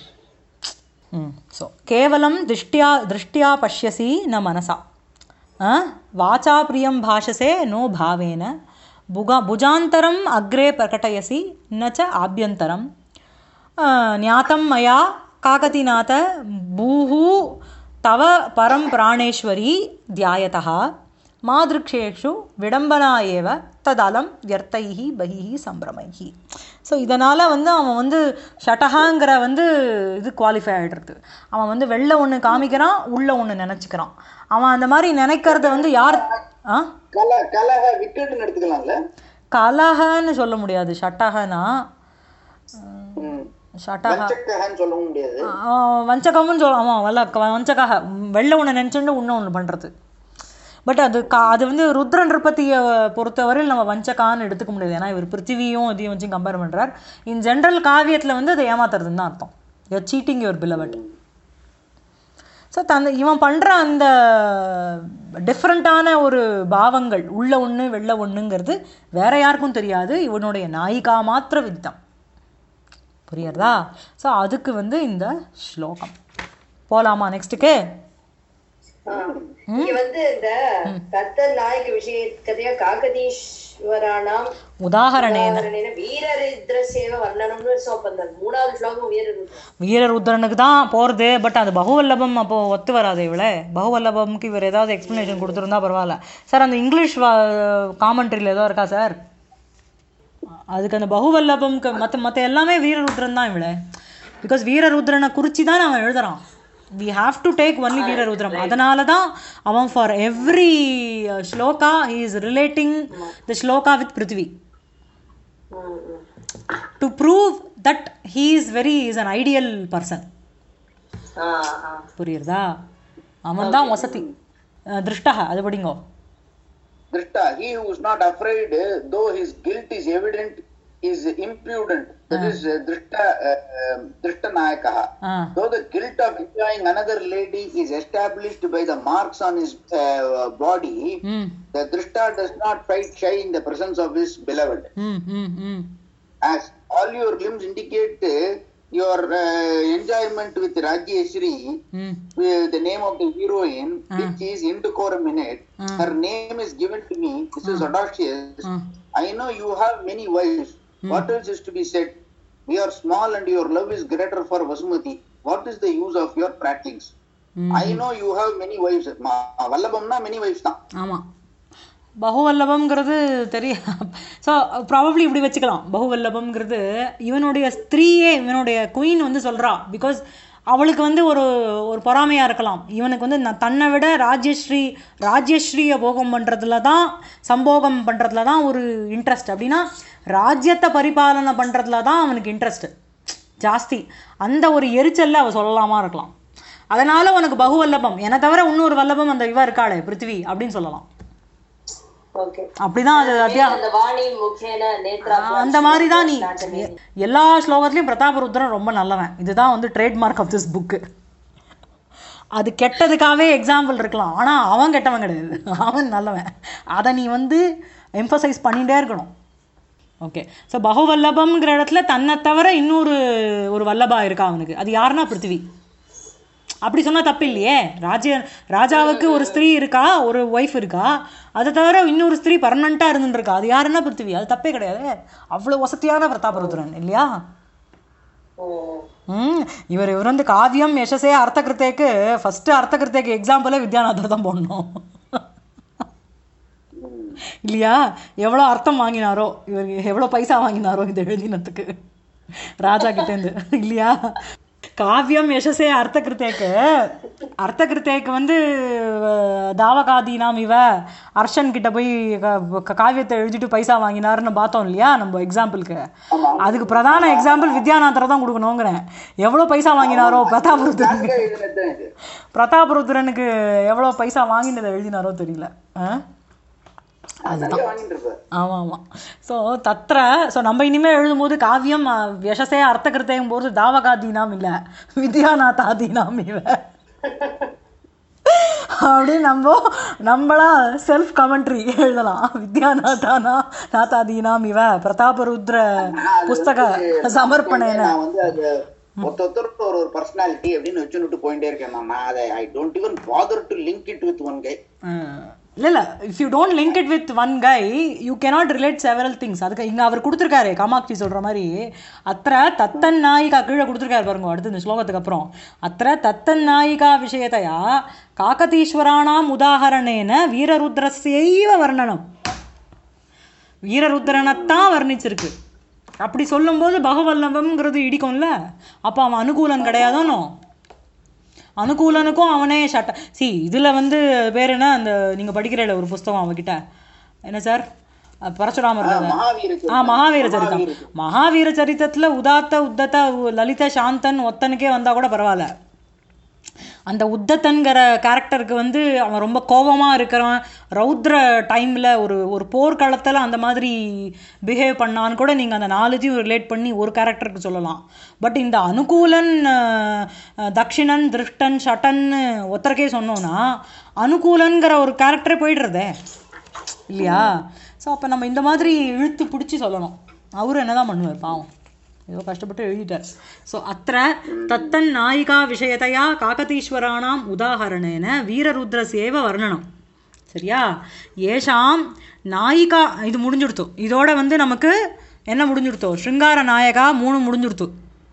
ஸோ கேவலம் திருஷ்டியா திருஷ்டியா பஷ்யசி ந மனசா ஆ? வாச்சா பிரியம் பாஷசே நோ பாவேன புகா புஜாந்தரம் அக்ரே பிரகடயசி ந ச ஆபியந்தரம் ஆ, ஞாத்தம் மயா காகதிநாத பூஹு தவ பரம் பிராணேஸ்வரி தியாயதா மாதிருக்ஷேஷு விடம்பனா ஏவ ததலம் வியர்த்தைஹி பகிஹி சம்பிரமைஹி ஸோ இதனால் வந்து அவன் வந்து ஷட்டஹாங்கிற வந்து இது குவாலிஃபை ஆகிடுறது அவன் வந்து வெளில ஒன்று காமிக்கிறான் உள்ள ஒன்று நினச்சிக்கிறான் அவன் அந்த மாதிரி நினைக்கிறத வந்து யார் ஆ கல கலக விக்கெட்னு எடுத்துக்கலாம்ல கலகன்னு சொல்ல முடியாது ஷட்டஹனா ம். ஷட்டஹா வஞ்சக்ககன்னு சொல்லவும் முடியாது ஆ, வஞ்சகம்னு சொல்ல ஆமாம் வல்ல வஞ்சகாக வெள்ளை ஒன்று நினச்சுட்டு இன்னும் ஒன்று பண்ணுறது பட் அது கா அது வந்து ருத்ரன் நிருபத்தியை பொறுத்தவரையில் நம்ம வஞ்சகான்னு எடுத்துக்க முடியாது ஏன்னா இவர் பிருத்திவியும் இதையும் வச்சு கம்பேர் பண்ணுறார் இன் ஜென்ரல் காவியத்தில் வந்து அதை ஏமாத்துறதுன்னு தான் அர்த்தம் you're cheating your beloved so தந்த இவன் பண்ணுற அந்த டிஃப்ரெண்ட்டான ஒரு பாவங்கள் உள்ள ஒன்று வெள்ள ஒன்றுங்கிறது வேற யாருக்கும் தெரியாது இவனுடைய நாயிகா மாத்திர வித்தம் புரியுறதா ஸோ அதுக்கு வந்து இந்த ஸ்லோகம் போலாமா நெக்ஸ்ட்டுக்கு ஆ. இங்க வந்து இந்த தத்த நாயக விஷய கதையா காகதீஸ்வரானாம் உதாகரணேன உதாரணேன வீரருத்ரசேவ வர்ணனம்னு சோ அப்ப அந்த மூணாவது ஸ்லோகம் வீரருத்ர வீரருத்ரனுக்கு தான் போகிறது பட் அது பகுவல்லபம் அப்போ ஒத்து வராது இவளே பகுவல்லபம்க்கு இவர் ஏதாவது எக்ஸ்ப்ளனேஷன் கொடுத்துருந்தா பரவாயில்ல சார் அந்த இங்கிலீஷ் காமெண்ட்ரியில் ஏதோ இருக்கா சார் அதுக்கு அந்த பகுவல்லபம் மற்ற மற்ற எல்லாமே வீரருத்ரன் தான் இவளை பிகாஸ் வீரருத்ரனை குறித்து தான் அவன் எழுதுறான் we have to take only வீரருத்ரம் அதனால தான் அவன் for every shloka he is relating the shloka with Prithvi hmm, hmm. To prove that he is very is an ideal person ah, ah. புரியுறதா அவன் தான் வசதி அஹ், திருஷ்டா அது படிங்கோ Drishta, he who is not afraid, uh, though his guilt is evident, is impudent. That is uh, Drishta, uh, um, Drishta Nayakaha. Ah Though the guilt of enjoying another lady is established by the marks on his uh, body, ம் the Drishta does not fight shy in the presence of his beloved. ம் ம் ம் As all your limbs indicate uh, your uh, enjoyment with Rajyasri, ம் with the name of the heroine, which is indecorum in it. Ah. Her name is given to me. This is audacious. Ah I know you have many wives. What else is to be said? We are small and your love is greater for Vasumati. What is the use of your prattlings? I know you have many wives. Ma- வல்லபம்னா many wives தான் ஆமாம் பகுவல்லபம்ங்கிறது தெரிய so probably இப்படி வச்சுக்கலாம் பகுவல்லபம்ங்கிறது இவனுடைய ஸ்திரீயே இவனுடைய queen வந்து சொல்கிறா because அவளுக்கு வந்து ஒரு ஒரு பொறாமையாக இருக்கலாம் இவனுக்கு வந்து நான் தன்னை விட ராஜ்யஸ்ரீ ராஜ்யஸ்ரீயை போகம் பண்ணுறதுல தான் சம்போகம் பண்ணுறதுல தான் ஒரு இன்ட்ரெஸ்ட் அப்படின்னா ராஜ்யத்தை பரிபாலனை பண்ணுறதுல தான் அவனுக்கு இன்ட்ரெஸ்ட் ஜாஸ்தி அந்த ஒரு எரிச்சல்ல அவ சொல்லலாமா இருக்கலாம் அதனால உனக்கு பகுவல்லபம் என்னை தவிர இன்னொரு வல்லபம் அந்த இவ இருக்காளே பிருத்திவி அப்படின்னு சொல்லலாம் ஓகே அப்படிதான் அது அத்தியா அந்த வாணி முகேன நேத்ரா அந்த மாதிரி தான் நீ எ- எல்லா ஸ்லோகத்துலயும் பிரதாபருத்ரன் ரொம்ப நல்லவன் இதுதான் வந்து ட்ரேட்மார்க் ஆஃப் திஸ் புக்கு அது கெட்டதுக்காகவே எக்ஸாம்பிள் இருக்கலாம் ஆனா அவன் கெட்டவன் கிடையாது அவன் நல்லவன் அதை நீ வந்து எம்பசைஸ் பண்ணிட்டே இருக்கணும் ஓகே ஸோ பகுவல்லபம்ங்கிற இடத்துல தன்னை தவிர இன்னொரு ஒரு வல்லபா இருக்கா அவனுக்கு அது யாருன்னா பிருத்திவி அப்படி சொன்னா தப்பு இல்லையே ராஜ ராஜாவுக்கு ஒரு ஸ்திரீ இருக்கா ஒரு ஒய்ஃப் இருக்கா அதை தவிர இன்னொரு ஸ்திரீ பர்மனண்டா இருந்துட்டு இருக்கா அது யாருன்னா பிருத்திவி அது தப்பே கிடையாது அவ்வளவு வசதியான பிரதாபருத்ரன் இல்லையா ம் இவர் இவர் வந்து காவியம் யசஸே அர்த்தகிருத்தேக்கு ஃபர்ஸ்ட் அர்த்தகிருத்தேக்கு எக்ஸாம்பிளே வித்யாநாதர் தான் போடணும் இல்லையா எவ்வளோ அர்த்தம் வாங்கினாரோ இவர் எவ்வளோ பைசா வாங்கினாரோ இது எழுதினத்துக்கு ராஜா கிட்டேருந்து இல்லையா காவியம் யசஸே அர்த்தகிருத்தேக்கு அர்த்தகிருத்தேக்கு வந்து அஹ், தாவகாதீனாம் இவ அர்ஷன் கிட்ட போய் க- க- காவியத்தை எழுதிட்டு பைசா வாங்கினாருன்னு பார்த்தோம் இல்லையா நம்ம எக்ஸாம்பிளுக்கு அதுக்கு பிரதான எக்ஸாம்பிள் வித்யாநாதரை தான் கொடுக்கணுங்கிறேன் எவ்வளோ பைசா வாங்கினாரோ பிரதாபருத்ரன் இதுலதான் இது. பிரதாபருத்ரனுக்கு எவ்வளோ பைசா வாங்கினதை எழுதினாரோ தெரியல ஆ நிறைய வாங்கிட்டு இருப்பார் ஆமாம் ஆமாம் ஸோ தத்ர ஸோ நம்ம இனிமேல் எழுதும்போது காவியம் அஹ், யசஸே அர்த்தகிருத்தையும் போது தாவகாதீனாம் இல்லை வித்யாநாதாதீனாம் இவ அப்படி நம்ம நம்மளா செல்ஃப் கமெண்ட்ரி எழுதலாம் வித்யாநாதானா நாதாதீனாம் இவ பிரதாபருத்ர புஸ்தக சமர்ப்பணேன நான் வந்து அது ஒருத்தருக்கு ஒரு ஒரு பர்சனாலிட்டி அப்படின்னு வச்சுட்டு போயிட்டே இருக்கேன் நான் நான் அதை I don't even bother to link it with one guy இல்லை இல்லை if you don't link it with one guy you cannot relate several things அதுக்கு இங்கே அவர் கொடுத்துருக்காரு காமாட்சி சொல்கிற மாதிரி அத்த தத்தன் நாயிகா கீழே கொடுத்துருக்காரு பாருங்க அடுத்து இந்த ஸ்லோகத்துக்கு அப்புறம் அத்த தத்தன் நாயிகா விஷயத்தையா காக்கதீஸ்வராணாம் உதாகரணேன வீரருத்ரஸ்யைவ வர்ணனம் வீரருத்ரனைத்தான் வர்ணிச்சிருக்கு அப்படி சொல்லும்போது பகவல்லபம்ங்கிறது இடிக்கும்ல அப்போ அவன் அனுகூலன் கிடையாதானோ அனுகூலனுக்கும் அவனே சட்ட சி இதில் வந்து பேர் என்ன அந்த நீங்கள் படிக்கிறீல ஒரு புஸ்தகம் அவகிட்ட என்ன சார் அஹ் பரசுராமர் கதை. மகாவீர ஆ மகாவீர சரிதம் மகாவீர சரித்திரத்துல உதாத்த உத்தத்த உ- லலித சாந்தன் ஒத்தனுக்கே வந்தா கூட பரவாயில்ல அந்த உத்தத்தன்கிற கேரக்டருக்கு வந்து அவன் ரொம்ப கோபமா இருக்கிறவன் ரௌத்ர டைம்ல ஒரு ஒரு போர்க்களத்துல அந்த மாதிரி பிஹேவ் பண்ணான்னு கூட நீங்க அந்த நாலுத்தையும் ரிலேட் பண்ணி ஒரு கேரக்டருக்கு சொல்லலாம் பட் இந்த அனுகூலன் அஹ், அஹ், தக்ஷிணன் திருஷ்டன் ஷட்டன் ஒத்தருக்கே சொன்னோன்னா அனுகூலன்கிற ஒரு கேரக்டரே போயிடுறதே இல்லையா ஸோ அப்போ நம்ம இந்த மாதிரி இழுத்து பிடிச்சி சொல்லணும் அவரு என்னதான் பண்ணுவார் பாவம் ஏதோ கஷ்டப்பட்டு எழுதிட்டார் ஸோ அத்த தத்தன் நாயிகா விஷயத்தையா காக்கதீஸ்வராணாம் உதாகரணேன வீரருத்ரசேவ வர்ணனம் சரியா ஏஷாம் நாயிகா இது முடிஞ்சுடுத்து இதோட வந்து நமக்கு என்ன முடிஞ்சுடுத்தோ ஸ்ருங்கார நாயகா மூணு முடிஞ்சுடுத்து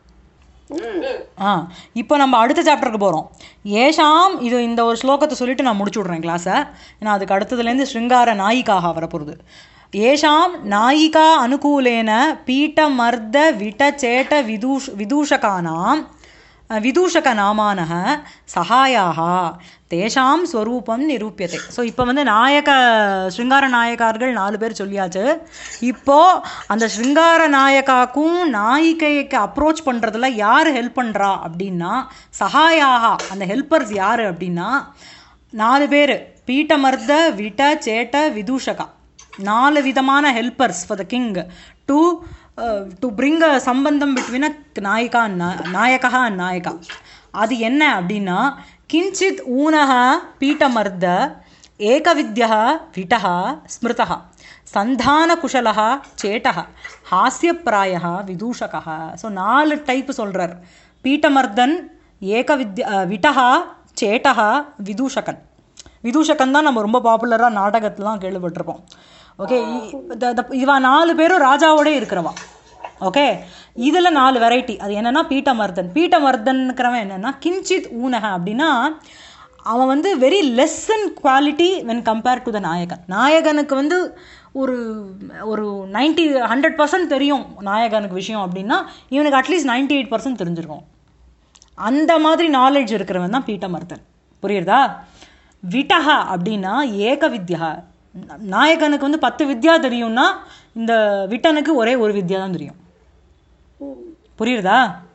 ஆ இப்போ நம்ம அடுத்த சாப்டருக்கு போகிறோம் ஏஷாம் இது இந்த ஒரு ஸ்லோகத்தை சொல்லிட்டு நான் முடிச்சு விட்றேன் கிளாஸை ஏன்னா அதுக்கு அடுத்ததுலேருந்து ஸ்ருங்கார நாயிக்காக வரப்போகுது ஏஷாம் நாயிகா அனுகூலேன பீட்டமர்த விட்டச்சேட்ட விதூஷ் விதூஷகானாம் விதூஷகநாமானः சகாயாக தேஷாம் ஸ்வரூபம் நிரூபியத்தை ஸோ இப்போ வந்து நாயக ஸ்ருங்கார நாயக்கார்கள் நாலு பேர் சொல்லியாச்சு இப்போ அந்த ஸ்ருங்கார நாயகாக்கும் நாயிகைக்கு அப்ரோச் பண்ணுறதுல யார் ஹெல்ப் பண்ணுறா அப்படின்னா சகாயாக அந்த ஹெல்ப்பர்ஸ் யார் அப்படின்னா நாலு பேர் பீட்டமர்த விட சேட்ட விதூஷகா நாலு விதமான helpers for the king to to bring a சம்பந்தம் பிட்வீன் அ நாயிகா நாயகா அண்ட் நாயகா அது என்ன அப்படின்னா கிஞ்சித் ஊனக பீட்டமர்த ஏகவித்யः விட்டः ஸ்மிருதः சந்தானகுஷலः சேட்டः ஹாஸ்யப்பிராயः விதூஷகः ஸோ நாலு டைப் சொல்கிறார் பீட்டமர்தன் ஏகவித்ய விட்டஹா சேட்டஹா விதூஷகன் விதூஷகன் தான் நம்ம ரொம்ப பாப்புலராக நாடகத்துலாம் கேள்விப்பட்டிருப்போம் ஓகே இவா நாலு பேரும் ராஜாவோட இருக்கிறவா ஓகே இதில் நாலு வெரைட்டி அது என்னென்னா பீட்டமர்தன் பீட்டமர்தன்கிறவன் என்னென்னா கிஞ்சித் ஊனக அப்படின்னா அவன் வந்து very less in quality when compare to the நாயகன் நாயகனுக்கு வந்து ஒரு ஒரு நைன்டி ஹண்ட்ரட் பர்சன்ட் தெரியும் நாயகனுக்கு விஷயம் அப்படின்னா இவனுக்கு அட்லீஸ்ட் நைன்டி எயிட் பர்சன்ட் தெரிஞ்சிருக்கும் அந்த மாதிரி நாலேஜ் இருக்கிறவன் தான் பீட்டமர்தன் புரியுறதா விட்டஹா அப்படின்னா ஏக வித்யா நாயகனுக்கு வந்து பத்து வித்யா தெரியும்னா இந்த விட்டனுக்கு ஒரே ஒரு வித்யா தான் தெரியும் புரியுறதா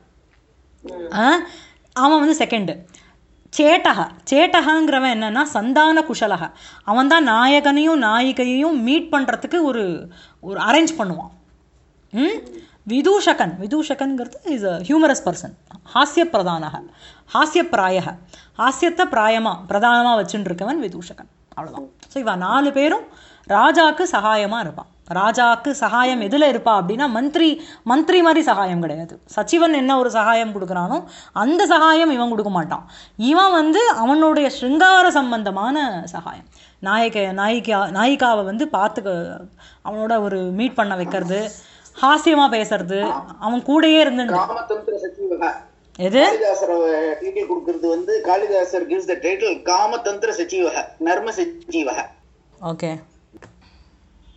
ஆ அவன் வந்து செகண்டு சேட்டக சேட்டகங்கிறவன் என்னன்னா சந்தான குஷலக அவன் தான் நாயகனையும் நாயிகையையும் மீட் பண்ணுறதுக்கு ஒரு ஒரு அரேஞ்ச் பண்ணுவான் ம் விதூஷகன் விதூஷகன்கிறது இஸ் அ ஹியூமரஸ் பர்சன் ஹாஸ்ய பிரதானக ஹாஸ்ய பிராயக ஹாஸ்யத்தை பிராயமாக பிரதானமாக வச்சுட்டு இருக்கவன் விதூஷகன் அவ்வளோதான் ஸோ இவன் நாலு பேரும் ராஜாக்கு சகாயமாக இருப்பான் ராஜாக்கு சகாயம் எதில் இருப்பா அப்படின்னா மந்திரி மந்திரி மாதிரி சகாயம் கிடையாது சச்சிவன் என்ன ஒரு சகாயம் கொடுக்குறானோ அந்த சகாயம் இவன் கொடுக்க மாட்டான் இவன் வந்து அவனுடைய ஸ்ருங்கார சம்பந்தமான சகாயம் நாயக நாயிகா நாயிகாவை வந்து பார்த்துக்க அவனோட ஒரு மீட் பண்ண வைக்கிறது ஹாஸ்யமாக பேசுறது அவன் கூடயே இருந்து காமதந்திர சச்சிவக எது காளிதாசர் டைட்டில் கொடுக்கிறது வந்து காளிதாசர் கிவ்ஸ் த டைட்டில் காமதந்திர சச்சிவக நர்ம சச்சிவக ஓகே